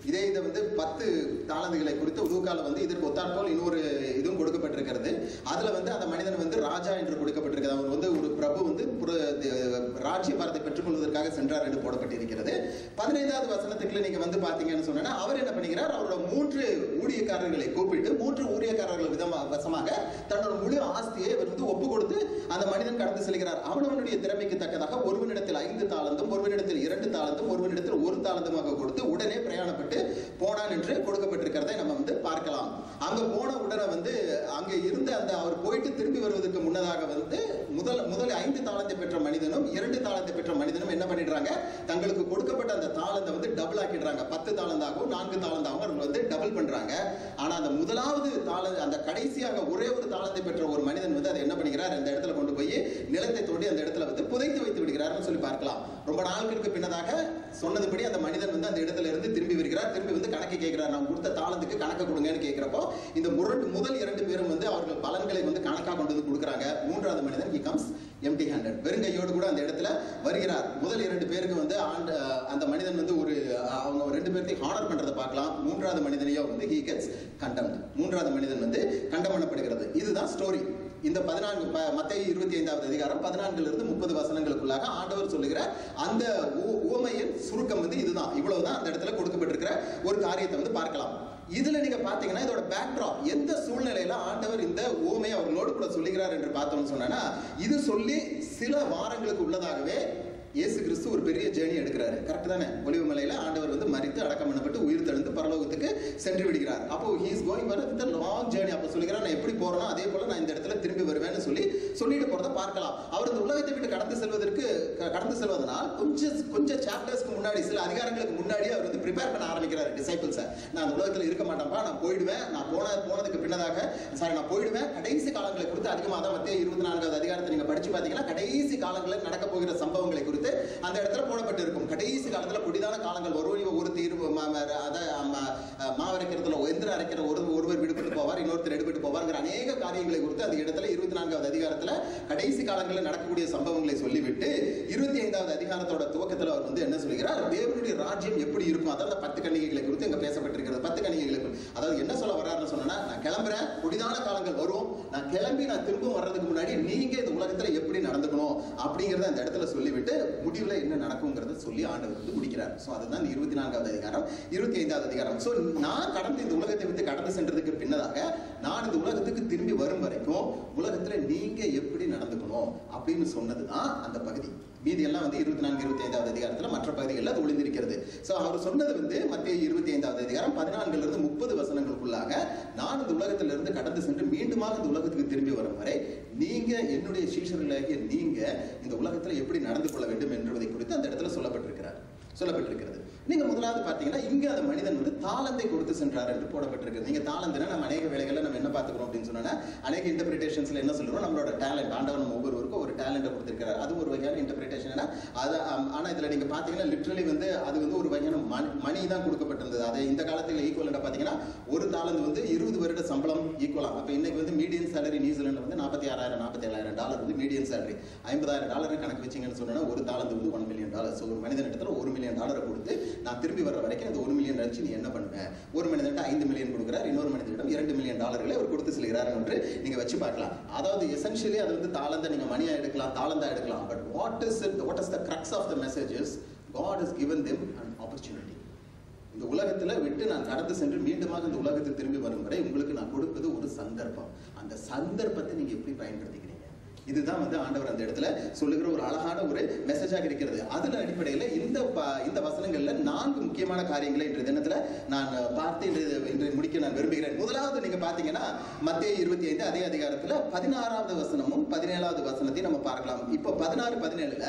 இதே இதை வந்து பத்து தாளந்துகளை குறித்து உருவக்கால வந்து இதற்கு ஒத்தாற்போல் இன்னொரு இதுவும் கொடுக்கப்பட்டிருக்கிறது அதுல வந்து அந்த மனிதன் வந்து ராஜா என்று கொடுக்கப்பட்டிருக்கிறது அவர் வந்து ஒரு பிரபு வந்து புர- தி- ராஜ்ய பாரத்தை பெற்றுக்கொள்வதற்காக சென்றார் என்று போடப்பட்டிருக்கிறது பதினைந்தாவது வசனத்துக்குள்ள நீங்க வந்து பாத்தீங்கன்னு சொன்னா அவர் என்ன பண்ணுகிறார் அவரோட மூன்று ஊழியக்காரர்களை கூப்பிட்டு மூன்று ஊழியக்காரர்கள் விதமா வசமாக தன்னோட முழு ஆஸ்தியை இவர் வந்து ஒப்பு கொடுத்து அந்த மனிதன் கடந்து செல்கிறார் அவனவனுடைய திறமைக்கு தக்கதாக ஒருவனிடத்தில் ஐந்து தாளந்தும் ஒருவனிடத்தில் இரண்டு தாளந்தும் ஒருவனிடத்தில் ஒரு தாளந்துமாக கொடுத்து உடனே பிரயாணப்பட்டு போனான் என்று கொடுக்கப்பட்டிருக்கிறதை நம்ம வந்து பார்க்கலாம் அங்க போன உடனே வந்து அங்க இருந்த அந்த அவர் போயிட்டு திரும்பி வருவதற்கு முன்னதாக வந்து முதல் முதல் ஐந்து தாளத்தை பெற்ற மனிதனும் இரண்டு தாளத்தை பெற்ற மனிதனும் என்ன பண்ணிடுறாங்க தங்களுக்கு கொடுக்கப்பட்ட அந்த தாளத்தை வந்து டபுள் ஆக்கிடுறாங்க பத்து தாளந்தாகவும் நான்கு தாளந்தாகவும் அவர்கள் வந்து டபுள் பண்றாங்க ஆனா அந்த முதலாவது தாள அந்த கடைசியாக ஒரே ஒரு தாளத்தை பெற்ற ஒரு மனிதன் வந்து அதை என்ன பண்ணுகிறார் அந்த இடத்துல கொண்டு போய் நிலத்தை தோண்டி அந்த இடத்துல வந்து புதைத்து வைத்து விடுகிறார்னு சொல்லி பார்க்கலாம் ரொம்ப நாட்களுக்கு பின்னதாக சொன்னதுபடி அந்த மனிதன் வந்து அந்த இடத்துல இருந்து திரும்பி வருகிறார் திரும்பி வந்து கணக்கு கேட்கிறார் நான் கொடுத்த தாளத்துக்கு கணக்கு கொடுங்கன்னு கேட்கிறப்போ இந்த முரண்டு முதல் இரண்டு பேரும் வந்து அவர்கள் பலன்களை வந்து கணக்கா கொண்டு வந்து கொடுக்குறாங்க மூன்றாவது மனிதன் he comes empty handed வெறுங்கையோடு கூட அந்த இடத்துல வருகிறார் முதல் இரண்டு பேருக்கு வந்து ஆண்ட அந்த மனிதன் வந்து ஒரு அவங்க ரெண்டு பேர்த்தையும் ஹானர் பண்றதை பார்க்கலாம் மூன்றாவது மனிதனையோ வந்து he gets condemned மூன்றாவது மனிதன் வந்து கண்டம் பண்ணப்படுகிறது இதுதான் ஸ்டோரி இந்த பதினான்கு ப- மத்தேயு இருபத்தி ஐந்தாவது அதிகாரம் பதினான்குல இருந்து முப்பது வசனங்களுக்குள்ளாக ஆண்டவர் சொல்லுகிற அந்த உ- உவமையின் சுருக்கம் வந்து இதுதான் இவ்வளவுதான் அந்த இடத்துல கொடுக்கப்பட்டிருக்கிற ஒரு காரியத்தை வந்து பார்க்கலாம் இதுல நீங்க பாத்தீங்கன்னா இதோட பேக்ட்ராப் எந்த சூழ்நிலையில ஆண்டவர் இந்த ஊமையை அவர்களோடு கூட சொல்லுகிறார் என்று பார்த்தோம்னு சொன்னா இது சொல்லி சில வாரங்களுக்கு உள்ளதாகவே இயேசு கிறிஸ்து ஒரு பெரிய ஜேர்னி எடுக்கிறாரு கரெக்ட் தானே ஒலிவு மலையில ஆண்டவர் வந்து மரித்து அடக்கம் பண்ணப்பட்டு உயிர் தெழுந்து பரலோகத்துக்கு சென்று விடுகிறார் அப்போ he is going for a long journey அப்போ சொல்லுகிறார் நான் எப்படி போறேனோ அதே போல நான் இந்த இடத்துல திரும்பி வருவேன்னு சொல்லி சொல்லிட்டு போறதை பார்க்கலாம் அவர் இந்த உலகத்தை விட்டு கடந்து செல்வதற்கு க- கடந்து செல்வதனால் கொஞ்சம் கொஞ்சம் சாப்டர்ஸ்க்கு முன்னாடி சில அதிகாரங்களுக்கு முன்னாடி அவர் வந்து ப்ரிப்பேர் பண்ண ஆரம்பிக்கிறார் டிசைபிள்ஸை நான் அந்த உலகத்துல இருக்க மாட்டேன்ப்பா நான் போயிடுவேன் நான் போன போனதுக்கு பின்னதாக சாரி நான் போயிடுவேன் கடைசி காலங்களை குறித்து அதிகமாக தான் மத்திய இருபத்தி நான்காவது அதிகாரத்தை நீங்க படிச்சு பார்த்தீங்கன்னா கடைசி காலங்களில் நடக்க போகிற சம்பவங்களை குறித்து அந்த இடத்துல போடப்பட்டு இருக்கும் கடைசி காலத்துல கொடிதான காலங்கள் ஒரு ஒரு தீர்வு ம- ம- அத ம- மாவரைக்கிறதுல எந்திர அரைக்கிற ஒரு ஒருவர் விடுபட்டு போவார் இன்னொருத்தர் எடுபட்டு போவார்ங்கிற அநேக காரியங்களை குறித்து அந்த இடத்துல இருபத்தி நான்காவது அதிகாரத்துல கடைசி காலங்களில் நடக்கக்கூடிய சம்பவங்களை சொல்லிவிட்டு இருபத்தி ஐந்தாவது அதிகாரத்தோட துவக்கத்துல அவர் வந்து என்ன சொல்கிறார் தேவனுடைய ராஜ்யம் எப்படி இருக்கும் அதாவது அந்த பத்து கன்னிகைகளை குறித்து இங்க பேசப்பட்டிருக்கிறது பத்து கன்னிகைகளை குறித்து அதாவது என்ன சொல்ல வர்றாருன்னு சொன்னா நான் கிளம்புறேன் கொடிதான காலங்கள் வரும் நான் கிளம்பி நான் திரும்ப வர்றதுக்கு முன்னாடி நீங்க இந்த உலகத்துல எப்படி நடந்துக்கணும் அப்படிங்கறத அந்த இடத்துல சொல்லிவிட்டு முடிவுல என்ன நடக்குங்கிறத சொல்லி ஆண்டவர் வந்து முடிக்கிறார் சோ அதுதான் இந்த இருபத்தி நான்காவது அதிகாரம் இருபத்தி ஐந்தாவது அதிகாரம் சோ நான் கடந்து இந்த உலகத்தை விட்டு கடந்து சென்றதுக்கு பின்னதாக நான் இந்த உலகத்துக்கு திரும்பி வரும் வரைக்கும் உலகத்துல நீங்க எப்படி நடந்துக்கணும் அப்படின்னு சொன்னதுதான் அந்த பகுதி மீதி எல்லாம் வந்து இருபத்தி நான்கு இருபத்தி ஐந்தாவது அதிகாரத்துல மற்ற பகுதிகளில் அது ஒளிந்திருக்கிறது சோ அவர் சொன்னது வந்து மத்திய இருபத்தி ஐந்தாவது அதிகாரம் பதினான்குல இருந்து முப்பது வசனங்களுக்குள்ளாக நான் இந்த உலகத்திலிருந்து கடந்து சென்று மீண்டுமாக இந்த உலகத்துக்கு திரும்பி வரும் வரை நீங்க என்னுடைய சீஷர்களாகிய நீங்க இந்த உலகத்துல எப்படி நடந்து கொள்ள வேண்டும் என்பதை குறித்து அந்த இடத்துல சொல்லப்பட்டிருக்கிறார் சொல்லப்பட்டிருக்கிறது நீங்க முதலாவது பார்த்தீங்கன்னா இங்க அந்த மனிதன் வந்து தாளந்தை கொடுத்து சென்றார் என்று போடப்பட்டிருக்கு நீங்க தாளந்துனா நம்ம அநேக வேலைகளை நம்ம என்ன பார்த்துக்கிறோம் அப்படின்னு சொன்னா அநேக இன்டர்பிரிட்டேஷன்ஸ்ல என்ன சொல்றோம் நம்மளோட டேலண்ட் ஆண்டவன் நம்ம ஒவ்வொருவருக்கும் ஒரு டேலண்ட்டை கொடுத்திருக்கிறார் அது ஒரு வகையான இன்டர்பிரிட்டேஷன் அது ஆம், ஆனா இதுல நீங்க பாத்தீங்கன்னா லிட்ரலி வந்து அது வந்து ஒரு வகையான மணி மணி தான் கொடுக்கப்பட்டிருந்தது அதை இந்த காலத்துல ஈக்குவலண்டா பாத்தீங்கன்னா ஒரு தாளந்து வந்து இருபது வருட சம்பளம் ஈக்குவலாம் அப்ப இன்னைக்கு வந்து மீடியன் சேலரி நியூசிலாந்து வந்து நாற்பத்தி ஆறாயிரம் நாற்பத்தி ஏழாயிரம் டாலர் வந்து மீடியன் சேலரி ஐம்பதாயிரம் டாலர் கணக்கு வச்சீங்கன்னு சொன்னா ஒரு தாளந்து வந்து ஒன் மில்லியன் டாலர் ஸோ ஒரு மனிதன் இடத்துல ஒரு மில்லியன் டாலரை கொடுத்து நான் திரும்பி வர வரைக்கும் அந்த ஒரு மில்லியன் வச்சு நீ என்ன பண்ணுவ ஒரு மனிதன்ட்ட ஐந்து மில்லியன் கொடுக்குறார் இன்னொரு மனிதனிடம் இரண்டு மில்லியன் டாலர்களை அவர் கொடுத்து செல்கிறார் என்று நீங்க வச்சு பார்க்கலாம் அதாவது எசென்ஷியலி அது வந்து தாளந்த நீங்க மணியா எடுக்கலாம் தாளந்தா எடுக்கலாம் but what is what is the crux of the messages God is given them an opportunity இந்த உலகத்துல விட்டு நான் கடந்து சென்று மீண்டுமாக இந்த உலகத்துக்கு திரும்பி வரும் வரை உங்களுக்கு நான் கொடுப்பது ஒரு சந்தர்ப்பம் அந்த சந்தர்ப்பத்தை நீங்க எப்படி பயன்படுத்திக்கிறீங்க இதுதான் வந்து ஆண்டவர் அந்த இடத்துல சொல்லுகிற ஒரு அழகான ஒரு மெசேஜாக இருக்கிறது அதுல அடிப்படையில இந்த ப- இந்த வசனங்கள்ல நான்கு முக்கியமான காரியங்களை இன்றைய தினத்துல நான் பார்த்து இன்று இன்று முடிக்க நான் விரும்புகிறேன் முதலாவது நீங்க பாத்தீங்கன்னா மத்திய இருபத்தி ஐந்து அதே அதிகாரத்துல பதினாறாவது வசனமும் பதினேழாவது வசனத்தையும் நம்ம பார்க்கலாம் இப்போ பதினாறு பதினேழுல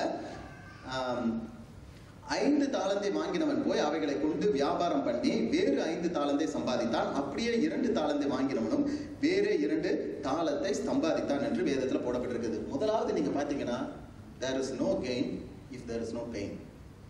ஆம், ஐந்து தாளந்தை வாங்கினவன் போய் அவைகளை கொண்டு வியாபாரம் பண்ணி வேறு ஐந்து தாளந்தை சம்பாதித்தான் அப்படியே இரண்டு தாளந்தை வாங்கினவனும் வேறு இரண்டு தாளத்தை சம்பாதித்தான் என்று வேதத்துல போடப்பட்டிருக்குது முதலாவது நீங்க பாத்தீங்கன்னா there is no gain if there is no pain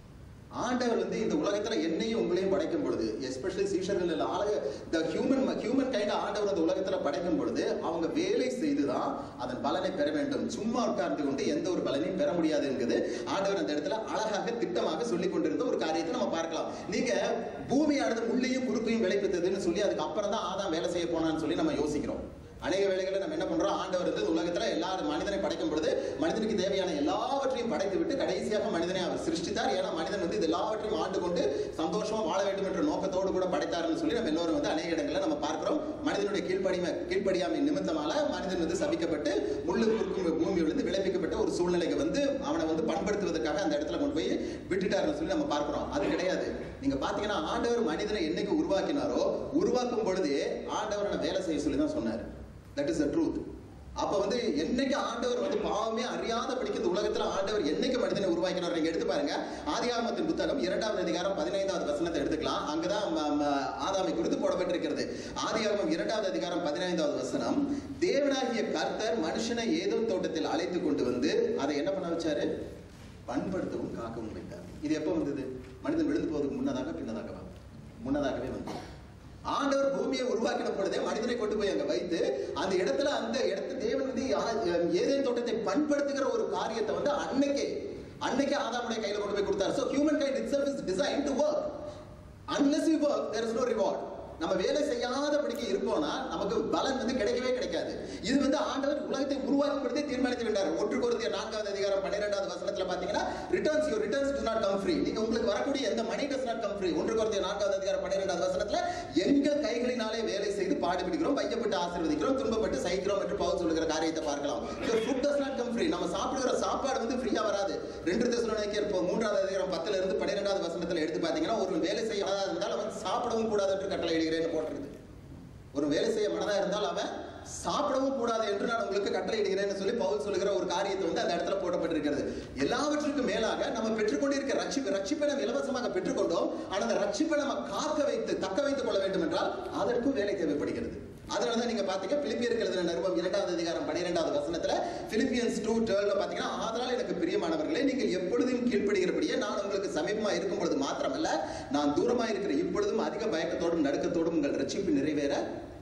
ஆண்டவர் வந்து இந்த உலகத்துல என்னையும் உங்களையும் படைக்கும் பொழுது எஸ்பெஷலி சீஷர்கள் ஆளுக த ஹியூமன் ஹியூமன் கைண்ட் ஆண்டவர் இந்த உலகத்துல படைக்கும் பொழுது அவங்க வேலை செய்துதான் அதன் பலனை பெற வேண்டும் சும்மா உட்கார்ந்து கொண்டு எந்த ஒரு பலனையும் பெற முடியாது என்கிறது ஆண்டவர் அந்த இடத்துல அழகாக திட்டமாக சொல்லி கொண்டிருந்த ஒரு காரியத்தை நம்ம பார்க்கலாம் நீங்க பூமியானது முள்ளையும் குறுக்கையும் விளைவித்ததுன்னு சொல்லி அதுக்கு அப்புறம் தான் ஆதாம் வேலை செய்ய போனான்னு சொல்லி நம்ம யோசிக்கிறோம் அநேக வேளைகளில் நம்ம என்ன பண்றோம் ஆண்டவர் வந்து இந்த உலகத்துல எல்லாரும் மனிதனை படைக்கும் பொழுது மனிதனுக்கு தேவையான எல்லாவற்றையும் படைத்து விட்டு கடைசியாக மனிதனை அவர் சிருஷ்டித்தார் ஏன்னா மனிதன் வந்து இது எல்லாவற்றையும் ஆண்டு கொண்டு சந்தோஷமா வாழ வேண்டும் என்ற நோக்கத்தோடு கூட படைத்தார்னு சொல்லி நம்ம எல்லோரும் வந்து அநேக இடங்களில் நம்ம பார்க்கிறோம் மனிதனுடைய கீழ்ப்படிமை கீழ்ப்படியாமை நிமித்தமால மனிதன் வந்து சபிக்கப்பட்டு முள்ளு குறுக்கும் பூமியிலிருந்து விளைவிக்கப்பட்ட ஒரு சூழ்நிலைக்கு வந்து அவனை வந்து பண்படுத்துவதற்காக அந்த இடத்துல கொண்டு போய் விட்டுட்டாருன்னு சொல்லி நம்ம பார்க்கிறோம் அது கிடையாது நீங்க பாத்தீங்கன்னா ஆண்டவர் மனிதனை என்னைக்கு உருவாக்கினாரோ உருவாக்கும் பொழுதே ஆண்டவரை வேலை செய்ய சொல்லி தான் சொன்னார் தட் இஸ் த ட்ரூத் அப்ப வந்து என்னைக்கு ஆண்டவர் வந்து பாவமே அறியாத படிக்க இந்த உலகத்துல ஆண்டவர் என்னைக்கு மனிதனை உருவாக்கினார் நீங்க எடுத்து பாருங்க ஆதியாகமத்தின் புத்தகம் இரண்டாவது அதிகாரம் பதினைந்தாவது வசனத்தை எடுத்துக்கலாம் அங்கதான் ம- ம- ஆதாமை குறித்து போடப்பட்டிருக்கிறது ஆதியாகமம் இரண்டாவது அதிகாரம் பதினைந்தாவது வசனம் தேவனாகிய கர்த்தர் மனுஷனை ஏதோ தோட்டத்தில் அழைத்து கொண்டு வந்து அதை என்ன பண்ண வச்சாரு பண்படுத்தவும் காக்கவும் வைத்தார் இது எப்போ வந்தது மனிதன் விழுந்து போவதுக்கு முன்னதாக பின்னதாகவா முன்னதாகவே வந்தது ஆண்டவர் பூமியை உருவாக்கின பொழுதே மனிதனை கொண்டு போய் அங்க வைத்து அந்த இடத்துல அந்த இடத்து தேவன் வந்து யா- ஏதேன் தோட்டத்தை பண்படுத்துகிற ஒரு காரியத்தை வந்து அன்னைக்கே அன்னைக்கே ஆதாமுடைய கையில கொண்டு போய் கொடுத்தார் so human kind itself is designed to work unless we work there is no reward நம்ம வேலை செய்யாதபடிக்கு இருக்கோம்னா நமக்கு பலன் வந்து கிடைக்கவே கிடைக்காது இது வந்து ஆண்டவர் உலகத்தை உருவாக்கும் பொழுதே தீர்மானித்து விட்டார் ஒன்று குருந்திய நான்காவது அதிகாரம் பன்னிரெண்டாவது வசனத்துல பாத்தீங்கன்னா returns you returns do not come free நீங்க உங்களுக்கு வரக்கூடிய எந்த மணி does not come free ஒன்று குருந்திய நான்காவது அதிகாரம் பன்னிரெண்டாவது வசனத்துல எங்கள் கைகளினாலே வேலை செய்து பாடுபிடிக்கிறோம் வையப்பட்டு ஆசீர்வதிக்கிறோம் துன்பப்பட்டு சகிக்கிறோம் என்று பவுல் சொல்லுகிற காரியத்தை பார்க்கலாம் food does not come free நம்ம சாப்பிடுகிற சாப்பாடு வந்து ஃப்ரீயா வராது ரெண்டு தெசலோனிக்கேயர் இப்போ மூன்றாவது அதிகாரம் பத்துல இருந்து பன்னிரெண்டாவது வசனத்துல எடுத்து பாத்தீங்கன்னா ஒரு வேலை செய்ய மனதா இருந்தால் அவன் சாப்பிடவும் கூடாது என்று கட்டளை இடுகிறேன்னு போட்டிருக்கு ஒரு வேலை செய்ய மனதா இருந்தால் அவன் சாப்பிடவும் கூடாது என்று நான் உங்களுக்கு கட்டளை இடுகிறேன்னு சொல்லி பவுல் சொல்லுகிற ஒரு காரியத்தை வந்து அந்த இடத்துல போடப்பட்டிருக்கிறது எல்லாவற்றுக்கும் மேலாக நம்ம பெற்றுக்கொண்டிருக்க ரட்சிப்பு ரட்சிப்பை நம்ம இலவசமாக பெற்றுக்கொண்டோம் ஆனால் அந்த ரட்சிப்பை நம்ம காக்க வைத்து தக்க வைத்துக் கொள்ள வேண்டும் என்றால் அதற்கும் வேலை தேவைப்படுகிறது அதனால தான் நீங்க பாத்தீங்க பிலிப்பியருக்கு எழுதின நிருபம் இரண்டாவது அதிகாரம் பன்னிரெண்டாவது வசனத்துல பிலிப்பியன்ஸ் டூ டுவெல்ல பாத்தீங்கன்னா அதனால் எனக்கு பிரியமானவர்களே நீங்கள் எப்பொழுதும் கீழ்ப்படுகிறபடியே நான் உங்களுக்கு சமீபமா இருக்கும் பொழுது மாத்திரமல்ல நான் தூரமா இருக்கிற இப்பொழுதும் அதிக பயக்கத்தோடும் நடுக்கத்தோடும் உங்கள் ரட்சிப்பு நிறைவேற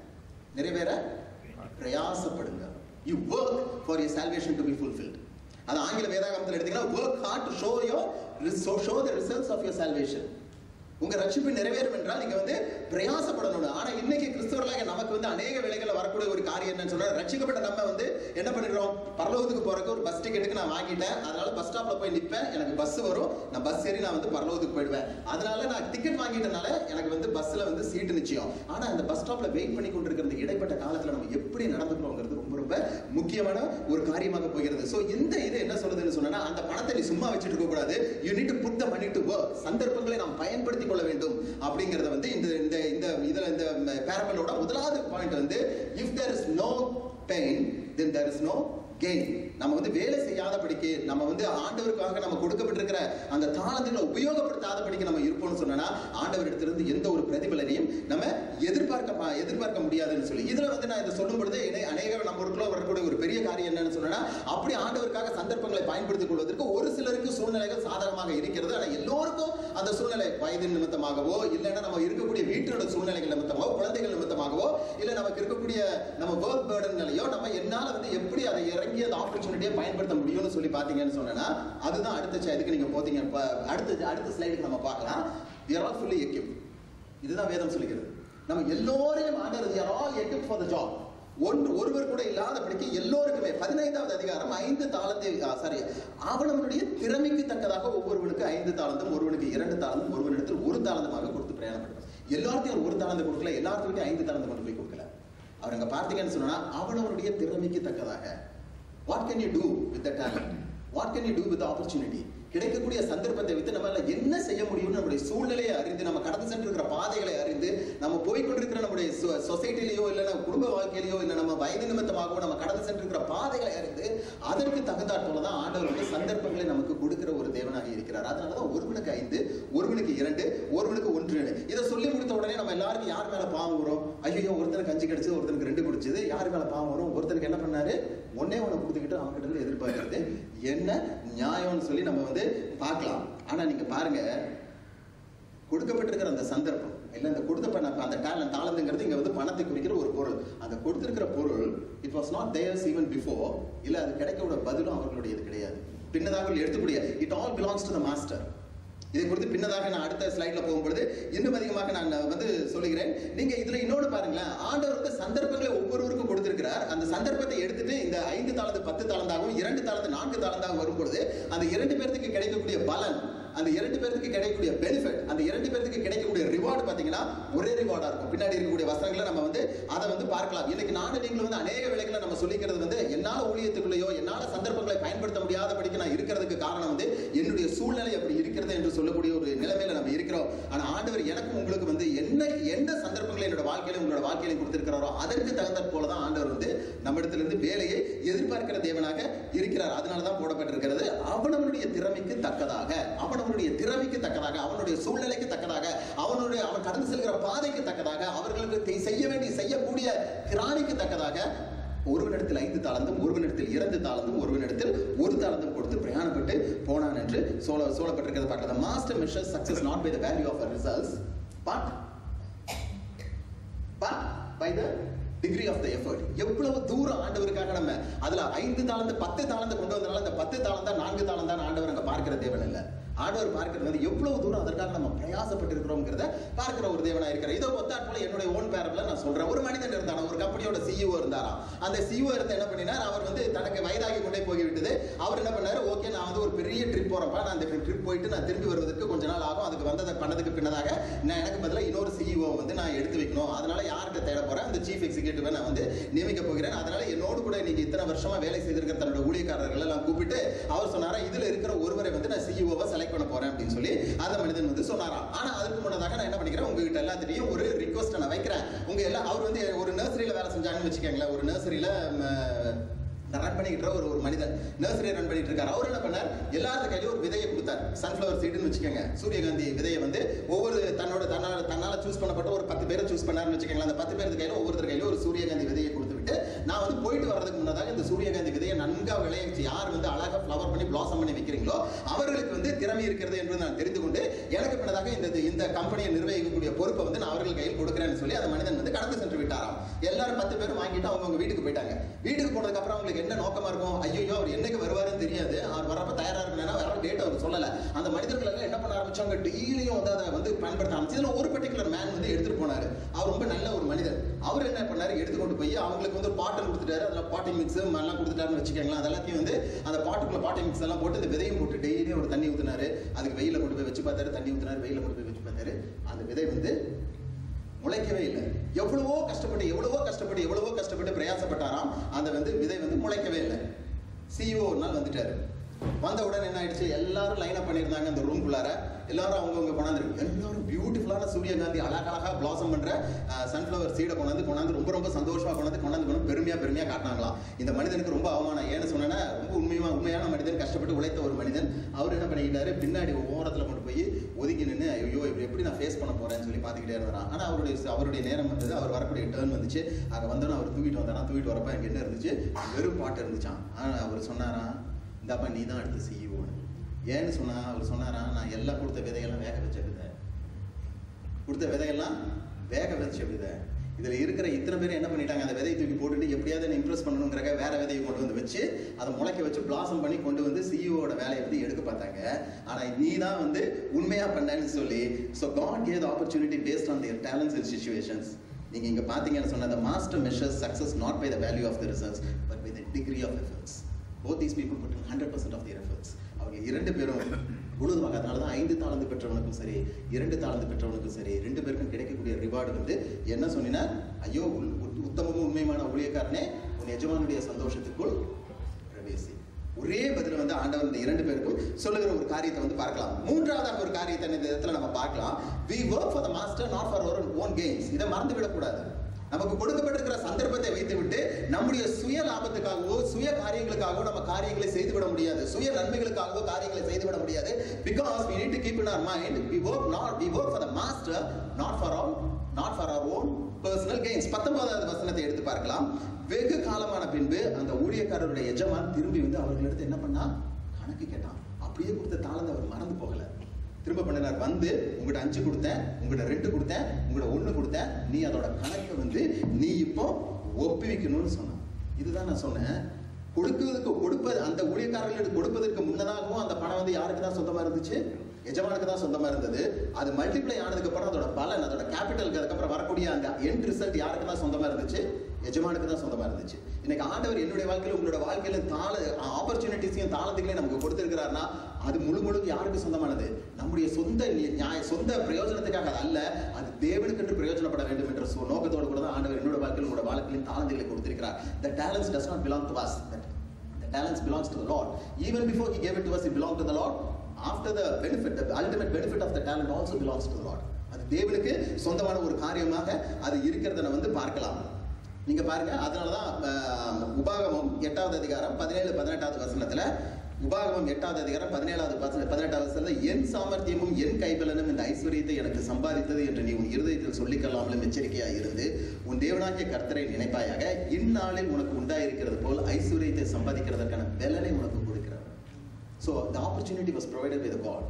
நிறைவேற பிரயாசப்படுங்க you work for your salvation to be fulfilled அது ஆங்கில வேதாகமத்தில் எடுத்தீங்கன்னா work hard to show your show the results of your salvation உங்க ரட்சிப்பு நிறைவேறும் என்றால் நீங்க வந்து பிரயாசப்படணும் ஆனா இன்னைக்கு கிறிஸ்தவர்களாக நமக்கு வந்து அநேக வேலைகள்ல வரக்கூடிய ஒரு காரியம் என்னன்னு சொன்னா ரட்சிக்கப்பட்ட நம்ம வந்து என்ன பண்ணிடுறோம் பரலோகத்துக்கு போறதுக்கு ஒரு பஸ் டிக்கெட்டுக்கு நான் வாங்கிட்டேன் அதனால பஸ் ஸ்டாப்ல போய் நிப்பேன் எனக்கு பஸ் வரும் நான் பஸ் ஏறி நான் வந்து பரலோகத்துக்கு போயிடுவேன் அதனால நான் டிக்கெட் வாங்கிட்டனால எனக்கு வந்து பஸ்ல வந்து சீட்டு நிச்சயம் ஆனா அந்த பஸ் ஸ்டாப்ல வெயிட் பண்ணி கொண்டிருக்கிற இந்த இடைப்பட்ட காலத்துல நம்ம எப்படி நடந்துக்கிறோங்கிறது ரொம்ப ரொம்ப முக்கியமான ஒரு காரியமாக போகிறது சோ இந்த இது என்ன சொல்லுதுன்னு சொன்னா அந்த பணத்தை நீ சும்மா வச்சுட்டு இருக்க கூடாது you need to put the money to work சந்தர்ப்பங்களை நாம் பயன்படுத்திக் கொள்ள வேண்டும் அப்படிங்கறத வந்து இந்த இந்த இந்த இதுல இந்த பேரபலோட முதலாவது பாயிண்ட் வந்து if there is no pain then there is no gain நம்ம வந்து வேலை செய்யாதபடிக்கு நம்ம வந்து ஆண்டவருக்காக நம்ம கொடுக்கப்பட்டிருக்கிற அந்த தாளங்களை உபயோகப்படுத்தாதபடிக்கு நம்ம இருப்போம்னு சொன்னா ஆண்டவரிடத்திலிருந்து எந்த ஒரு பிரதிபலனையும் நம்ம எதிர்பார்க்க பா- எதிர்பார்க்க முடியாதுன்னு சொல்லி இதுல வந்து நான் இதை சொல்லும் பொழுது இணை- அநேக நம்மளுக்குள்ள வரக்கூடிய ஒரு பெரிய காரியம் என்னன்னு சொன்னா அப்படி ஆண்டவருக்காக சந்தர்ப்பங்களை பயன்படுத்திக் கொள்வதற்கு ஒரு சிலருக்கு சூழ்நிலைகள் சாதகமாக இருக்கிறது ஆனா எல்லோருக்கும் அந்த சூழ்நிலை வயதின் நிமித்தமாகவோ இல்லைன்னா நம்ம இருக்கக்கூடிய வீட்டோட சூழ்நிலைகள் நிமித்தமாகவோ குழந்தைகள் நிமித்தமாகவோ இல்ல நமக்கு இருக்கக்கூடிய நம்ம ஒர்க் பேர்டன்களையோ நம்ம என்னால வந்து எப்படி அதை இறங்கி அந்த ஆப்பர்ச்சுனிட்டியை பயன்படுத்த முடியும்னு சொல்லி பாத்தீங்கன்னு சொன்னா அதுதான் அடுத்த ச- இதுக்கு நீங்க போத்தீங்க இப்ப அடுத்த அடுத்த ஸ்லைடுக்கு நம்ம பார்க்கலாம் we are all fully equipped இதுதான் வேதம் சொல்லுகிறது நம்ம எல்லோரையும் ஆண்டவர் we are all equipped for the job ஒன்று ஒருவர் கூட இல்லாதபடிக்கு எல்லோருக்குமே பதினைந்தாவது அதிகாரம் ஐந்து தாளத்தை சாரி அவனவனுடைய திறமைக்கு தக்கதாக ஒவ்வொருவனுக்கு ஐந்து தாளந்தும் ஒருவனுக்கு இரண்டு தாளந்தும் ஒருவனிடத்தில் ஒரு தாளந்தமாக கொடுத்து பிரயாணப்படுறான் எல்லாத்தையும் அவர் ஒரு தாளந்து கொடுக்கல எல்லாத்துக்கும் ஐந்து தாளந்து கொண்டு போய் கொடுக்கல அவர் அங்க பார்த்தீங்கன்னு சொன்னா அவனவனுடைய திறமைக்கு தக்கதாக what can you do with the talent what can you do with opportunity கிடைக்கக்கூடிய சந்தர்ப்பத்தை வைத்து நம்மளால என்ன செய்ய முடியும்னு நம்முடைய சூழ்நிலையை அறிந்து நம்ம கடந்து சென்றிருக்கிற பாதைகளை அறிந்து நம்ம போய் கொண்டிருக்கிற நம்முடைய சொசைட்டிலேயோ இல்லை நம்ம குடும்ப வாழ்க்கையிலையோ இல்லை நம்ம வயது நிமித்தமாகவோ நம்ம கடந்து சென்றிருக்கிற பாதைகளை அறிந்து அதற்கு தகுந்தாற்போல தான் ஆண்டவர் வந்து சந்தர்ப்பங்களை நமக்கு கொடுக்கிற ஒரு தேவனாக இருக்கிறார் அதனால தான் ஒருவனுக்கு ஐந்து ஒருவனுக்கு இரண்டு ஒருவனுக்கு ஒன்று இதை சொல்லி முடித்த உடனே நம்ம எல்லாருக்கும் யார் மேல பாவம் வரும் ஐயோ ஒருத்தனுக்கு அஞ்சு கிடைச்சது ஒருத்தனுக்கு ரெண்டு குடிச்சது யார் மேல பாவம் வரும் ஒருத்தனுக்கு என்ன பண்ணாரு ஒன்னே ஒண்ணு கொடுத்துக்கிட்டு அவங்க கிட்ட இருந்து எதிர்பார்க்கறது என்ன நியாயம்னு சொல்லி நம்ம வந்து பார்க்கலாம் ஆனா நீங்க பாருங்க கொடுக்கப்பட்டிருக்கிற அந்த சந்தர்ப்பம் இல்ல அந்த கொடுத்த அந்த டேலண்ட் தாளந்துங்கிறது இங்க வந்து பணத்தை குறிக்கிற ஒரு பொருள் அந்த கொடுத்திருக்கிற பொருள் it was not there's even before இல்ல அது கிடைக்கோட பதிலும் அவர்களுடையது கிடையாது பின்னதாக எடுத்துக்கூடிய it all belongs to the master இதை குறித்து பின்னதாக நான் அடுத்த ஸ்லைட்ல போகும்பொழுது இன்னும் அதிகமாக நான் வந்து சொல்லுகிறேன் நீங்க இதுல இன்னொன்னு பாருங்களேன் ஆண்டவருக்கு சந்தர்ப்பங்களை ஒவ்வொருவருக்கும் கொடுத்திருக்கிறார் அந்த சந்தர்ப்பத்தை எடுத்துட்டு இந்த ஐந்து தாளந்து பத்து தாளந்தாகவும் இரண்டு தாளந்து நான்கு தாளந்தாகவும் வரும்பொழுது அந்த இரண்டு பேர்த்துக்கு கிடைக்கக்கூடிய பலன் அந்த இரண்டு பேருக்கு கிடைக்கக்கூடிய பெனிஃபிட் அந்த இரண்டு பேருக்கு கிடைக்கக்கூடிய ரிவார்டு பாத்தீங்கன்னா ஒரே ரிவார்டா இருக்கும் பின்னாடி இருக்கக்கூடிய வசனங்களை நம்ம வந்து அதை வந்து பார்க்கலாம் இன்னைக்கு நானும் நீங்களும் வந்து அநேக வேலைகளை நம்ம சொல்லிக்கிறது வந்து என்னால ஊழியத்துக்குள்ளேயோ என்னால சந்தர்ப்பங்களை பயன்படுத்த முடியாதபடிக்கு நான் இருக்கிறதுக்கு காரணம் வந்து என்னுடைய சூழ்நிலை அப்படி இருக்கிறது என்று சொல்லக்கூடிய ஒரு நிலைமையில நம்ம இருக்கிறோம் ஆனா ஆண்டவர் எனக்கும் உங்களுக்கு வந்து என்ன எந்த சந்தர்ப்பங்களை என்னோட வாழ்க்கையில உங்களோட வாழ்க்கையில கொடுத்திருக்கிறாரோ அதற்கு தகுந்த போலதான் ஆண்டவர் வந்து நம்மிடத்திலிருந்து வேலையை எதிர்பார்க்கிற தேவனாக இருக்கிறார் அதனாலதான் போடப்பட்டிருக்கிறது அவனவனுடைய திறமைக்கு தக்கதாக அவனவனுடைய திறமைக்கு தக்கதாக அவனுடைய சூழ்நிலைக்கு தக்கதாக அவனுடைய அவன் கடந்து செல்கிற பாதைக்கு தக்கதாக அவர்களுக்கு தெ- செய்ய வேண்டிய செய்யக்கூடிய திராணிக்கு தக்கதாக ஒருவனிடத்தில் ஐந்து தாளந்தும் ஒருவனிடத்தில் இரண்டு தாளந்தும் ஒருவனிடத்தில் ஒரு தாளந்தும் கொடுத்து பிரயாணப்பட்டு போனான் என்று சோழ சோழப்பட்டிருக்கிறது பார்க்கலாம் master measure success not by the value of results but but by the degree of the effort எவ்வளவு தூரம் ஆண்டவருக்காக நம்ம அதுல ஐந்து தாளந்து பத்து தாளந்து கொண்டு வந்தனால அந்த பத்து தாளந்தா நான்கு தாளந்தான் ஆண்டவர் அங்க பார்க்கிற தேவன் இல்ல ஆண்டவர் பார்க்கிறது வந்து எவ்வளவு தூரம் அதற்காக நம்ம பிரயாசப்பட்டிருக்கிறோங்கிறத பார்க்கிற ஒரு தேவனா இருக்கிறார் இதோ ஒத்தாட் போல என்னுடைய ஓன் பேரப்ல நான் சொல்றேன் ஒரு மனிதன் இருந்தானா ஒரு கம்பெனியோட சிஇஓ இருந்தாராம் அந்த சிஇஓ இருந்த என்ன பண்ணினார் அவர் வந்து தனக்கு வயதாகி கொண்டே போய்விட்டது அவர் என்ன பண்ணாரு ஓகே நான் வந்து ஒரு பெரிய ட்ரிப் போறப்ப நான் அந்த ட்ரிப் போயிட்டு நான் திரும்பி வருவதற்கு கொஞ்ச நாள் ஆகும் அதுக்கு வந்ததை பண்ணதுக்கு பின்னதாக நான் எனக்கு பதிலா இன்னொரு சிஇஓ வந்து நான் எடுத்து வைக்கணும் அதனால யார்கிட்ட தேட போறேன் அந்த சீஃப் எக்ஸிகியூட்டிவ் நான் வந்து நியமிக்க போகிறேன் அதனால என்னோடு கூட நீங்க இத்தனை வருஷமா வேலை செய்திருக்கிற தன்னோட ஊழியக்காரர்கள் எல்லாம் கூப்பிட்டு அவர் சொன்னாரா இதுல இருக்கிற ஒருவரை வந்து நான் சிஇஓவை செலக்ட் பண்ண போறேன் அப்படின்னு சொல்லி அந்த மனிதன் வந்து சொன்னாராம் ஆனா அதுக்கு முன்னதாக நான் என்ன பண்ணிக்கிறேன் உங்ககிட்ட எல்லாத்திட்டையும் ஒரு ரிக்வஸ்ட் நான் வைக்கிறேன் உங்க எல்லாம் அவர் வந்து ஒரு நர்சரியில வேலை செஞ்சாங்கன்னு வச்சுக்கோங்களேன் ஒரு நர்சரியில ரன் பண்ணிக்கிட்டு ஒரு ஒரு மனிதன் நர்சரி ரன் பண்ணிட்டு இருக்காரு அவர் என்ன பண்ணார் எல்லாத்து கையிலும் ஒரு விதையை கொடுத்தார் சன்ஃபிளவர் சீடுன்னு வச்சுக்கோங்க சூரியகாந்தி விதையை வந்து ஒவ்வொரு தன்னோட தன்னால தன்னால சூஸ் பண்ணப்பட்ட ஒரு பத்து பேரை சூஸ் பண்ணாருன்னு வச்சுக்கோங்களேன் அந்த பத்து பேருக்கு கையில ஒவ்வொருத்தர் கையிலும் ஒரு சூரியகாந்தி விதையை கொடுத்து விட்டு நான் வந்து போயிட்டு வர்றதுக்கு முன்னதாக இந்த சூரியகாந்தி விதையை நன்கா விளைவிச்சு யார் வந்து அழகா ஃப்ளவர் பண்ணி பிளாசம் பண்ணி வைக்கிறீங்களோ அவர்களுக்கு வந்து திறமை இருக்கிறது என்று நான் தெரிந்து கொண்டு எனக்கு பின்னதாக இந்த இந்த கம்பெனியை நிர்வகிக்கக்கூடிய பொறுப்பை வந்து நான் அவர்கள் கையில் கொடுக்குறேன்னு சொல்லி அந்த மனிதன் வந்து கடந்து சென்று விட்டாராம் எல்லாரும் பத்து பேரும் வாங்கிட்டு அவங்க அவங்க வீட்டுக்கு போயிட்டாங்க வீட்டுக்கு போனதுக்கு அப்புறம் அவங்களுக்கு என்ன நோக்கமா இருக்கும் ஐயோ அவர் என்னைக்கு வருவாருன்னு தெரியாது அவர் வரப்ப தயாரா இருக்கணும் வர டேட் அவர் சொல்லல அந்த மனிதர்கள் எல்லாம் என்ன பண்ண ஆரம்பிச்சாங்க டெய்லியும் வந்து அதை வந்து பயன்படுத்த ஆரம்பிச்சு இதுல ஒரு பர்டிகுலர் மேன் வந்து எடுத்துட்டு போனாரு அவர் ரொம்ப நல்ல ஒரு மனிதர் அவர் என்ன பண்ணாரு எடுத்துக்கொண்டு போய் அவங்களுக்கு வந்து பாட்டில் கொடுத்துட்டாரு அதுல பாட்டிங் மிக்ஸ் எல்லாம் கொடுத்துட்டாருன்னு வச்சுக்கோங்களேன் அது எல்லாத்தையும் வந்து அந்த பாட்டுக்குள்ள பாட்டிங் மிக்ஸ் எல்லாம் போட்டு இந்த விதையும் போட்டு டெய்லியும் ஒரு தண்ணி ஊத்துனாரு அதுக்கு வெயில கொண்டு போய் வச்சு பார்த்தாரு தண்ணி ஊத்துனாரு வெயில கொண்டு போய் வச்சு பார்த்தாரு அந்த விதை வந்து முளைக்கவே இல்லை எவ்வளவோ கஷ்டப்பட்டு எவ்வளவோ கஷ்டப்பட்டு எவ்வளவோ கஷ்டப்பட்டு பிரயாசப்பட்டாராம் அந்த வந்து விதை வந்து முளைக்கவே இல்லை சிஇஓ ஒரு நாள் வந்துட்டாரு வந்த உடனே என்ன ஆயிடுச்சு எல்லாரும் லைன் அப் பண்ணியிருந்தாங்க அந்த ரூம்குள்ளார எல்லாரும் அவங்கவுங்க கொண்டாந்து எல்லாரும் பியூட்டிஃபுல்லான சூரியகாந்தி அழகழகா பிளாசம் பண்ற சன்ஃபிளவர் சீடை கொண்டாந்து கொண்டாந்து ரொம்ப ரொம்ப சந்தோஷமா கொண்டாந்து கொண்டாந்து கொண்டு பெருமையா பெருமையா காட்டினாங்களாம் இந்த மனிதனுக்கு ரொம்ப அவமானம் ஏன்னு சொன்னா ரொம்ப உண்மையா உண்மையான மனிதன் கஷ்டப்பட்டு உழைத்த ஒரு மனிதன் அவர் என்ன பண்ணிக்கிட்டாரு பின்னாடி ஓரத்துல கொண்டு போய் ஒதுக்கி நின்று ஐயோ இப்படி எப்படி நான் ஃபேஸ் பண்ண போறேன்னு சொல்லி பார்த்துக்கிட்டே இருந்தாராம் ஆனா அவருடைய அவருடைய நேரம் வந்தது அவர் வரக்கூடிய டேர்ன் வந்துச்சு அங்க வந்தோன்னு அவர் தூக்கிட்டு வந்தாராம் தூக்கிட்டு வரப்ப அங்க என்ன இருந்துச்சு வெறும் பாட்டு இருந்துச்சான் ஆனா அவர் சொன்னாராம் இந்தாப்பா நீ தான் அடுத்த சிஇஓன்னு ஏன்னு சொன்னா அவர் சொன்னாரா நான் எல்லாம் கொடுத்த விதையெல்லாம் வேக வச்ச விதை கொடுத்த விதையெல்லாம் வேக வச்ச விதை இதுல இருக்கிற இத்தனை பேர் என்ன பண்ணிட்டாங்க அந்த விதையை தூக்கி போட்டுட்டு எப்படியாவது என்ன இம்ப்ரெஸ் பண்ணணுங்கிறக்க வேற விதையை கொண்டு வந்து வச்சு அதை முளைக்க வச்சு பிளாசம் பண்ணி கொண்டு வந்து சிஇஓட வேலையை வந்து எடுக்க பார்த்தாங்க ஆனா நீ தான் வந்து உண்மையா பண்ணேன்னு சொல்லி so God gave opportunity based on their talents and situations நீங்க இங்க பாத்தீங்கன்னு சொன்ன the master measures success not by the value of the results but by the degree of efforts both these people put in 100% of their efforts அவங்க இரண்டு பேரும் முழுதுமாக அதனால தான் ஐந்து தாளந்து பெற்றவனுக்கும் சரி இரண்டு தாளந்து பெற்றவனுக்கும் சரி ரெண்டு பேருக்கும் கிடைக்கக்கூடிய ரிவார்டு வந்து என்ன சொன்னீங்கன்னா ஐயோ உள்- உத்- உத்தமமும் உண்மையுமான ஊழியக்காரனே உன் எஜமானுடைய சந்தோஷத்துக்குள் பிரவேசி ஒரே பதில் வந்து ஆண்டவர் இந்த இரண்டு பேருக்கும் சொல்லுகிற ஒரு காரியத்தை வந்து பார்க்கலாம் மூன்றாவதாக ஒரு காரியத்தை இந்த இடத்துல நம்ம பார்க்கலாம் we work for the master not for our own gains இதை மறந்து விடக்கூடாது நமக்கு கொடுக்கப்பட்டிருக்கிற சந்தர்ப்பத்தை வைத்துவிட்டு நம்முடைய சுய லாபத்துக்காகவோ சுய காரியங்களுக்காகவோ நம்ம காரியங்களை செய்துவிட முடியாது சுய நன்மைகளுக்காகவோ காரியங்களை செய்துவிட முடியாது because we need to keep in our mind we work not we work for the master not for our not for our own personal gains பத்தொன்பதாவது வசனத்தை எடுத்து பார்க்கலாம் வெகு காலமான பின்பு அந்த ஊழியக்காரருடைய எஜமான் திரும்பி வந்து அவர்களிடத்து என்ன பண்ணா கணக்கு கேட்டான் அப்படியே கொடுத்த தாளந்து அவர் மறந்து போகல திரும்ப பண்ணினார் வந்து உங்ககிட்ட அஞ்சு கொடுத்தேன் உங்ககிட்ட ரெண்டு கொடுத்தேன் உங்ககிட்ட ஒண்ணு கொடுத்தேன் நீ அதோட கணக்கை வந்து நீ இப்போ ஒப்புவிக்கணும்னு சொன்னான் இதுதான் நான் சொன்னேன் கொடுக்கிறதுக்கு கொடுப்பது அந்த ஊழியக்காரர்களுக்கு கொடுப்பதற்கு முன்னதாகவும் அந்த பணம் வந்து யாருக்கு தான் சொந்தமா இருந்துச்சு எஜமானுக்கு தான் சொந்தமா இருந்தது அது மல்டிப்ளை ஆனதுக்கு அப்புறம் அதோட பலன் அதோட கேபிட்டலுக்கு அதுக்கப்புறம் வரக்கூடிய அந்த எண்ட் ரிசல்ட் யாருக்கு தான் சொந்தமா இருந்துச்சு எஜமானுக்கு தான் சொந்தமா இருந்துச்சு இன்னைக்கு ஆண்டவர் என்னுடைய வாழ்க்கையில உங்களோட வாழ்க்கையில தாள ஆப்பர்ச்சுனிட்டிஸையும் தாளத்துகளையும் நமக்கு கொடுத்திருக்கிறாருன்னா அது முழு முழுக்க யாருக்கு சொந்தமானது நம்முடைய சொந்த நி- நியாய சொந்த பிரயோஜனத்துக்காக அது அல்ல அது தேவனுக்கு என்று பிரயோஜனப்பட வேண்டும் என்ற சு- நோக்கத்தோடு கூட தான் ஆண்டவர் என்னோட வாழ்க்கையில் உங்களோட வாழ்க்கையிலும் தாளந்துகளை கொடுத்திருக்கிறார் the talents does not belong to us That- the talents belongs to the lord even before he gave it to us it belonged to the lord after the benefit the ultimate benefit of the talent also belongs to the lord அது தேவனுக்கு சொந்தமான ஒரு காரியமாக அது இருக்கிறத நம்ம வந்து பார்க்கலாம் நீங்க பாருங்க அதனாலதான் ஆஹ், உபாகமம் எட்டாவது அதிகாரம் பதினேழு பதினெட்டாவது வசனத்துல உபாகமம் எட்டாவது அதிகாரம் பதினேழாவது வசன- பதினெட்டாவது வசனத்துல என் சாமர்த்தியமும் என் கைபலனும் இந்த ஐஸ்வர்யத்தை எனக்கு சம்பாதித்தது என்று நீ உன் இருதயத்தில் சொல்லிக்கொள்ளாமலும் எச்சரிக்கையாக இருந்து உன் தேவனாகிய கர்த்தரை நினைப்பாயாக இந்நாளில் உனக்கு உண்டாயிருக்கிறது போல் ஐஸ்வர்யத்தை சம்பாதிக்கிறதற்கான பலனை உனக்கு கொடுக்கிறார் So the opportunity was provided by the God.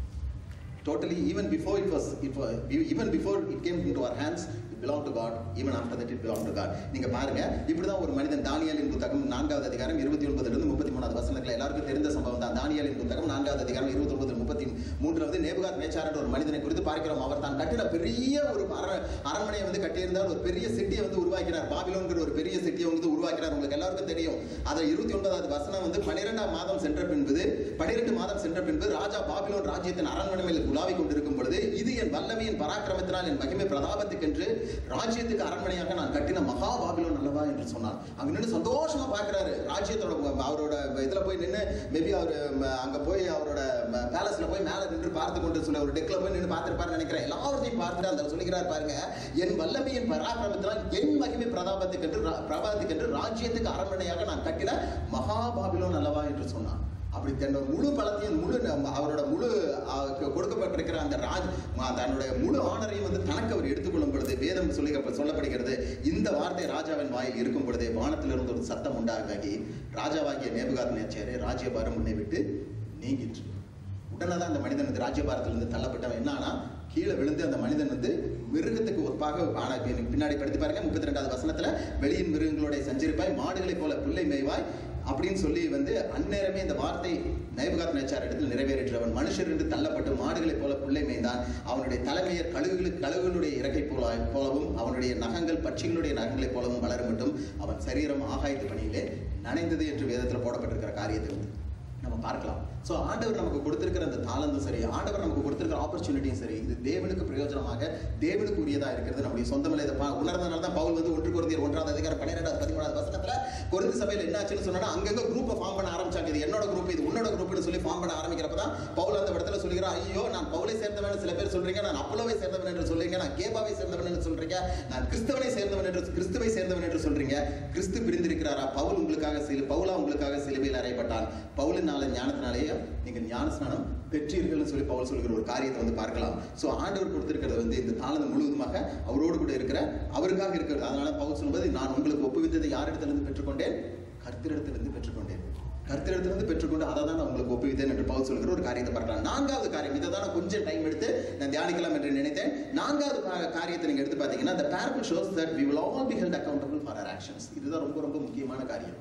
Totally, even before it was, it was, even before it came into our hands, it belonged to God. Even after that, it belonged to God. நீங்க பாருங்க இப்படிதான் ஒரு மனிதன் தானியலின் புத்தகம் நான்காவது அதிகாரம் இருபத்தி ஒன்பதுல இருந்து முப்பத்தி மூணாவது வசனத்துல எல்லாருக்கும் தெரிந்த சம்பவம் தான் தானியலின் புத்தகம் நான்காவது அதிகாரம் இருபத்தி ஒன்பது முப்பத்தி மூன்றுல வந்து நேபுகாத் மேச்சார் என்ற ஒரு மனிதனை குறித்து பார்க்கிறோம் அவர் தான் கட்டின பெரிய ஒரு அர- அரண்மனையை வந்து கட்டியிருந்தார் ஒரு பெரிய சிட்டியை வந்து உருவாக்கினார் பாபிலோன்கிற ஒரு பெரிய சிட்டியை வந்து உருவாக்கினார் உங்களுக்கு எல்லாருக்கும் தெரியும் அதை இருபத்தி ஒன்பதாவது வசனம் வந்து பன்னிரெண்டாம் மாதம் சென்ற பின்பு பன்னிரெண்டு மாதம் சென்ற பின்பு ராஜா பாபிலோன் ராஜ்யத்தின் அரண்மனை மேல் உலாவிக் கொண்டிருக்கும் பொழுது இது என் வல்லமையின் பராக்கிரமத்தினால் என் மகிமை பிரதாபத்துக்கென்று ராஜ்யத்துக்கு அரண்மனையாக நான் கட்டின மகா பாபிலோன் அல்லவா என்று சொன்னார் அங்க நின்று சந்தோஷமா பார்க்கிறாரு ராஜ்யத்தோட ம- அவரோட இதுல போய் நின்று மேபி அவர் அங்க போய் அவரோட பேலஸ்ல போய் மேல நின்று பார்த்து கொண்டு சொல்ல ஒரு டெக்ல போய் நின்று பார்த்திருப்பாருன்னு நினைக்கிறேன் எல்லாவற்றையும் பார்த்துட்டு அந்த சொல்லுகிறார் பாருங்க என் வல்லமையின் பராக்கிரமத்தினால் என் மகிமை பிரதாபத்துக்கென்று ரா- பிரபாதத்துக்கென்று ராஜ்யத்துக்கு அரண்மனையாக நான் கட்டின மகா பாபிலோன் அல்லவா என்று சொன்னான் அப்படி தன்னோட முழு பலத்தையும் முழு நம்ம- அவரோட முழு ஆ, கொ- கொடுக்கப்பட்டிருக்கிற அந்த ராஜ் ம- தன்னுடைய முழு ஆணரையும் வந்து தனக்கு அவர் எடுத்துக்கொள்ளும் பொழுது வேதம் சொல்லி சொல்லப்படுகிறது இந்த வார்த்தை ராஜாவின் வாயில் இருக்கும் பொழுதே வானத்திலிருந்து ஒரு சத்தம் உண்டாகி ராஜாவாகிய நேபுகாத் நேச்சரே ராஜ்யபாரம் உன்னை விட்டு நீங்கிற்று உடனே தான் அந்த மனிதன் வந்து ராஜ்யபாரத்திலிருந்து தள்ளப்பட்டவன் என்னன்னா கீழே விழுந்து அந்த மனிதன் வந்து மிருகத்துக்கு ஒப்பாக ஆனா இப்ப எனக்கு பின்னாடி படித்து பாருங்க முப்பத்தி ரெண்டாவது வசனத்துல வெளியின் மிருகங்களுடைய சஞ்சரிப்பாய் மாடுகளைப் போல புல்லை மேய்வாய் அப்படின்னு சொல்லி வந்து அந்நேரமே இந்த வார்த்தை நைபுகாத் நேச்சார் இடத்தில் நிறைவேறிற்று அவன் மனுஷர் என்று தள்ளப்பட்டு மாடுகளைப் போல புல்லை மேய்ந்தான் அவனுடைய தலைமையர் கழுகுகளுக்கு கழுகுகளுடைய இறக்கை போல போலவும் அவனுடைய நகங்கள் பட்சிகளுடைய நகங்களைப் போலவும் வளரும் மட்டும் அவன் சரீரம் ஆகாயத்து பணியிலே நனைந்தது என்று வேதத்தில் போடப்பட்டிருக்கிற காரியத்தை வந்து நம்ம பார்க்கலாம் ஸோ ஆண்டவர் நமக்கு கொடுத்திருக்கிற அந்த தாளந்தும் சரி ஆண்டவர் நமக்கு கொடுத்திருக்கிற ஆப்பர்ச்சுனிட்டியும் சரி இது தேவனுக்கு பிரயோஜனமாக தேவனுக்கு உரியதா இருக்கிறது நம்முடைய சொந்தமில்லை இதை பா- உணர்ந்தனால தான் பவுல் வந்து ஒன்று குருந்தியர் ஒன்றாவது அதிகாரம் பன்னிரெண்டாவது பதிமூணாவது வசனத்துல குருந்தி சபையில் என்ன ஆச்சுன்னு சொன்னா அங்கங்க குரூப்பை ஃபார்ம் பண்ண ஆரம்பிச்சாங்க இது என்னோட குரூப் இது உன்னோட குரூப்னு சொல்லி ஃபார்ம் பண்ண ஆரம்பிக்கிறப்ப தான் பவுல் அந்த இடத்துல சொல்லுகிறார் ஐயோ நான் பவுலை சேர்ந்தவன் சில பேர் சொல்றீங்க நான் அப்போலோவை சேர்ந்தவன் என்று சொல்றீங்க நான் கேபாவை சேர்ந்தவன் என்று சொல்றீங்க நான் கிறிஸ்தவனை சேர்ந்தவன் என்று கிறிஸ்துவை சேர்ந்தவன் என்று சொல்றீங்க கிறிஸ்து பிரிந்திருக்கிறாரா பவுல் உங்களுக்காக சில பவுலா உங்களுக்காக சிலுவையில் அறையப்பட்டான் பவுலினால ஞானத்தினாலேயே நீங்க ஞானஸ்நானம் பெற்றீர்கள்னு சொல்லி பவுல் சொல்கிற ஒரு காரியத்தை வந்து பார்க்கலாம் சோ ஆண்டவர் கொடுத்திருக்கிறது வந்து இந்த தாளந்து முழுவதுமாக அவரோடு கூட இருக்கிற அவருக்காக இருக்கிறது அதனால பவுல் சொல்லும்போது நான் உங்களுக்கு ஒப்புவித்ததை யாரிடத்திலிருந்து பெற்றுக்கொண்டேன் கர்த்தரிடத்திலிருந்து பெற்றுக்கொண்டேன் கர்த்தரிடத்திலிருந்து பெற்றுக்கொண்டு அதை தான் நான் உங்களுக்கு ஒப்புவித்தேன் என்று பவுல் சொல்கிற ஒரு காரியத்தை பார்க்கலாம் நான்காவது காரியம் இதை தான் நான் கொஞ்சம் டைம் எடுத்து நான் தியானிக்கலாம் என்று நினைத்தேன் நான்காவது கா- காரியத்தை நீங்க எடுத்து பார்த்தீங்கன்னா the parable shows that we will all be held accountable for our actions இதுதான் ரொம்ப ரொம்ப முக்கியமான காரியம்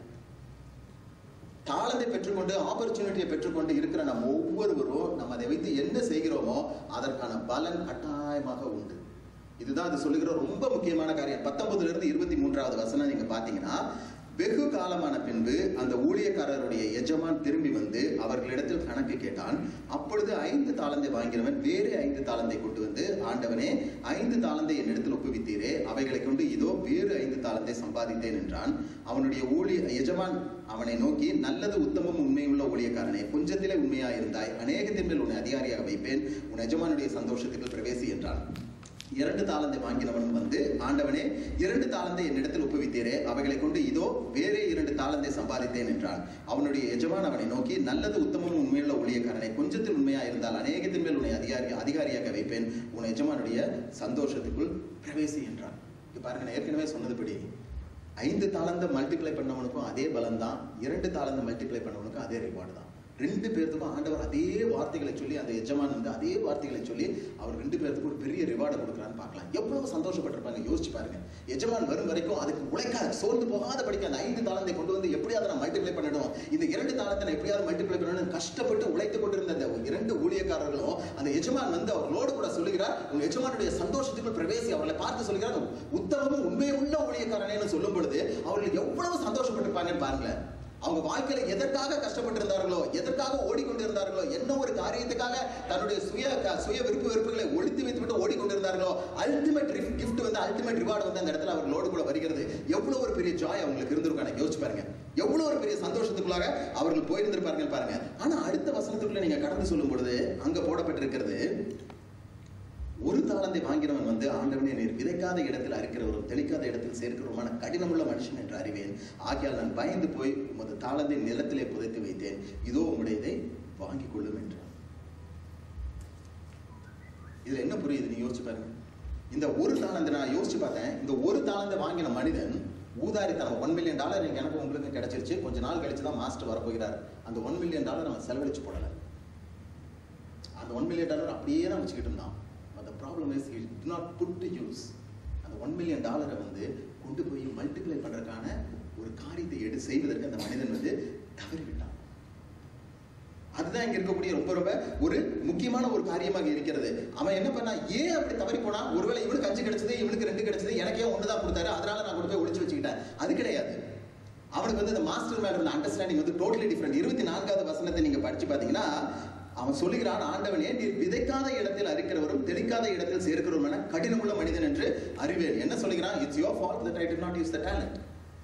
தாளத்தை பெற்றுக்கொண்டு ஆப்பர்ச்சுனிட்டியை பெற்றுக்கொண்டு இருக்கிற நம்ம ஒவ்வொருவரும் நம்ம அதை வைத்து என்ன செய்கிறோமோ அதற்கான பலன் கட்டாயமாக உண்டு இதுதான் அது சொல்லுகிற ரொம்ப முக்கியமான காரியம் பத்தொன்பதுல இருந்து இருபத்தி மூன்றாவது வசனம் நீங்க பாத்தீங்கன்னா வெகு காலமான பின்பு அந்த ஊழியக்காரருடைய எஜமான் திரும்பி வந்து அவர்களிடத்தில் கணக்கு கேட்டான் அப்பொழுது ஐந்து தாளந்தை வாங்கினவன் வேறு ஐந்து தாளந்தை கொண்டு வந்து ஆண்டவனே ஐந்து தாளந்தை என்னிடத்தில் ஒப்புவித்தீரே அவைகளை கொண்டு இதோ வேறு ஐந்து தாளந்தை சம்பாதித்தேன் என்றான் அவனுடைய ஊழிய எஜமான் அவனை நோக்கி நல்லது உத்தமம் உண்மையுள்ள ஊழியக்காரனே கொஞ்சத்திலே உண்மையா இருந்தாய் அநேகத்தின் மேல் உன்னை அதிகாரியாக வைப்பேன் உன் எஜமானுடைய சந்தோஷத்துக்கு பிரவேசி என்றான் இரண்டு தாளந்தை வாங்கினவன் வந்து ஆண்டவனே இரண்டு தாளந்தை என்னிடத்தில் ஒப்புவித்தீரே அவைகளை கொண்டு இதோ வேறே இரண்டு தாளந்தை சம்பாதித்தேன் என்றான் அவனுடைய எஜமான் அவனை நோக்கி நல்லது உத்தமம் உண்மையுள்ள ஊழியக்காரனை கொஞ்சத்தில் உண்மையா இருந்தால் அநேகத்தின் மேல் உன்னை அதிகாரி அதிகாரியாக வைப்பேன் உன் எஜமானுடைய சந்தோஷத்துக்குள் பிரவேசி என்றான் இங்க பாருங்க நான் ஏற்கனவே சொன்னதுபடி ஐந்து தாளந்த மல்டிப்ளை பண்ணவனுக்கும் அதே பலன் தான் இரண்டு தாளந்த மல்டிப்ளை பண்ணவனுக்கும் அதே ரிவார்டு தான் ரெண்டு பேர்த்துக்கும் ஆண்டவர் அதே வார்த்தைகளை சொல்லி அந்த எஜமான் வந்து அதே வார்த்தைகளை சொல்லி அவர் ரெண்டு பேர்த்துக்கும் ஒரு பெரிய ரிவார்டை கொடுக்குறான்னு பார்க்கலாம் எவ்வளவு சந்தோஷப்பட்டிருப்பாங்க யோசிச்சு பாருங்க எஜமான் வரும் வரைக்கும் அதுக்கு உழைக்காத சோர்ந்து போகாத படிக்க அந்த ஐந்து தாளந்தை கொண்டு வந்து எப்படியாவது நான் மல்டிப்ளை பண்ணிடும் இந்த இரண்டு தாளத்தை நான் எப்படியாவது மல்டிப்ளை பண்ணணும் கஷ்டப்பட்டு உழைத்து கொண்டிருந்த அந்த இரண்டு ஊழியக்காரர்களும் அந்த எஜமான் வந்து அவர்களோடு கூட சொல்லுகிறார் உங்க எஜமானுடைய சந்தோஷத்துக்குள் பிரவேசி அவர்களை பார்த்து சொல்லுகிறார் உத்தமமும் உண்மையுள்ள ஊழியக்காரனேன்னு சொல்லும் பொழுது அவர்கள் எவ்வளவு சந்தோஷப்பட்டிருப்பாங்கன்னு பாருங்களேன் அவங்க வாழ்க்கையில எதற்காக கஷ்டப்பட்டிருந்தார்களோ எதற்காக ஓடிக்கொண்டிருந்தார்களோ என்ன ஒரு காரியத்துக்காக தன்னுடைய சுய க- சுய விருப்பு வெறுப்புகளை ஒழித்து வைத்துவிட்டு ஓடிக்கொண்டிருந்தார்களோ அல்டிமேட் கிஃப்ட் வந்து அல்டிமேட் ரிவார்டு வந்து அந்த இடத்துல அவர்களோடு கூட வருகிறது எவ்வளவு ஒரு பெரிய ஜாய் அவங்களுக்கு இருந்திருக்கும் யோசிச்சு பாருங்க எவ்வளவு ஒரு பெரிய சந்தோஷத்துக்குள்ளாக அவர்கள் போயிருந்திருப்பார்கள் பாருங்க ஆனா அடுத்த வசனத்துக்குள்ள நீங்க கடந்து சொல்லும் பொழுது அங்க போடப்பட்டிருக்கிறது ஒரு தாளந்தை வாங்கினவன் வந்து ஆண்டவனே நீர் விதைக்காத இடத்தில் அறுக்கிறவரும் தெளிக்காத இடத்தில் சேர்க்கிறவருமான கடினமுள்ள மனுஷன் என்று அறிவேன் ஆகையால் நான் பயந்து போய் உமது தாளந்தை நிலத்திலே புதைத்து வைத்தேன் இதோ உம்முடையதை வாங்கிக் கொள்ளும் என்றான் இதுல என்ன புரியுது நீ யோசிச்சு பாருங்க இந்த ஒரு தாளந்தை நான் யோசிச்சு பார்த்தேன் இந்த ஒரு தாளந்தை வாங்கின மனிதன் ஊதாரித்தனம் ஒன் மில்லியன் டாலர் எனக்கு உங்களுக்கு கிடைச்சிருச்சு கொஞ்ச நாள் கழிச்சு தான் மாஸ்டர் வரப்போகிறார் அந்த ஒன் மில்லியன் டாலர் அவன் செலவழிச்சு போடல அந்த ஒன் மில்லியன் டாலர் அப்படியே தான் வச்சுக்கிட்டு இருந்தான் அந்த problem is it not put to use அந்த ஒன் மில்லியன் டாலரை வந்து கொண்டு போய் மல்டிப்ளை பண்றதுக்கான ஒரு காரியத்தை எடு செய்வதற்கு அந்த மனிதன் வந்து தவறிவிட்டான் அதுதான் இங்க இருக்கக்கூடிய ரொம்ப ரொம்ப ஒரு முக்கியமான ஒரு காரியமாக இருக்கிறது அவன் என்ன பண்ணா ஏன் அப்படி தவறி போனா ஒருவேளை இவனுக்கு அஞ்சு கிடைச்சது இவனுக்கு ரெண்டு கிடைச்சது எனக்கே ஒண்ணுதான் கொடுத்தாரு அதனால நான் கொண்டு போய் ஒளிச்சு வச்சுக்கிட்டேன் அது கிடையாது அவனுக்கு வந்து இந்த மாஸ்டர் மேல உள்ள அண்டர்ஸ்டாண்டிங் வந்து டோட்டலி டிஃப்ரெண்ட் இருபத்தி நான்காவது வசனத்தை நீங்க படிச்சு பாத்தீங்கன்னா அவன் சொல்லுகிறான் ஆண்டவனே நீர் விதைக்காத இடத்தில் அறுக்கிறவரும் தெளிக்காத இடத்தில் சேர்க்கிறவரும் என கடினமுள்ள மனிதன் என்று அறிவேன் என்ன சொல்லுகிறான் it's your fault that I did not use the talent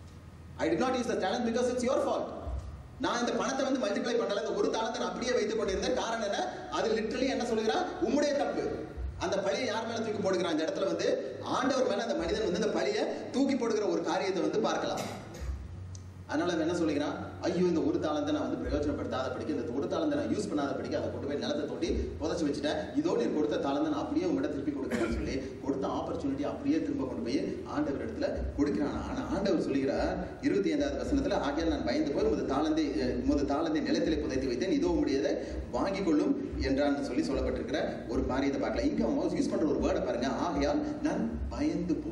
I did not use the talent because it's your fault நான் இந்த பணத்தை வந்து மல்டிப்ளை பண்ணல இந்த ஒரு தாளத்தை நான் அப்படியே வைத்துக் கொண்டிருந்தேன் காரணம் என்ன அது லிட்டரலி என்ன சொல்லுகிறான் உம்முடைய தப்பு அந்த பழியை யார் மேல தூக்கி போடுகிறான் அந்த இடத்துல வந்து ஆண்டவர் மேல அந்த மனிதன் வந்து இந்த பழியை தூக்கி போடுகிற ஒரு காரியத்தை வந்து பார்க்கலாம் அதனால அவன் என்ன சொல்லுகிறான் ஐயோ இந்த ஒரு தாளந்தை நான் வந்து பிரயோஜனப்படுத்தாத படிக்க இந்த ஒரு தாளந்தை நான் யூஸ் பண்ணாத படிக்க அதை கொண்டு போய் நிலத்தை தோண்டி புதைச்சு வச்சுட்டேன் இதோ நீ கொடுத்த தாளந்தை நான் அப்படியே உங்கள்கிட்ட திருப்பி கொடுக்குறேன்னு சொல்லி கொடுத்த ஆப்பர்ச்சுனிட்டி அப்படியே திரும்ப கொண்டு போய் ஆண்டவர் இடத்துல கொடுக்கிறான் ஆனா ஆண்டவர் சொல்லுகிறார் இருபத்தி ஐந்தாவது வசனத்துல ஆகியால் நான் பயந்து போய் உமது தாளந்தை அஹ், உமது தாளந்தை நிலத்திலே புதைத்து வைத்தேன் இதோ உங்களுடையதை வாங்கிக் கொள்ளும் என்றான்னு சொல்லி சொல்லப்பட்டிருக்கிற ஒரு காரியத்தை பார்க்கலாம் இங்க அவன் யூஸ் பண்ற ஒரு வேர்டை பாருங்க ஆகையால் நான் பயந்து போய்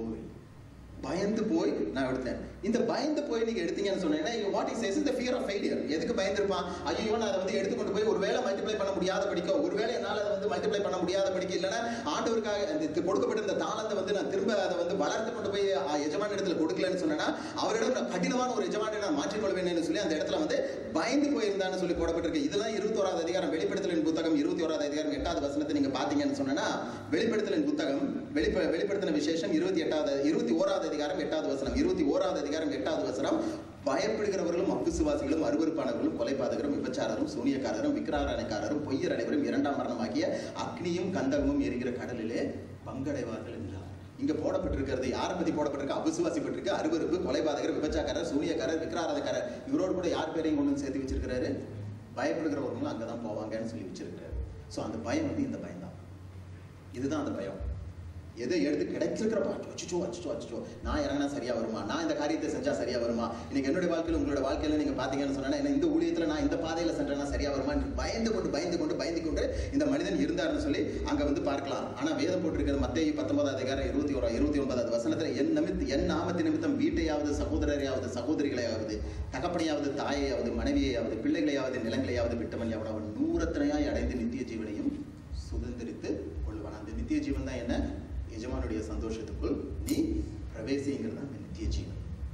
பயந்து போய் நான் எடுத்தேன் இந்த பயந்து போய் நீங்க எடுத்தீங்கன்னு சொன்னீங்கன்னா what is is the fear of failure எதுக்கு பயந்துருப்பான் ஐயோ நான் அதை வந்து எடுத்துக்கொண்டு போய் ஒருவேளை மல்டிப்ளை பண்ண முடியாத படிக்க ஒருவேளை என்னால் அதை வந்து மல்டிப்ளை பண்ண முடியாத படிக்க இல்லைன்னா ஆண்டவருக்காக அந்த இது கொடுக்கப்பட்ட இந்த தாளத்தை வந்து நான் திரும்ப அதை வந்து வளர்த்து கொண்டு போய் ஆ, எஜமான இடத்துல கொடுக்கலன்னு சொன்னேன்னா அவரிடம் நான் கடினமான ஒரு எஜமானை நான் மாற்றிக்கொள்வேன்னு சொல்லி அந்த இடத்துல வந்து பயந்து போயிருந்தான்னு சொல்லி போடப்பட்டிருக்கு இதெல்லாம் இருபத்தோராவது அதிகாரம் வெளிப்படுத்தலின் புத்தகம் இருபத்தி ஓராவது அதிகாரம் எட்டாவது வசனத்தை நீங்க பாத்தீங்கன்னு சொன்னா வெளிப்படுத்தலின் புத்தகம் வெளிப்ப வெளிப்படுத்தின விசேஷம் இருபத்தி எட்டாவது இருபத்தி ஓராவது அதிகாரம் எட்டாவது வசனம் இருபத்தி ஓராவது அதிகாரம் எட்டாவது வசனம் பயப்படுகிறவர்களும் அப்புசுவாசிகளும் அருவருப்பானவர்களும் கொலைபாதகரும் விபச்சாரரும் சூனியக்காரரும் விக்கிராரணைக்காரரும் பொய்யர் அனைவரும் இரண்டாம் மரணமாகிய அக்னியும் கந்தகமும் எரிகிற கடலிலே பங்கடைவார்கள் என்றார் இங்க போடப்பட்டிருக்கிறது யாரை பத்தி போடப்பட்டிருக்கு அபுசுவாசிப்பட்டிருக்கு அருவருப்பு கொலைபாதகர் விபச்சாரக்காரர் சூனியக்காரர் விக்கிராரதக்காரர் இவரோடு கூட யார் பேரையும் கொண்டு வந்து சேர்த்து வச்சிருக்கிறாரு பயப்படுகிறவர்களும் அங்கதான் போவாங்கன்னு சொல்லி வச்சிருக்கிறாரு சோ அந்த பயம் வந்து இந்த பயம் தான் இதுதான் அந்த பயம் எதை எடுத்து கிடைச்சிருக்கிறப்ப அச்சோ அச்சோ அச்சோ நான் இறங்கினா சரியா வருமா நான் இந்த காரியத்தை செஞ்சா சரியா வருமா இன்னைக்கு என்னுடைய வாழ்க்கையில உங்களோட வாழ்க்கையில நீங்க பாத்தீங்கன்னு சொன்னா என்ன இந்த ஊழியத்துல நான் இந்த பாதையில சென்றேன்னா சரியா வருமா பயந்து கொண்டு பயந்து கொண்டு பயந்து கொண்டு இந்த மனிதன் இருந்தாருன்னு சொல்லி அங்க வந்து பார்க்கலாம் ஆனா வேதம் போட்டிருக்கிறது மத்திய பத்தொன்பதாவது அதிகாரம் இருபத்தி ஒரு இருபத்தி ஒன்பதாவது வசனத்துல என் நிமித்த என் நாமத்து நிமித்தம் வீட்டையாவது சகோதரரையாவது சகோதரிகளையாவது தகப்பனையாவது தாயையாவது மனைவியையாவது பிள்ளைகளையாவது நிலங்களையாவது விட்டவன் எவனவன் நூறத்தனையாய் அடைந்து நித்திய ஜீவனையும் சுதந்திரித்து கொள்வான் அந்த நித்திய ஜீவன் தான் என்ன எஜமானுடைய சந்தோஷத்துக்குள் நீ பிரவேசிங்கிறது தான் அந்த நித்திய ஜீவன்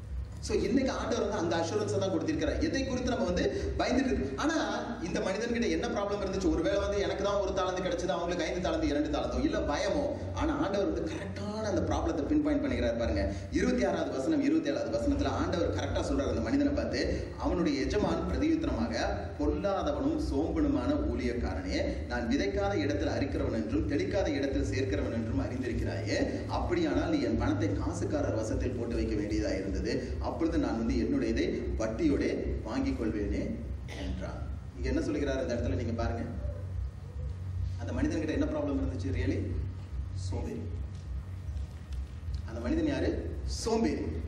சோ இன்னைக்கு ஆண்டவர் வந்து அந்த அஷூரன்ஸ் தான் கொடுத்திருக்கிறார் எதை குறித்து நம்ம வந்து பயந்துட்டு இருக்கு ஆனா இந்த மனிதன்கிட்ட என்ன ப்ராப்ளம் இருந்துச்சு ஒருவேளை வந்து எனக்கு தான் ஒரு தாளந்து கிடைச்சது அவங்களுக்கு ஐந்து தாளந்து இரண்டு தாளந்தோ இல்ல பயமோ ஆனா ஆண்டவர் வந்து கரெக்டான அந்த ப்ராப்ளத்தை பின் பாயிண்ட் பண்ணிக்கிறார் பாருங்க இருபத்தி ஆறாவது வசனம் இருபத்தி ஏழாவது வசனத்துல ஆண்டவர் கரெக்டா சொல்றாரு அந்த மனிதனை பார்த்து அவனுடைய எஜமான் பிரதியுத்தரமாக பொல்லாதவனும் சோம்பனுமான ஊழியக்காரனே நான் விதைக்காத இடத்தில் அரிக்கிறவன் என்றும் தெளிக்காத இடத்தில் சேர்க்கிறவன் என்றும் அறிந்திருக்கிறாயே அப்படியானால் நீ என் பணத்தை காசுக்காரர் வசத்தில் போட்டு வைக்க வேண்டியதா இருந்தது அப்பொழுது நான் வந்து என்னுடையதை வட்டியோட வாங்கிக் கொள்வேனே என்றான் இங்க என்ன சொல்லுகிறார் இந்த இடத்துல நீங்க பாருங்க அந்த மனிதன்கிட்ட என்ன ப்ராப்ளம் இருந்துச்சு ரியலி சோம்பேறி அந்த மனிதன் யாரு சோம்பேறி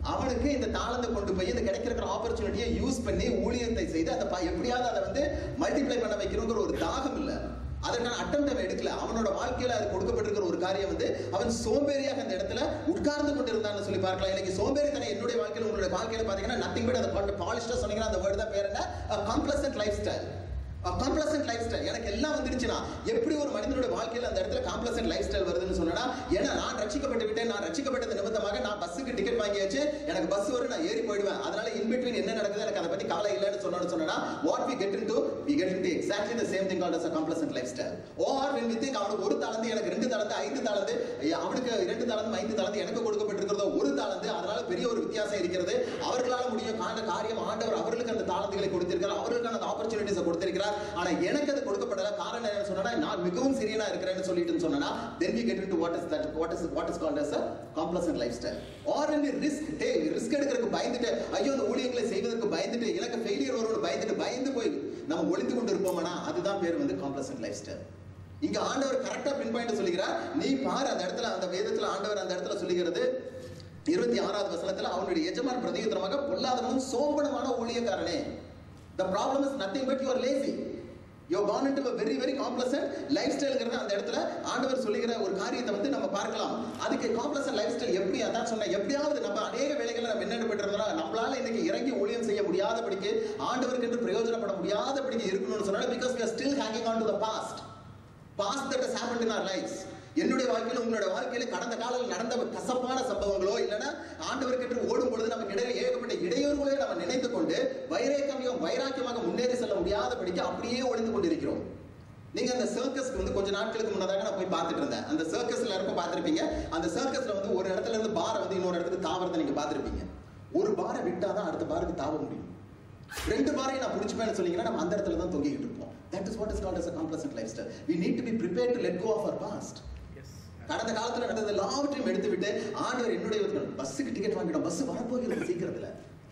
அவனுக்கு இந்த தாளத்தை கொண்டு போய் இந்த கிடைக்கிற ஆப்பர்ச்சுனிட்டியை யூஸ் பண்ணி ஊழியத்தை செய்து அந்த ப- எப்படியாவது அதை வந்து மல்டிப்ளை பண்ண வைக்கணுங்கிற ஒரு தாகம் இல்ல அதற்கான அட்டம் அவன் எடுக்கல அவனோட வாழ்க்கையில அது கொடுக்கப்பட்டிருக்கிற ஒரு காரியம் வந்து அவன் சோம்பேறியாக அந்த இடத்துல உட்கார்ந்து கொண்டு இருந்தான்னு சொல்லி பார்க்கலாம் இன்னைக்கு சோம்பேறித்தனம் என்னுடைய வாழ்க்கையில உங்களுடைய வாழ்க்கையில பாத்தீங்கன்னா நத்திங் பட் அந்த பாலிஸ்டா சொன்னீங்கன்னா அந்த வேர்டு தான் பேர் என்ன complacent life style complacent life style எனக்கு எல்லாம் வந்துருச்சுன்னா எப்படி ஒரு மனிதனுடைய வாழ்க்கையில அந்த இடத்துல காம்ப்ளசன்ட் லைஃப் ஸ்டைல் வருதுன்னு சொன்னா ஏன்னா நான் ரட்சிக்கப்பட்டு விட்டேன் நான் ரட்சிக்கப்பட்டது நிமித்தமாக நான் பஸ்ஸுக்கு டிக்கெட் வாங்கியாச்சு எனக்கு பஸ் வரும் நான் ஏறி போயிடுவேன் அதனால இன் பிட்வீன் என்ன நடக்குது எனக்கு அதை பத்தி கவலை இல்லைன்னு சொன்னோன்னு சொன்னா what we get into we get into exactly the same thing called as a complacent lifestyle or when we think அவனுக்கு ஒரு தாளந்து எனக்கு ரெண்டு தாளந்து ஐந்து தாளந்து ஐயா, அவனுக்கு இரண்டு தாளந்து ஐந்து தாளந்து எனக்கு கொடுக்கப்பட்டிருக்கிறதோ ஒரு தாளந்து அதனால பெரிய ஒரு வித்தியாசம் இருக்கிறது அவர்களால முடியும் காண்ட காரியம் ஆண்டவர் அவர்களுக்கு அந்த தாளந்துகளை கொடுத்திருக்கிறார் அவர்களுக்கான அந்த ஆப்பர்ச்சுனிட்டிஸை கொடுத்திருக்கிறார் ஆனா எனக்கு அது கொடுக்கப்படல காரணம் என்ன சொன்னா நான் மிகவும் சிறியனா இருக்கிறேன்னு சொல்லிட்டு சொன்னா then we get into what is that what is what is called as a complacent lifestyle or when we risk take risk எடுக்கிறதுக்கு பயந்துட்டு ஐயோ அந்த ஊழியங்களை செய்வதற்கு பயந்துட்டு எனக்கு ஃபெயிலியர் வரும்னு பயந்துட்டு பயந்து போய் நம்ம ஒளிந்து கொண்டு இருப்போம்னா அதுதான் பேர் வந்து complacent lifestyle இங்க ஆண்டவர் கரெக்டா பின் பாயிண்ட் சொல்லுகிறார் நீ பாரு அந்த இடத்துல அந்த வேதத்துல ஆண்டவர் அந்த இடத்துல சொல்லுகிறது இருபத்தி ஆறாவது வசனத்துல அவனுடைய எஜமான் பிரதியுத்தரமாக பொல்லாதவனும் சோம்பனமான ஊழியக்காரனே the problem is nothing but you are lazy you gone into a very very complacent லைஃப்ஸ்டைல்ங்கிறது அந்த இடத்துல ஆண்டவர் சொல்லுகிற ஒரு காரியத்தை வந்து நம்ம பார்க்கலாம் அதுக்கு காம்ப்ளசன்ட் லைஃப் ஸ்டைல் எப்படி அதான் சொன்னேன் எப்படியாவது நம்ம அநேக வேலைகளை நம்ம என்ன பெற்றிருந்தோம்னா நம்மளால இன்னைக்கு இறங்கி ஊழியம் செய்ய முடியாதபடிக்கு ஆண்டவருக்கு என்று பிரயோஜனப்பட முடியாதபடிக்கு இருக்கணும்னு சொன்னாலும் because we are still hanging on to the past past that has happened in our lives என்னுடைய வாழ்க்கையில உங்களுடைய வாழ்க்கையில கடந்த காலத்தில் நடந்த கசப்பான சம்பவங்களோ இல்லைன்னா ஆண்டவருக்கு என்று ஓடும் பொழுது நமக்கு இடையில ஏகப்பட்ட இடையூறுகளை நம்ம நினைத்து கொண்டு வைரேக்கமியம் வைராக்கியமாக முன்னேறி செல்ல முடியாதபடிக்கு அப்படியே ஒளிந்து கொண்டிருக்கிறோம் நீங்க அந்த சர்க்கஸ்க்கு வந்து கொஞ்ச நாட்களுக்கு முன்னதாக நான் போய் பார்த்துட்டு இருந்தேன் அந்த சர்க்கஸ்ல இருக்கும் பார்த்திருப்பீங்க அந்த சர்க்கஸ்ல வந்து ஒரு இடத்துல இருந்து பாரை வந்து இன்னொரு இடத்துக்கு தாவறதை நீங்க பார்த்திருப்பீங்க ஒரு பாரை விட்டாதான் அடுத்த பாருக்கு தாவ முடியும் ரெண்டு பாரையும் நான் பிடிச்சுப்பேன்னு சொன்னீங்கன்னா நம்ம அந்த இடத்துல தான் தொங்கிக்கிட்டு இருப்போம் that is what is called as a complacent lifestyle we need to be prepared to let go of our past கடந்த காலத்துல நடந்தது எல்லாவற்றையும் எடுத்து விட்டு ஆண்டவர் என்னுடைய பஸ்ஸுக்கு டிக்கெட் வாங்கிட்டோம் பஸ் வரப்போகிறது சீக்கிரத்துல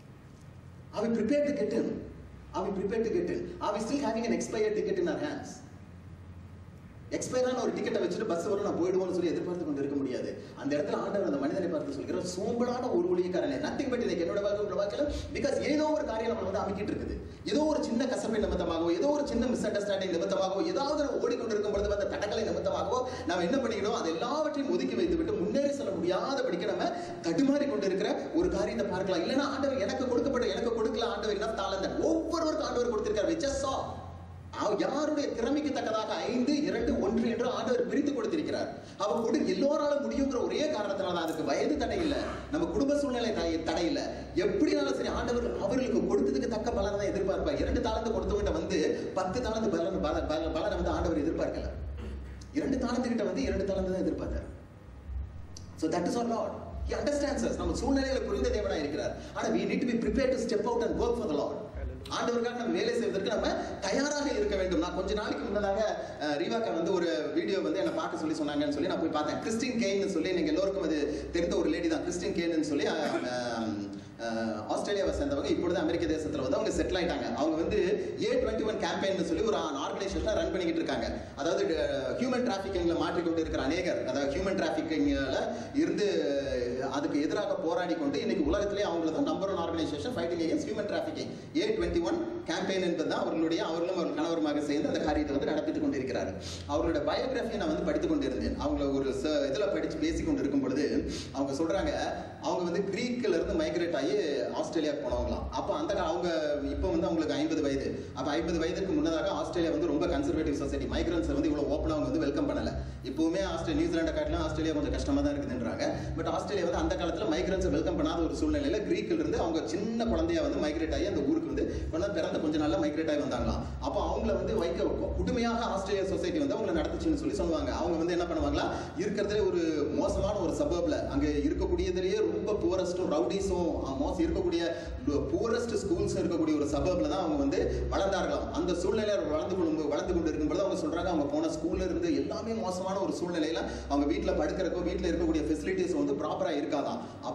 are we prepared to get in are we prepared to get in are we still having an expired ticket in our hands எக்ஸ்பயரான ஒரு டிக்கெட்டை வச்சுட்டு பஸ் வரும் நான் போயிடுவோம்னு சொல்லி எதிர்பார்த்து கொண்டு இருக்க முடியாது அந்த இடத்துல ஆண்டவர் அந்த மனிதனை பார்த்து சொல்கிறார் சோம்பலான ஒரு ஊழியக்காரனே நத்திங் பட் இன்னைக்கு என்னோட வாழ்க்கை உங்களோட வாழ்க்கையில பிகாஸ் ஏதோ ஒரு காரியம் நம்ம வந்து அமைக்கிட்டு இருக்குது ஏதோ ஒரு சின்ன கசப்பை நிமித்தமாகவோ ஏதோ ஒரு சின்ன மிஸ் அண்டர்ஸ்டாண்டிங் நிமித்தமாகவோ ஏதாவது நம்ம ஓடிக்கொண்டிருக்கும் பொழுது வந்த தடக்கலை நிமித்தமாகவோ நம்ம என்ன பண்ணிக்கணும் அது எல்லாவற்றையும் ஒதுக்கி வைத்து விட்டு முன்னேறி செல்ல முடியாதபடிக்கு நம்ம தடுமாறி கொண்டிருக்கிற ஒரு காரியத்தை பார்க்கலாம் இல்லைன்னா ஆண்டவர் எனக்கு கொடுக்கப்பட்ட எனக்கு கொடுக்கல ஆண்டவர் என்ன தாளந்தன் ஒவ்வொருவருக்கும் ஆண்டவர் கொடுத்திருக்காரு we just saw அவ- யாருடைய திறமைக்கு தக்கதாக ஐந்து இரண்டு ஒன்று என்று ஆண்டவர் பிரித்து கொடுத்திருக்கிறார் அவ கொடு எல்லோராலும் முடியுங்கிற ஒரே காரணத்தினால தான் அதுக்கு வயது தடை இல்ல நம்ம குடும்ப சூழ்நிலை தடை தடை இல்ல எப்படினாலும் சரி ஆண்டவர் அவர்களுக்கு கொடுத்ததுக்கு தக்க பலனை தான் எதிர்பார்ப்பார் இரண்டு தாளந்து கொடுத்தவங்கிட்ட வந்து பத்து தாளந்து பலன் பல- பல- பலனை வந்து ஆண்டவர் எதிர்பார்க்கல இரண்டு தாளந்து கிட்ட வந்து இரண்டு தாளந்து தான் எதிர்பார்த்தார் So that is our Lord. He understands us. நம்ம சூழ்நிலையில புரிந்த தேவனா இருக்கிறார் ஆனா we need to be prepared to step out and work for the Lord. ஆண்டவருக்காக நம்ம வேலை செய்வதற்கு நம்ம தயாராக இருக்க வேண்டும் நான் கொஞ்ச நாளைக்கு முன்னதாக அஹ், ரீவாக்கா வந்து ஒரு வீடியோ வந்து என்ன பார்க்க சொல்லி சொன்னாங்கன்னு சொல்லி நான் போய் பார்த்தேன் கிறிஸ்டின் கேன்னு சொல்லி நீங்க எல்லோருக்கும் அது தெரிந்த ஒரு லேடி தான் கிறிஸ்டின் கேன்னு சொல்லி அஹ், அஹ், அஹ், ஆஸ்திரேலியாவை சேர்ந்தவங்க இப்பொழுது அமெரிக்க தேசத்துல வந்து அவங்க செட்டில் ஆயிட்டாங்க அவங்க வந்து ஏ டுவெண்ட்டி ஒன் கேம்பெயின் சொல்லி ஒரு ஆர்கனைசேஷனை ரன் பண்ணிக்கிட்டு இருக்காங்க அதாவது ஹியூமன் டிராஃபிக்கிங்ல மாற்றிக்கொண்டு இருக்கிற அநேகர் அதாவது ஹியூமன் டிராஃபிக்கிங்ல இருந்து அதுக்கு எதிராக போராடி கொண்டு இன்னைக்கு உலகத்திலே அவங்கள தான் number one organisation fighting against human trafficking A twenty one campaign என்பது தான் அவர்களுடைய அவர்களும் அவர் கணவருமாக சேர்ந்து அந்த காரியத்தை வந்து நடப்பித்துக் கொண்டிருக்கிறார் அவர்களுடைய பயோகிராஃபியை நான் வந்து படித்துக் கொண்டிருந்தேன் அவங்கள ஒரு ச- இதுல படிச்சு பேசி கொண்டு இருக்கும் பொழுது அவங்க சொல்றாங்க அவங்க வந்து கிரீக்ல இருந்து மைக்ரேட் ஆகி ஆஸ்திரேலியா போனவங்களாம் அப்போ அந்த கா- அவங்க இப்போ வந்து அவங்களுக்கு ஐம்பது வயது அப்போ ஐம்பது வயதுக்கு முன்னதாக ஆஸ்திரேலியா வந்து ரொம்ப கன்சர்வேட்டிவ் சொசைட்டி மைக்ரன்ஸ் வந்து இவ்வளவு ஓப்பனா அவங்க வந்து வெல்கம் பண்ணல இப்பவுமே ஆஸ்திரேலியா நியூசிலாண்டை காட்டிலும் ஆஸ்திரேலியா கொஞ்சம் கஷ்டமா தான் இருக்குதுன்றாங்க பட் ஆஸ்திரேலியா வந்து அந்த காலத்துல மைக்ரன்ஸை வெல்கம் பண்ணாத ஒரு சூழ்நிலையில கிரீக்ல இருந்து அவங்க சின்ன குழந்தையா வந்து மைக்ரேட் ஆகி அந்த ஊருக்கு வந்து கொண்டு வந்து பிறந்த கொஞ்ச நாள்ல மைக்ரேட் ஆகி வந்தாங்களாம் அப்போ அவங்கள வந்து வைக்க குடுமையாக ஆஸ்திரேலியா சொசைட்டி வந்து அவங்கள நடத்துச்சுன்னு சொல்லி சொல்லுவாங்க அவங்க வந்து என்ன பண்ணுவாங்களா இருக்கிறதுல ஒரு மோசமான ஒரு சபர்ப்ல அங்க இருக்கக்கூடியதுலயே ரொம்ப புவரஸ்டும் ரவுடிஸும் மோசம் இருக்கக்கூடிய புவரஸ்ட் ஸ்கூல்ஸ் இருக்கக்கூடிய ஒரு சபர்ப்ல தான் அவங்க வந்து வளர்ந்தார்களாம் அந்த சூழ்நிலையில அவர் வளர்ந்து கொண்டு வளர்ந்து கொண்டு இருக்கும்போது அவங்க சொல்றாங்க அவங்க போன ஸ்கூல்ல இருந்து எல்லாமே மோசமான ஒரு சூழ்நிலையில அவங்க வீட்ல படுக்கிறக்கோ வீட்ல இருக்கக்கூடிய ஃபெசிலிட்டிஸ் வந்து ப்ராப்பரா இருக்காதாம் அப்போ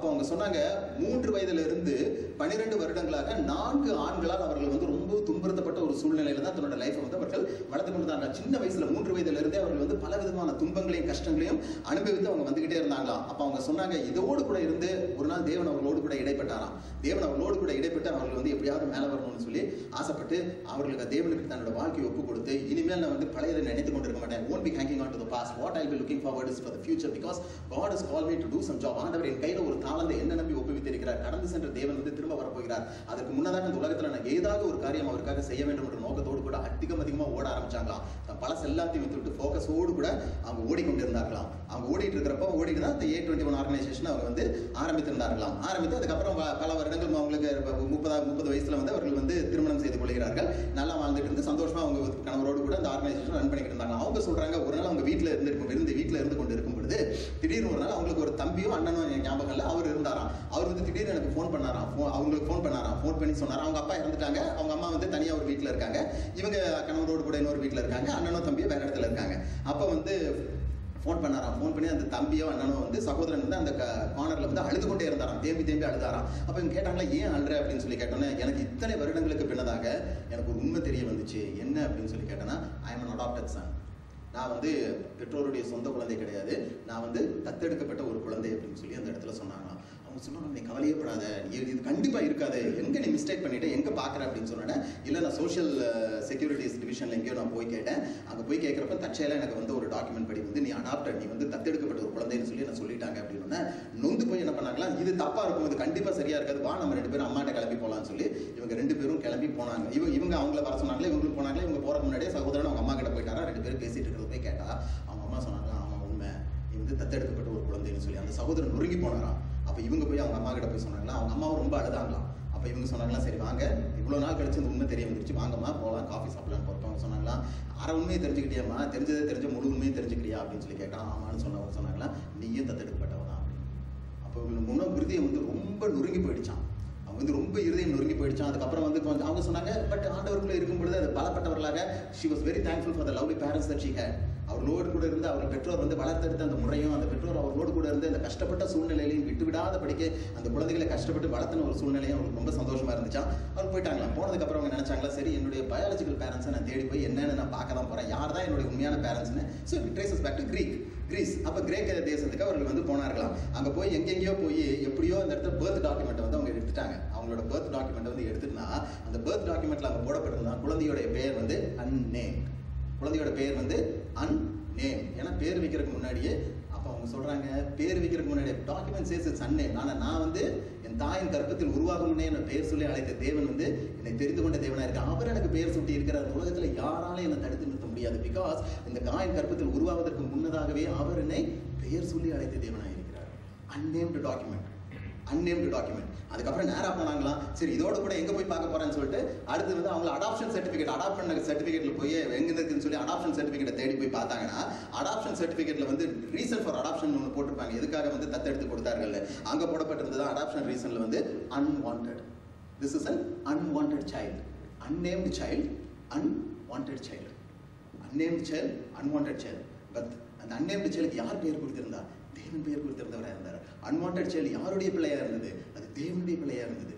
அவங்க சொன்னாங்க மூன்று வயதுல இருந்து பன்னிரெண்டு வருடங்களாக நான்கு ஆண்களால் அவர்கள் வந்து ரொம்ப துன்புறுத்தப்பட்ட ஒரு சூழ்நிலையில தான் தன்னோட லைஃப்பை வந்து அவர்கள் வளர்த்து கொண்டாங்க சின்ன வயசுல மூன்று வயதுல இருந்தே அவர்கள் வந்து பல விதமான துன்பங்களையும் கஷ்டங்களையும் அனுபவித்து அவங்க வந்துகிட்டே இருந்தாங்களாம் அப்ப அவங்க சொன்னாங்க இதோடு கூட இருந்து ஒரு நாள் தேவன் அவர்களோடு கூட இடைப்பட்டாராம் தேவன் அவர்களோடு கூட இடைப்பட்டு அவர்கள் வந்து எப்படியாவது மேல வரணும்னு சொல்லி ஆசைப்பட்டு அவர்களுக்கு தேவனுக்கு தன்னோட வாழ்க்கையை ஒப்பு கொடுத்து இனிமேல் நான் வந்து பழையதை நினைத்து கொண்டிருக்க மாட்டேன் won't be hanging on to the past what i'll be looking forward is for the future because god has called me to do some job ஆண்டவர் என் கையில ஒரு தாளந்தை என்ன நம்பி ஒப்புவித்திருக்கிறார் கடந்து சென்ற தேவன் வந்து திரும்ப வரப்போகிறார் அதற்கு முன்னதாக இந்த உலகத்துல நான் ஏதாவது ஒரு காரியம் அவருக்காக செய்ய வேண்டும் என்ற நோக்கத்தோடு கூட அதிகம் அதிகமா ஓட ஆரம்பிச்சாங்களாம் தன் பழச எல்லாத்தையும் விட்டுவிட்டு ஃபோக்கஸோடு கூட அவங்க ஓடிக்கொண்டு இருந்தார்களாம் அவங்க ஓடிட்டு இருக்கிறப்ப ஓடிட்டு தான் இந்த ஏ டுவெண்ட்டி ஒன் ஆர்கனைசேஷன் அவங்க வந்து ஆரம்பித்திருந்தார்களாம் ஆரம்பித்து அதுக்கப்புறம் ப- பல வருடங்கள் அவங்களுக்கு முப்பதா முப்பது வயசுல வந்து அவர்கள் வந்து திருமணம் செய்து கொள்கிறார்கள் நல்லா வாழ்ந்துட்டு இருந்து சந்தோஷமா அவங்க கணவரோடு கூட அந்த ஆர்கனைசேஷன் ரன் பண்ணிட்டு இருந்தாங்க அவங்க சொல்றாங்க ஒரு நாள் அவங்க வீட்டுல இருந்து இருக்கும் இருந்து வீட்டுல இருந்து கொண்டு இருக்கும் பொழுது திடீர்னு ஒரு நாள் அவங்களுக்கு ஒரு தம்பியும் அண்ணனும் எனக்கு ஞாபகம் இல்லை அவர் இருந்தாராம் அவர் வந்து திடீர்னு எனக்கு ஃபோன் பண்ணாராம் phone- அவங்களுக்கு ஃபோன் பண்ணாராம் ஃபோன் பண்ணி சொன்னாராம் அவங்க அப்பா இறந்துட்டாங்க அவங்க அம்மா வந்து தனியா ஒரு வீட்டுல இருக்காங்க இவங்க கணவரோடு கூட இன்னொரு வீட்டுல இருக்காங்க அண்ணனும் தம்பியும் வேற இடத்துல இருக்காங்க அப்ப வந்து ஃபோன் பண்ணாராம் ஃபோன் பண்ணி அந்த தம்பியோ அண்ணனோ வந்து சகோதரன் வந்து அந்த கார்னர்ல வந்து அழுது கொண்டே இருந்தாராம் தேம்பி தேம்பி அழுதாராம் அப்ப இவங்க கேட்டாங்களா ஏன் அழுற அப்படின்னு சொல்லி கேட்டோன்னே எனக்கு இத்தனை வருடங்களுக்கு பின்னதாக எனக்கு ஒரு உண்மை தெரிய வந்துச்சு என்ன அப்படின்னு சொல்லி கேட்டேன்னா ஐ எம் அடாப்டட் சன் நான் வந்து பெற்றோருடைய சொந்த குழந்தை கிடையாது நான் வந்து தத்தெடுக்கப்பட்ட ஒரு குழந்தை அப்படின்னு சொல்லி அந்த இடத்துல சொன்னாங்களாம் அவங்க சொன்னாங்க நீ கவலையப்படாத நீ இது கண்டிப்பா இருக்காது எங்க நீ மிஸ்டேக் பண்ணிட்ட எங்க பாக்குற அப்படின்னு சொன்னேன் இல்ல நான் சோஷியல் செக்யூரிட்டிஸ் டிவிஷன்ல எங்கேயோ நான் போய் கேட்டேன் அங்க போய் கேட்கறப்ப தற்செயலா எனக்கு வந்து ஒரு டாக்குமெண்ட் படி வந்து நீ அடாப்டட் நீ வந்து தத்தெடுக்கப்பட்ட ஒரு குழந்தைன்னு சொல்லி நான் சொல்லிட்டாங்க அப்படின்னு நொந்து போய் என்ன பண்ணாங்களா இது தப்பா இருக்கும் இது கண்டிப்பா சரியா இருக்காது வா நம்ம ரெண்டு பேரும் அம்மாட்ட கிளம்பி போலாம்னு சொல்லி இவங்க ரெண்டு பேரும் கிளம்பி போனாங்க இவங்க இவங்க அவங்கள வர சொன்னாங்களே இவங்களும் போனாங்களே இவங்க போறதுக்கு முன்னாடியே சகோதரன் அவங்க அம்மா கிட்ட போயிட்டாரா ரெண்டு பேரும் பேசிட்டு இருக்கிறத போய் கேட்டா அவங்க அம்மா சொன்னாங்க ஆமா உண்மை நீ வந்து தத்தெடுக்கப்பட்ட ஒரு குழந்தைன்னு சொல்லி அந்த சகோதரன் நொறுங்கி போனாராம் அப்ப இவங்க போய் அவங்க அம்மா கிட்ட போய் சொன்னாங்களா அவங்க அம்மாவும் ரொம்ப அழுதாங்களாம் அப்ப இவங்க சொன்னாங்களா சரி வாங்க இவ்வளவு நாள் கழிச்சு இந்த உண்மை தெரிய வந்துருச்சு வாங்கம்மா போகலாம் காஃபி சாப்பிடலாம் போறப்ப அவங்க சொன்னாங்களா அரை உண்மையை தெரிஞ்சுக்கிட்டியாம்மா தெரிஞ்சதே தெரிஞ்ச முழு உண்மையை தெரிஞ்சுக்கிட்டியா அப்படின்னு சொல்லி கேட்டான் ஆமான்னு சொன்னவங்க சொன்னாங்களா நீயும் தத்தெடுக்கப்பட்டவன் தான் அப்படின்னு அப்போ இவங்க முன்ன விருதியை வந்து ரொம்ப நொறுங்கி போயிடுச்சான் அவங்க வந்து ரொம்ப இருதயம் நொறுங்கி போயிடுச்சான் அதுக்கப்புறம் வந்து கொஞ்சம் அவங்க சொன்னாங்க பட் ஆண்டவருக்குள்ள இருக்கும் பொழுது அது பலப்பட்டவர்களாக she was very thankful for the lovely parents that she had அவர்களோடு கூட இருந்து அவர் பெற்றோர் வந்து வளர்த்தெடுத்த அந்த முறையும் அந்த பெற்றோர் அவர்களோடு கூட இருந்து அந்த கஷ்டப்பட்ட சூழ்நிலையிலையும் விட்டு விடாத படிக்க அந்த குழந்தைகளை கஷ்டப்பட்டு வளர்த்தின ஒரு சூழ்நிலையும் அவங்களுக்கு ரொம்ப சந்தோஷமா இருந்துச்சாம் அவர் போயிட்டாங்களாம் போனதுக்கு அப்புறம் அவங்க நினைச்சாங்களா சரி என்னுடைய பயாலஜிக்கல் பேரண்ட்ஸை நான் தேடி போய் என்னன்னு நான் பார்க்க தான் போறேன் யார் தான் என்னுடைய உண்மையான பேரண்ட்ஸ்னு so it traces back to Greek Greece அப்ப கிரேக்க தேசத்துக்கு அவர்கள் வந்து போனார்களாம் அங்க போய் எங்கெங்கேயோ போய் எப்படியோ அந்த இடத்துல பர்த் டாக்குமெண்ட் வந்து அவங்க எடுத்துட்டாங்க அவங்களோட பர்த் டாக்குமெண்ட் வந்து எடுத்துட்டுனா அந்த பர்த் டாக்குமெண்ட்ல அங்க போடப்பட்டிருந்தா குழந்தையோட பெயர் வந்து அன்னேம் குழந்தையோட பெயர் வந்து அன் நேம் ஏன்னா பேர் வைக்கிறதுக்கு முன்னாடியே அப்ப அவங்க சொல்றாங்க பேர் வைக்கிறதுக்கு முன்னாடி டாக்குமெண்ட் சேஸ் இட்ஸ் அன்னேம் ஆனா நான் வந்து என் தாயின் கற்பத்தில் உருவாகும் முன்னே என்ன பெயர் சொல்லி அழைத்த தேவன் வந்து என்னை தெரிந்து கொண்ட தேவனா இருக்கு அவர் எனக்கு பெயர் சூட்டி இருக்கிறார் உலகத்துல யாராலும் என்னை தடுத்து நிறுத்த முடியாது பிகாஸ் இந்த தாயின் கற்பத்தில் உருவாவதற்கு முன்னதாகவே அவர் என்னை பெயர் சொல்லி அழைத்த தேவனா இருக்கிறார் அன்னேம்டு டாக்குமெண்ட் அன்னேம்டு டாக்குமெண்ட் அதுக்கப்புறம் நேரா போனாங்களாம் சரி இதோட கூட எங்க போய் பார்க்க போறேன்னு சொல்லிட்டு அடுத்து வந்து அவங்க அடாப்ஷன் சர்டிஃபிகேட் அடாப்ஷன் சர்டிஃபிகேட்ல போய் எங்க இருக்குன்னு சொல்லி அடாப்ஷன் சர்டிஃபிகேட்டை தேடி போய் பார்த்தாங்கன்னா அடாப்ஷன் சர்டிஃபிகேட்ல வந்து ரீசன் ஃபார் அடாப்ஷன் ஒன்று போட்டிருப்பாங்க எதுக்காக வந்து தத்தெடுத்து கொடுத்தார்கள் அங்க போடப்பட்டிருந்தது அடாப்ஷன் ரீசன்ல வந்து unwanted this is an unwanted child unnamed child unwanted child unnamed child unwanted child but அந்த அன்னேம்டு சைல்டுக்கு யார் பேர் கொடுத்திருந்தா தேவன் பேர் கொடுத்திருந்தவராக இருந்தார் அன்வான்ட் சைல்டு யாருடைய பிள்ளையா இருந்தது அது தேவனுடைய பிள்ளையா இருந்தது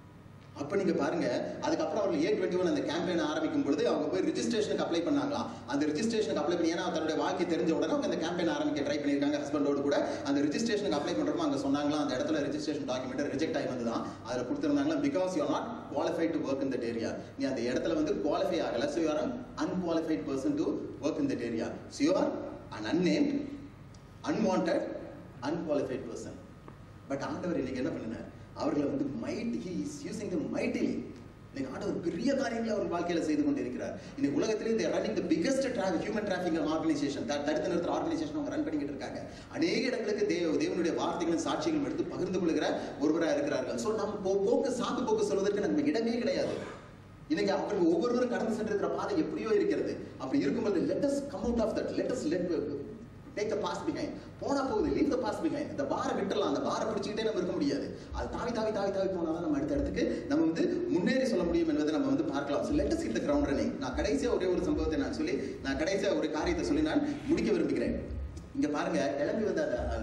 அப்ப நீங்க பாருங்க அதுக்கப்புறம் அவங்க ஏ டுவெண்ட்டி ஒன் அந்த கேம்பெயின் ஆரம்பிக்கும் பொழுது அவங்க போய் ரிஜிஸ்ட்ரேஷனுக்கு அப்ளை பண்ணாங்களாம் அந்த ரிஜிஸ்ட்ரேஷனுக்கு அப்ளை பண்ணி ஏன்னா தன்னுடைய வாழ்க்கை தெரிஞ்ச உடனே அவங்க அந்த கேம்பெயின் ஆரம்பிக்க ட்ரை பண்ணியிருக்காங்க ஹஸ்பண்டோடு கூட அந்த ரிஜிஸ்ட்ரேஷனுக்கு அப்ளை பண்றப்போ அங்க சொன்னாங்களா அந்த இடத்துல ரிஜிஸ்ட்ரேஷன் டாக்குமெண்ட் ரிஜெக்ட் ஆகி வந்துதான் அதுல கொடுத்திருந்தாங்களா because you not qualified to work in that area நீ அந்த இடத்துல வந்து குவாலிஃபை ஆகல so you're unqualified person to work in that area so you're un unnamed unwanted unqualified person but ஆண்டவர் இன்னைக்கு என்ன பண்ணினார் அவர்களை வந்து might he is using the mightily இன்னைக்கு ஆண்டவர் பெரிய காரியங்களை அவர் வாழ்க்கையில செய்து கொண்டிருக்கிறார் இன்னைக்கு உலகத்திலே இந்த running the biggest traffic human traffic organisation தடுத்து நிறுத்துற ஆர்கனைசேஷன் அவங்க ரன் பண்ணிக்கிட்டு இருக்காங்க அநேக இடங்களுக்கு தேவ தேவனுடைய வார்த்தைகளும் சாட்சிகளும் எடுத்து பகிர்ந்து கொள்கிற ஒருவராக இருக்கிறார்கள் ஸோ நம்ம போ- போக்கு சாக்கு போக்கு சொல்வதற்கு நமக்கு இடமே கிடையாது இன்னைக்கு அவர்கள் ஒவ்வொருவரும் கடந்து சென்றிருக்கிற பாதை எப்படியோ இருக்கிறது அப்படி இருக்கும்போது let us come out of that let us let take the past behind போனா போகுது லீவ் த பாஸ் பிஹைண்ட் இந்த பாரை விட்டுறலாம் அந்த பாரை பிடிச்சிக்கிட்டே நம்ம இருக்க முடியாது அது தாவி தாவி தாவி தாவி போனாதான் நம்ம அடுத்த இடத்துக்கு நம்ம வந்து முன்னேறி சொல்ல முடியும் என்பதை நம்ம வந்து பார்க்கலாம் so let hit the ground running நான் கடைசியா ஒரே ஒரு சம்பவத்தை நான் சொல்லி நான் கடைசியா ஒரு காரியத்தை சொல்லி நான் முடிக்க விரும்புகிறேன் இங்க பாருங்க கிளம்பி வந்த அந்த- அந்த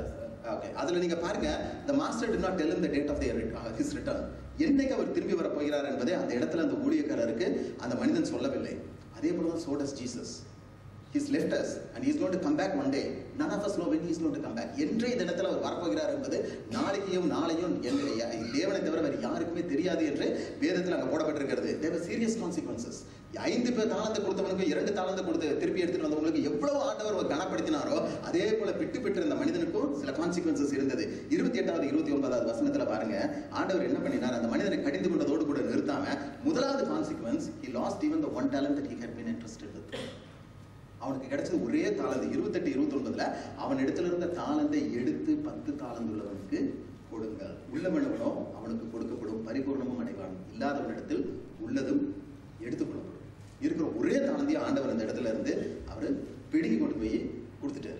ஓகே அதுல நீங்க பாருங்க the master did not tell him the date of their ret- uh, his return என்னைக்கு அவர் திரும்பி வர போகிறார் என்பதை அந்த இடத்துல அந்த ஊழியக்காரருக்கு அந்த மனிதன் சொல்லவில்லை அதே போல தான் so does Jesus He's left us and he's going to come back one day. None of us know when he's going to come back. இன்றைய தினத்தில் அவர் வரப்போகிறார் என்பது நாளைக்கையும் நாளையும் எங்க- யா- தேவனை தவிர வேறு யாருக்குமே தெரியாது என்று வேதத்தில் அங்கே போடப்பட்டிருக்கிறது தேவ சீரியஸ் கான்சிக்வன்சஸ் ஐந்து பேர் தாளந்து கொடுத்தவனுக்கு இரண்டு தாளந்து கொடுத்து திருப்பி எடுத்துட்டு வந்தவங்களுக்கு எவ்வளவு ஆண்டவர் அவர் கனப்படுத்தினாரோ அதே போல விட்டு பெற்றிருந்த மனிதனுக்கும் சில கான்சிக்வன்சஸ் இருந்தது இருபத்தி எட்டாவது இருபத்தி ஒன்பதாவது வசனத்துல பாருங்க ஆண்டவர் என்ன பண்ணினார் அந்த மனிதனை கடிந்து கொண்டதோடு கூட நிறுத்தாம முதலாவது consequence he lost even the one talent that he had been entrusted with அவனுக்கு கிடைச்சது ஒரே தாளந்து இருபத்தெட்டு இருபத்தொன்பதுல அவன் இடத்துல இருந்த தாளந்தை எடுத்து பத்து தாளந்து உள்ளவனுக்கு கொடுங்கள் உள்ளவனவனோ அவனுக்கு கொடுக்கப்படும் பரிபூர்ணமும் அடைவான் இல்லாதவனிடத்தில் உள்ளதும் எடுத்துக்கொள்ளப்படும் இருக்கிற ஒரே தாளந்தையும் ஆண்டவர் அந்த இடத்துல இருந்து அவர் பிடுங்கி கொண்டு போய் கொடுத்துட்டாரு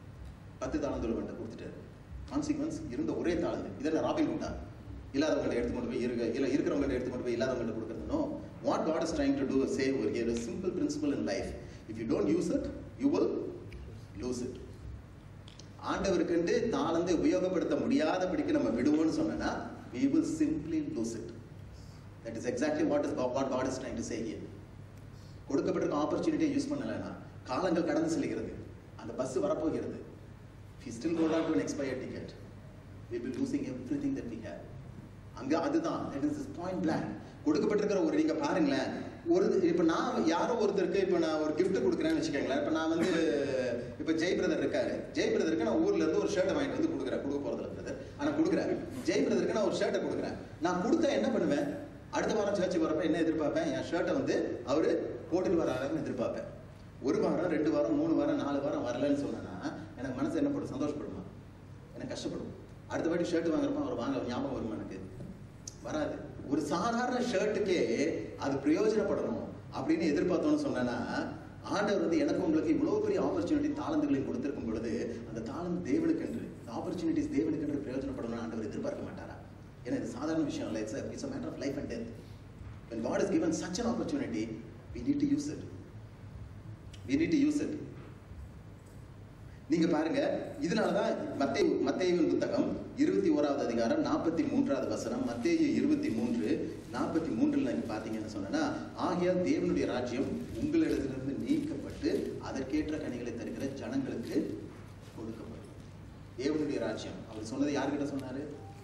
பத்து தாளந்து உள்ளவன்ட்ட கொடுத்துட்டாரு கான்சிக்வன்ஸ் இருந்த ஒரே தாளந்து இதெல்லாம் ராபின் ஹுட்டா இல்லாதவங்கள்ட்ட எடுத்து கொண்டு போய் இருக்க இல்ல இருக்கிறவங்கள்ட்ட எடுத்து கொண்டு போய் இல்லாதவங்கள்ட்ட கொடுக்கறது no what God is trying to do say ஒரு here simple principle in life if you don't use it you will lose it ஆண்டவருக்குண்டு தாளந்தை உபயோகப்படுத்த முடியாதபடிக்கு நம்ம விடுவோம்னு சொன்னா we will simply lose it that is exactly what is what God is trying to say here கொடுக்கப்பட்டிருக்க ஆப்பர்ச்சுனிட்டியை use பண்ணலைன்னா காலங்கள் கடந்து செல்கிறது அந்த பஸ் வரப்போகிறது if you still hold on to an expired ticket we will be losing everything that we have அங்க அதுதான் that is this point blank கொடுக்கப்பட்டிருக்கிற ஒரு நீங்க பாருங்களேன் ஒரு இப்ப நான் யாரோ ஒருத்தருக்கு இப்ப நான் ஒரு gift கொடுக்குறேன்னு வச்சுக்கோங்களேன் இப்ப நான் வந்து இப்ப ஜெய் பிரதர் இருக்காரு ஜெய் பிரதருக்கு நான் ஊர்ல இருந்து ஒரு ஷர்ட்டை வாங்கிட்டு வந்து கொடுக்குறேன் கொடுக்க போறதில்ல பிரதர் ஆனா கொடுக்குறேன் ஜெய் பிரதருக்கு நான் ஒரு ஷர்ட்டை கொடுக்குறேன் நான் கொடுத்தா என்ன பண்ணுவேன் அடுத்த வாரம் சர்ச்சுக்கு வரப்ப என்ன எதிர்பார்ப்பேன் என் ஷர்ட்டை வந்து அவரு போட்டுட்டு வராருன்னு எதிர்பார்ப்பேன் ஒரு வாரம் ரெண்டு வாரம் மூணு வாரம் நாலு வாரம் வரலன்னு சொன்னா எனக்கு மனசு என்ன படும் சந்தோஷப்படுமா எனக்கு கஷ்டப்படும் அடுத்த வாட்டி ஷர்ட் வாங்குறப்ப அவர் வாங்க ஞாபகம் வருமா எனக்கு வராது ஒரு சாதாரண ஷர்ட்டுக்கே அது பிரயோஜனப்படணும் அப்படின்னு எதிர்பார்த்தோம்னு சொன்னேன்னா ஆண்டவர் வந்து எனக்கு உங்களுக்கு இவ்வளவு பெரிய ஆப்பர்ச்சுனிட்டி தாளந்துகளையும் கொடுத்திருக்கும் பொழுது அந்த தாளந்து தேவனுக்கு என்று ஆப்பர்ச்சுனிட்டிஸ் தேவனுக்கு என்று பிரயோஜனப்படணும்னு ஆண்டவர் எதிர்பார்க்க மாட்டாரா ஏன்னா இது சாதாரண விஷயம் இல்லை it's it's a matter of life and death when god has given such an opportunity we need to use it we need to use it நீங்க பாருங்க இதனாலதான் மத்தேயு மத்தேயுவின் புத்தகம் இருபத்தி ஓராவது அதிகாரம் நாற்பத்தி மூன்றாவது வசனம் மத்தேயு இருபத்தி மூன்று நாற்பத்தி மூன்றுல நீங்க பாத்தீங்கன்னு சொன்னா ஆகையால் தேவனுடைய ராஜ்யம் உங்களிடத்திலிருந்து நீக்கப்பட்டு அதற்கேற்ற கனிகளை தருகிற ஜனங்களுக்கு கொடுக்கப்படும் தேவனுடைய ராஜ்யம் அவர் சொன்னது யார்கிட்ட சொன்னாரு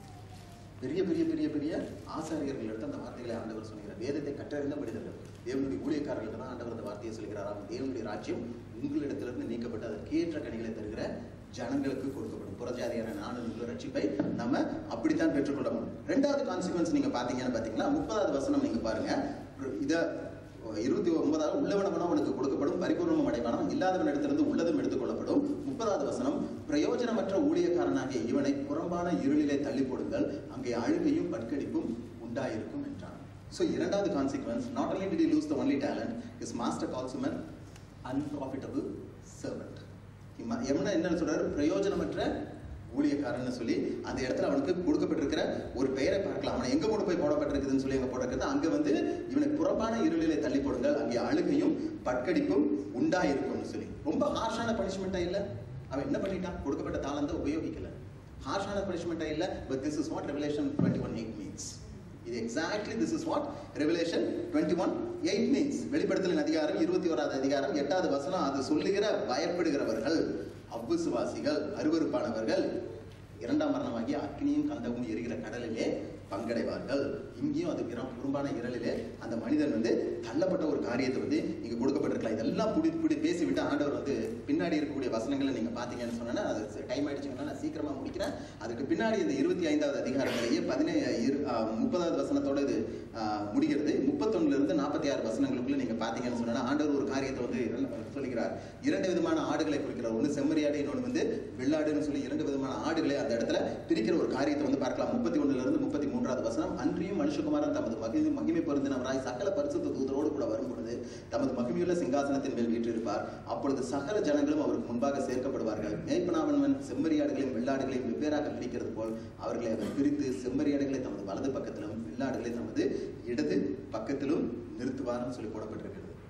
பெரிய பெரிய பெரிய பெரிய ஆசாரியர்கள் எடுத்து அந்த வார்த்தைகளை ஆண்டவர் சொல்கிறார் வேதத்தை கற்றறிந்த மனிதர்கள் தேவனுடைய ஊழியக்காரர்களுக்கு தான் ஆண்டவர் அந்த வார்த்தையை சொல்கிறாராம் தேவனுடைய ராஜ்யம் உங்களிடத்திலிருந்து நீக்கப்பட்டு அதற்கேற்ற கனிகளை தருகிற ஜனங்களுக்கு கொடுக்கப்படும் புறஜாதியான நானும் உங்கள் ரட்சிப்பை நம்ம அப்படித்தான் பெற்றுக்கொள்ள முடியும் ரெண்டாவது கான்சிக்வன்ஸ் நீங்க பாத்தீங்கன்னு பாத்தீங்கன்னா முப்பதாவது வசனம் நீங்க பாருங்க இத இருபத்தி ஒன்பதாவது உள்ளவனவனும் அவனுக்கு கொடுக்கப்படும் பரிபூர்ணமும் அடைவானம் இல்லாதவன் இடத்திலிருந்து உள்ளதும் எடுத்துக்கொள்ளப்படும் முப்பதாவது வசனம் பிரயோஜனமற்ற ஊழியக்காரனாகிய இவனை புறம்பான இருளிலே தள்ளி போடுங்கள் அங்கே அழுகையும் பட்கடிப்பும் உண்டாயிருக்கும் என்றான் ஸோ இரண்டாவது consequence not only did he lose the only talent his master calls him an unprofitable servant எம்னா என்ன சொல்றாரு பிரயோஜனமற்ற ஊழியக்காரன்னு சொல்லி அந்த இடத்துல அவனுக்கு கொடுக்கப்பட்டிருக்கிற ஒரு பெயரை பார்க்கலாம் அவனை எங்க கொண்டு போய் போடப்பட்டிருக்குதுன்னு சொல்லி எங்க போட்டிருக்குது அங்க வந்து இவனுக்கு புறம்பான இருளிலே தள்ளி போடுங்கள் அங்கே அழுகையும் பட்கடிப்பும் உண்டாயிருக்கும்னு சொல்லி ரொம்ப ஹார்ஷான பனிஷ்மெண்டா இல்ல அவன் என்ன பண்ணிட்டான் கொடுக்கப்பட்ட தாளந்தை உபயோகிக்கல ஹார்ஷான பனிஷ்மெண்டா இல்ல but this is what Revelation twenty one eight means இது exactly this is what Revelation twenty one eight means வெளிப்படுத்தலின் அதிகாரம் இருபத்தி ஓராவது அதிகாரம் எட்டாவது வசனம் அது சொல்லுகிற பயப்படுகிறவர்கள் அவ்விசுவாசிகள் அருவருப்பானவர்கள் இரண்டாம் மரணமாகி அக்னியும் கந்தமும் எரிகிற கடலிலே பங்கடைவார்கள் இங்கேயும் அது பிற- குறும்பான இரலிலே அந்த மனிதன் வந்து தள்ளப்பட்ட ஒரு காரியத்தை வந்து இங்க கொடுக்கப்பட்டிருக்கலாம் இதெல்லாம் புடி புடி பேசிவிட்டு ஆண்டவர் வந்து பின்னாடி இருக்கக்கூடிய வசனங்களை நீங்க பாத்தீங்கன்னு சொன்னா அது டைம் ஆயிடுச்சுங்கன்னா நான் சீக்கிரமா முடிக்கிறேன் அதுக்கு பின்னாடி இந்த இருபத்தி ஐந்தாவது அதிகாரத்திலேயே பதினே இரு ஆஹ் முப்பதாவது வசனத்தோட இது ஆஹ் முடிகிறது முப்பத்தொன்னுல இருந்து நாற்பத்தி ஆறு வசனங்களுக்குள்ள நீங்க பாத்தீங்கன்னு சொன்னா ஆண்டவர் ஒரு காரியத்தை வந்து இரண்டு- சொல்லுகிறார் இரண்டு விதமான ஆடுகளை குறிக்கிறார் ஒன்று செம்மறியாடு இன்னொன்று வந்து வெள்ளாடுன்னு சொல்லி இரண்டு விதமான ஆடுகளை அந்த இடத்துல பிரிக்கிற ஒரு காரியத்தை வந்து பார்க்கலாம் முப்பத்தி ஒண்ணுல இருந்து முப்பத்தி மூன்றாவது வசனம் அன்றியும் மனுஷகுமாரன் தமது மகிமை மகிமை பொருந்தினவராய் சகல பரிசுத்த தூதரோடு கூட வரும் பொழுது தமது மகிமையுள்ள சிங்காசனத்தின் மேல் வீற்றிருப்பார் அப்பொழுது சகல ஜனங்களும் அவருக்கு முன்பாக சேர்க்கப்படுவார்கள் மேய்ப்பனாவன் செம்மறியாடுகளையும் வெள்ளாடுகளையும் வெவ்வேறாக பிரிக்கிறது போல் அவர்களை அவர் பிரித்து செம்மறியாடுகளை தமது வலது பக்கத்திலும் வெள்ளாடுகளை தமது இடது பக்கத்திலும் நிறுத்துவார்னு சொல்லி போடப்பட்டிருக்கிறது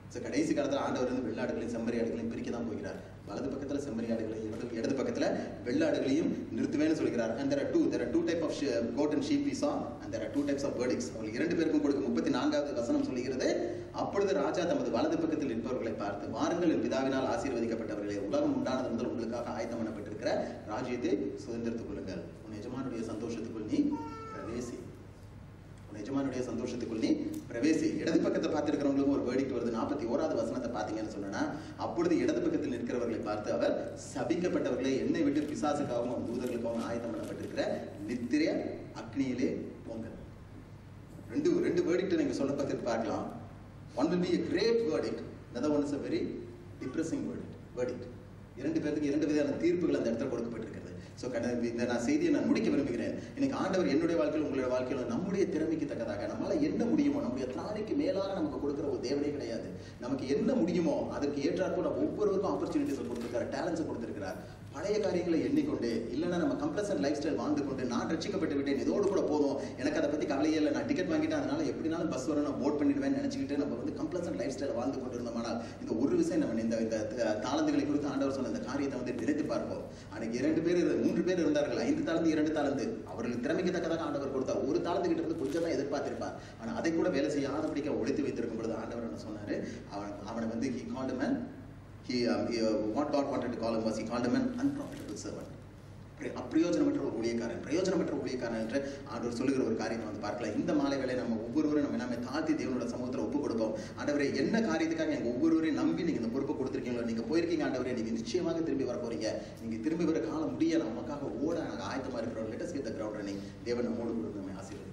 ஸோ கடைசி காலத்தில் ஆண்டவர் வந்து வெள்ளாடுகளையும் செம்மறி ஆடுகளையும் பிரிக்க தான் போகிறார் வலது பக்கத்தில் செம்மறி ஆடுகளையும் இடது இடது பக்கத்தில் வெள்ளாடுகளையும் நிறுத்துவேன்னு சொல்கிறார் and there are two there are two type of sh- goat and sheep we saw and there are two types of verdicts அவங்களுக்கு இரண்டு பேருக்கும் கொடுக்கும் முப்பத்தி நான்காவது வசனம் சொல்லுகிறது அப்பொழுது ராஜா தமது வலது பக்கத்தில் இருப்பவர்களை பார்த்து வாருங்கள் என் பிதாவினால் ஆசீர்வதிக்கப்பட்டவர்களே உலகம் உண்டானது முதல் உங்களுக்காக ஆயத்தம் பண்ணப்பட்டிருக்கிற ராஜ்யத்தை சுதந்திரத்துக் கொள்ளுங்கள் உன் எஜமானுடைய சந்தோஷத்துக்குள் நீ பிரவேசி உன் எஜமானுடைய சந்தோஷத்துக்குள் நீ பிரவேசி இடது பக்கத்தை பார்த்திருக்கிறவங்களுக்கும் ஒரு வேடிக்கை வருது நாற்பத்தி ஓராவது வசனத்தை பார்த்தீங்கன்னு சொன்னா அப்பொழுது இடது பக்கத்தில் நிற்கிறவர்களை பார்த்து அவர் சபிக்கப்பட்டவர்களை என்னை விட்டு பிசாசுக்காகவும் அவன் தூதர்களுக்காகவும் ஆயத்தம் பண்ணப்பட்டிருக்கிற நித்திரிய அக்னியிலே போங்க ரெண்டு ரெண்டு வேர்டிக்ட் நீங்க சொல்ல பார்த்து பார்க்கலாம் one will be a great verdict another one is a very depressing verdict verdict இரண்டு பேருக்கு இரண்டு விதமான தீர்ப்புகள் அந்த இடத்துல கொடுக்கப்பட்டிருக்கிறது ஸோ கட இந்த நான் செய்தியை நான் முடிக்க விரும்புகிறேன் இன்னைக்கு ஆண்டவர் என்னுடைய வாழ்க்கையில் உங்களுடைய வாழ்க்கையில் நம்முடைய திறமைக்கு தக்கதாக நம்மளால என்ன முடியுமோ நம்முடைய திராணிக்கு மேலாக நமக்கு கொடுக்குற ஒரு தேவனே கிடையாது நமக்கு என்ன முடியுமோ அதற்கு ஏற்றாற்போல் நம்ம ஒவ்வொருவருக்கும் ஆப்பர்ச்சுனிட்டிஸ் கொடுத்துருக்காரு டேலண்ட்ஸ் கொடுத்துருக்கிறார் பழைய காரியங்களை எண்ணிக்கொண்டு இல்லைன்னா நம்ம கம்ப்ளசன் லைஃப் ஸ்டைல் வாழ்ந்து கொண்டு நான் ரட்சிக்கப்பட்டு விட்டேன் இதோடு கூட போதும் எனக்கு அதை பற்றி கவலையே இல்லை நான் டிக்கெட் வாங்கிட்டேன் அதனால எப்படினாலும் பஸ் வரும் நான் ஓட் பண்ணிடுவேன் நினச்சிக்கிட்டு நம்ம வந்து கம்ப்ளசன் லைஃப் ஸ்டைல் வாழ்ந்து கொண்டு இருந்தோமானால் இந்த ஒரு விஷயம் நம்ம இந்த இந்த த- தாளந்துகளை குறித்து ஆண்டவர் சொன்ன இந்த காரியத்தை வந்து நினைத்து பார்ப்போம் அன்னைக்கு இரண்டு பேர் இரு- மூன்று பேர் இருந்தார்கள் ஐந்து தாளந்து இரண்டு தாளந்து அவர்களுக்கு திறமைக்கு தக்கதாக ஆண்டவர் கொடுத்தார் ஒரு தாளந்து கிட்ட இருந்து கொஞ்சம் தான் எதிர்பார்த்திருப்பார் ஆனால் அதை கூட வேலை செய்யாதபடிக்க ஒழித்து வைத்திருக்கும் பொழுது ஆண்டவர் என்ன சொன்னாரு அவன் அவனை வந்து he called him an he, um, he, uh, what God wanted to call him was he called him an unprofitable servant பிர- அப்பிரயோஜனமற்ற ஒரு ஊழியக்காரன் பிரயோஜனமற்ற ஊழியக்காரன் என்று ஆண்டவர் சொல்லுகிற ஒரு காரியத்தை வந்து பார்க்கலாம் இந்த மாலை வேளை நம்ம ஒவ்வொருவரும் நம்ம நம்ம தாழ்த்தி தேவனோட சமூகத்தில் ஒப்பு கொடுப்போம் ஆண்டவரே என்ன காரியத்துக்காக எங்க ஒவ்வொருவரையும் நம்பி நீங்க இந்த பொறுப்பை கொடுத்துருக்கீங்களோ நீங்க போயிருக்கீங்க ஆண்டவரே நீங்க நிச்சயமாக திரும்பி வர போறீங்க நீங்க திரும்பி வர காலம் முடிய நமக்காக ஓட நாங்கள் ஆயத்தமா இருக்கிறோம் let's get the ground running தேவன் நம்மோடு கூட நம்மை ஆசீர்வதிப்பார்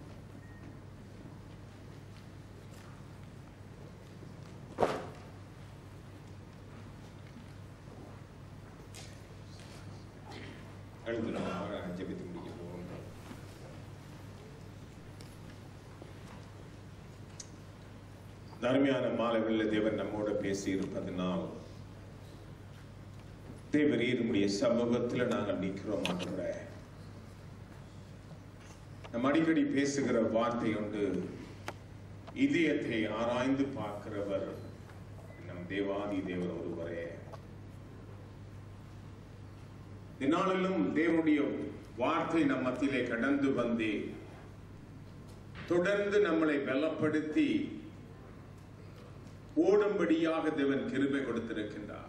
எழுந்து நம்ம ஜெபித்து முடிக்க போகிறோம் தர்மியான மாலைகளில் தேவன் நம்மோட பேசி இருப்பதனால் தேவரீர் நம்முடைய சமூகத்தில் நாங்கள் நிற்கிறோம் ஆண்டவரே நம் அடிக்கடி பேசுகிற வார்த்தை உண்டு இதயத்தை ஆராய்ந்து பார்க்கிறவர் நம் தேவாதி தேவர் ஒருவரே இந்நாளிலும் தேவனுடைய வார்த்தை நம் மத்தியிலே கடந்து வந்து தொடர்ந்து நம்மளை பலப்படுத்தி ஓடும்படியாக தேவன் கிருபை கொடுத்திருக்கின்றார்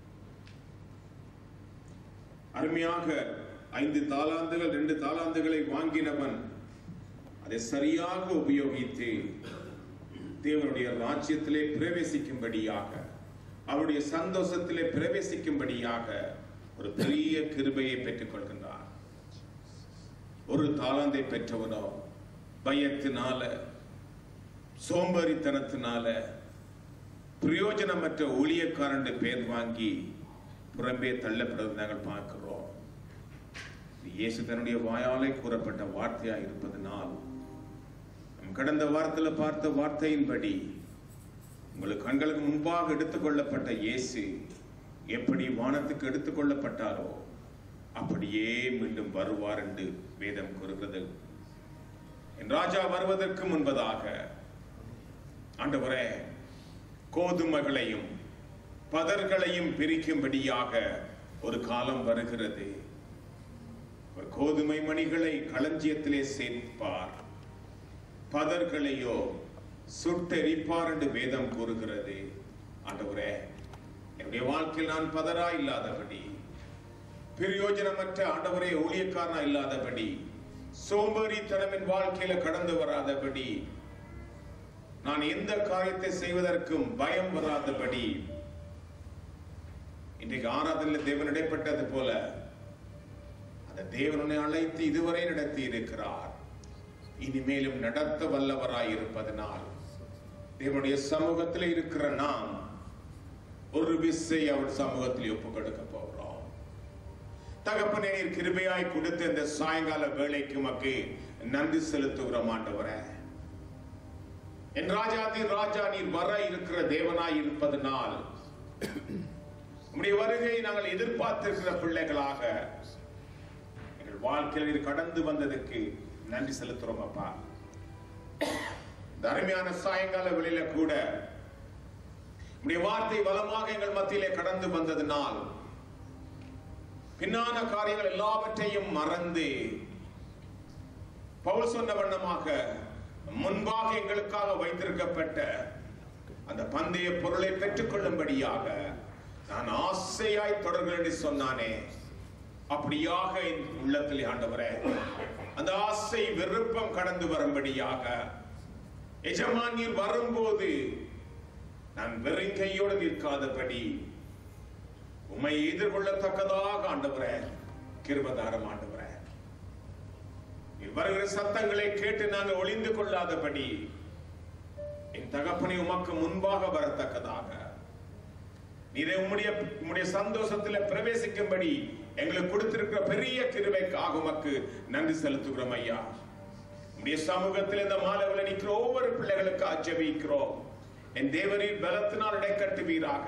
அருமையாக ஐந்து தாளாந்துகள் ரெண்டு தாளாந்துகளை வாங்கினவன் அதை சரியாக உபயோகித்து தேவனுடைய ராஜ்யத்திலே பிரவேசிக்கும்படியாக அவருடைய சந்தோஷத்திலே பிரவேசிக்கும்படியாக ஒரு பெரிய கிருபையை பெற்றுக் கொள்கின்றார் ஒரு தாளாந்தை பெற்றவனோ பயத்தினால சோம்பேறித்தனத்தினால பிரயோஜனமற்ற ஊழியக்காரன் பெயர் வாங்கி புறம்பே தள்ளப்படுவதை நாங்கள் பார்க்கிறோம் இது இயேசு தன்னுடைய வாயாலே கூறப்பட்ட வார்த்தையா இருப்பதனால் நம் கடந்த வாரத்தில் பார்த்த வார்த்தையின்படி உங்களுக்கு கண்களுக்கு முன்பாக எடுத்துக்கொள்ளப்பட்ட இயேசு எப்படி வானத்துக்கு எடுத்துக்கொள்ளப்பட்டாரோ அப்படியே மீண்டும் வருவார் என்று வேதம் கூறுகிறது என் ராஜா வருவதற்கு முன்பதாக ஆண்டவரே கோதுமைகளையும் பதர்களையும் பிரிக்கும்படியாக ஒரு காலம் வருகிறது ஒரு கோதுமை மணிகளை களஞ்சியத்திலே சேர்ப்பார் பதர்களையோ சுட்டெரிப்பார் என்று வேதம் கூறுகிறது ஆண்டவரே என்னுடைய வாழ்க்கையில் நான் பதரா இல்லாதபடி பிரயோஜனமற்ற ஆண்டவரே ஊழியக்காரனா இல்லாதபடி சோம்பேறித்தனம் என் வாழ்க்கையில கடந்து வராதபடி நான் எந்த காரியத்தை செய்வதற்கும் பயம் வராதபடி இன்றைக்கு ஆராதனையில் தேவன் இடைப்பட்டது போல அந்த தேவனை அழைத்து இதுவரை நடத்தி இருக்கிறார் இனிமேலும் நடத்த வல்லவராய் இருப்பதனால் தேவனுடைய சமூகத்தில் இருக்கிற நாம் ஒரு விசை அவர் சமூகத்தில் ஒப்பு கொடுக்க போகிறோம் தகப்பனே நீர் கிருபையாய் கொடுத்த இந்த சாயங்கால வேலைக்கு மக்கு நன்றி செலுத்துகிறோம் ஆண்டவரே என் ராஜாதி ராஜா நீர் வர இருக்கிற தேவனாய் இருப்பதனால் உம்முடைய வருகையை நாங்கள் எதிர்பார்த்திருக்கிற பிள்ளைகளாக எங்கள் வாழ்க்கையில் நீர் கடந்து வந்ததுக்கு நன்றி செலுத்துறோம் அப்பா இந்த அருமையான சாயங்கால வெளியில கூட உடைய வார்த்தை வளமாக எங்கள் மத்தியிலே கடந்து வந்ததினால் பின்னான காரியங்கள் எல்லாவற்றையும் மறந்து பவுல் சொன்ன வண்ணமாக முன்பாக எங்களுக்காக வைத்திருக்கப்பட்ட அந்த பந்தய பொருளை பெற்றுக்கொள்ளும்படியாக நான் ஆசையாய் தொடர்கள் என்று சொன்னானே அப்படியாக என் உள்ளத்தில் ஆண்டவரே அந்த ஆசை விருப்பம் கடந்து வரும்படியாக எஜமானியர் வரும்போது நான் வெறும் கையோடு நிற்காதபடி உம்மை எதிர்கொள்ளத்தக்கதாக ஆண்டவரே கிருபதாரம் ஆண்டவரே நீர் வருகிற சத்தங்களை கேட்டு நாங்கள் ஒளிந்து கொள்ளாதபடி என் தகப்பனை உமக்கு முன்பாக வரத்தக்கதாக நீரை உம்முடைய உம்முடைய சந்தோஷத்துல பிரவேசிக்கும்படி எங்களுக்கு கொடுத்திருக்கிற பெரிய கிருபைக்காக உமக்கு நன்றி செலுத்துகிறோம் ஐயா உம்முடைய சமூகத்தில் இந்த மாலவில் நிற்கிற ஒவ்வொரு பிள்ளைகளுக்கு ஆச்சரிக்கிறோம் என் தேவரின் பலத்தினால் இடைக்கட்டுவீராக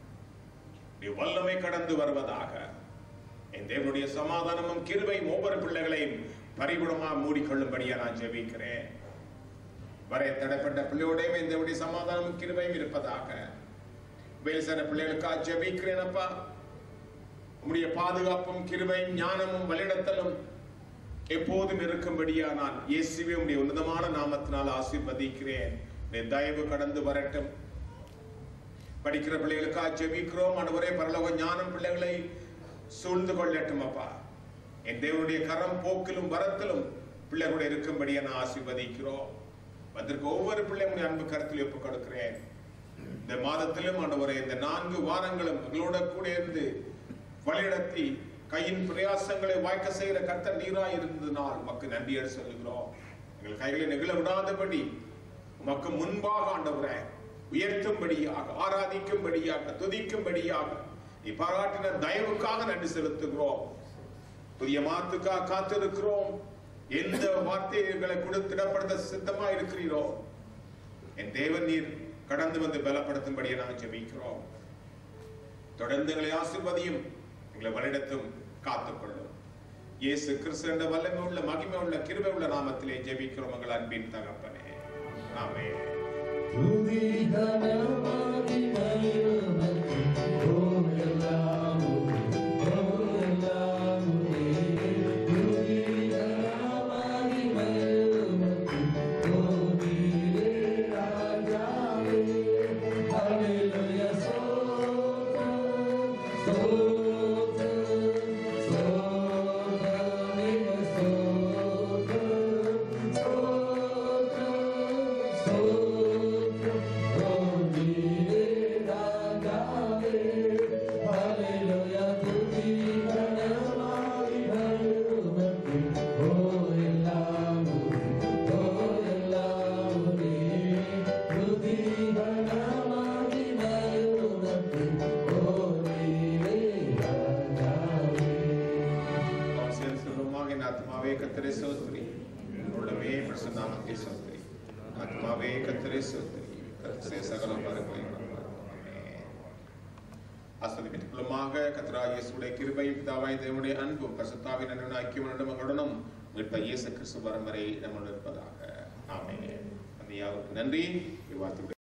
நீ வல்லமை கடந்து வருவதாக என் தேவனுடைய சமாதானமும் கிருபையும் ஒவ்வொரு பிள்ளைகளையும் பரிபுடமா மூடிக்கொள்ளும்படியா நான் ஜெபிக்கிறேன் வரை தடைப்பட்ட பிள்ளையோடையும் இந்த தேவனுடைய சமாதானமும் கிருபையும் இருப்பதாக வேல்சன பிள்ளைகளுக்காக ஜெபிக்கிறேன் அப்பா உம்முடைய பாதுகாப்பும் கிருபையும் ஞானமும் வழிநடத்தலும் எப்போதும் இருக்கும்படியா நான் இயேசுவே உம்முடைய உன்னதமான நாமத்தினால் ஆசீர்வதிக்கிறேன் உம்முடைய தயவு கடந்து வரட்டும் படிக்கிற பிள்ளைகளுக்காக ஜெபிக்கிறோம் ஆண்டவரே பரலோக ஞானம் பிள்ளைகளை சூழ்ந்து கொள்ளட்டும் அப்பா என் தேவனுடைய கரம் போக்கிலும் வரத்திலும் பிள்ளைகளோட இருக்கும்படியா நான் ஆசீர்வதிக்கிறோம் வந்திருக்க ஒவ்வொரு பிள்ளைகளுடைய அன்பு கருத்தில் ஒப்புக் கொடுக்கிறேன் இந்த மாதத்திலும் ஆண்டவரே இந்த நான்கு வாரங்களும் எங்களோட கூட இருந்து வழிநடத்தி கையின் பிரயாசங்களை வாய்க்க செய்கிற கர்த்தர் நீராய் இருந்ததினால் உமக்கு நன்றியோடு சொல்லுகிறோம் எங்கள் கைகளை நெகிழ விடாதபடி உமக்கு முன்பாக ஆண்டவரே உயர்த்தும்படியாக ஆராதிக்கும்படியாக துதிக்கும்படியாக நீ பாராட்டின தயவுக்காக நன்றி செலுத்துகிறோம் புதிய மாத்துக்காக காத்திருக்கிறோம் எந்த வார்த்தைகளை கொடுத்திடப்படுத்த சித்தமா இருக்கிறீரோ என் தேவன் நீர் கடந்து வந்து பலப்படுத்தும்படியே நாங்கள் ஜெபிக்கிறோம் தொடர்ந்து எங்களை ஆசிர்வதியும் எங்களை வழிடத்தும் காத்துக்கொள்ளும் இயேசு கிறிஸ்து என்ற வல்லமை உள்ள மகிமை உள்ள கிருபை உள்ள நாமத்திலே ஜெபிக்கிறோம் எங்கள் அன்பின் தகப்பனே ஆமே துதி கனமாகி மகிழ்வுமக்கு கோவெல்லாம் கோவெல்லாம் துதி கனமாகி மகிழ்வுமக்கு கோவிலே ராஜாவே ஹalleluya சோதரம் சோதரம் சோதரமே சோதரம் சோதரம் கோவிலே ராஜாவே ஹalleluya துதி கனமாகி மகிழ்வுமக்கு கோவெல்லாம் கோவெல்லாம் துதி கனமாகி மகிழ்வுமக்கு கோவிலே ராஜாவே நாம் சேர்ந்து சொல்லுவோமாக என் ஆத்மாவே கத்தரை சோத்திரி உள்ளமே பிரசன்னாமத்தை சோத்திரி ஆத்மாவே கத்தரை சோத்திரி கத்தரை சகல பரங்களை ஆஸ்வதிப்பிற்குள்ளமாக கத்தராகிய இயேசுடைய கிருபை பிதாவாய் தேவனுடைய அன்பும் பரிசுத்தாவின் அன்பும் ஐக்கியமுடன் மகளுடனும் மீட்ப இயேசு கிறிஸ்து வரும் வரை நம்முடன் இருப்பதாக ஆமென் அந்த யாவருக்கும் நன்றி இவ்வார்த்தை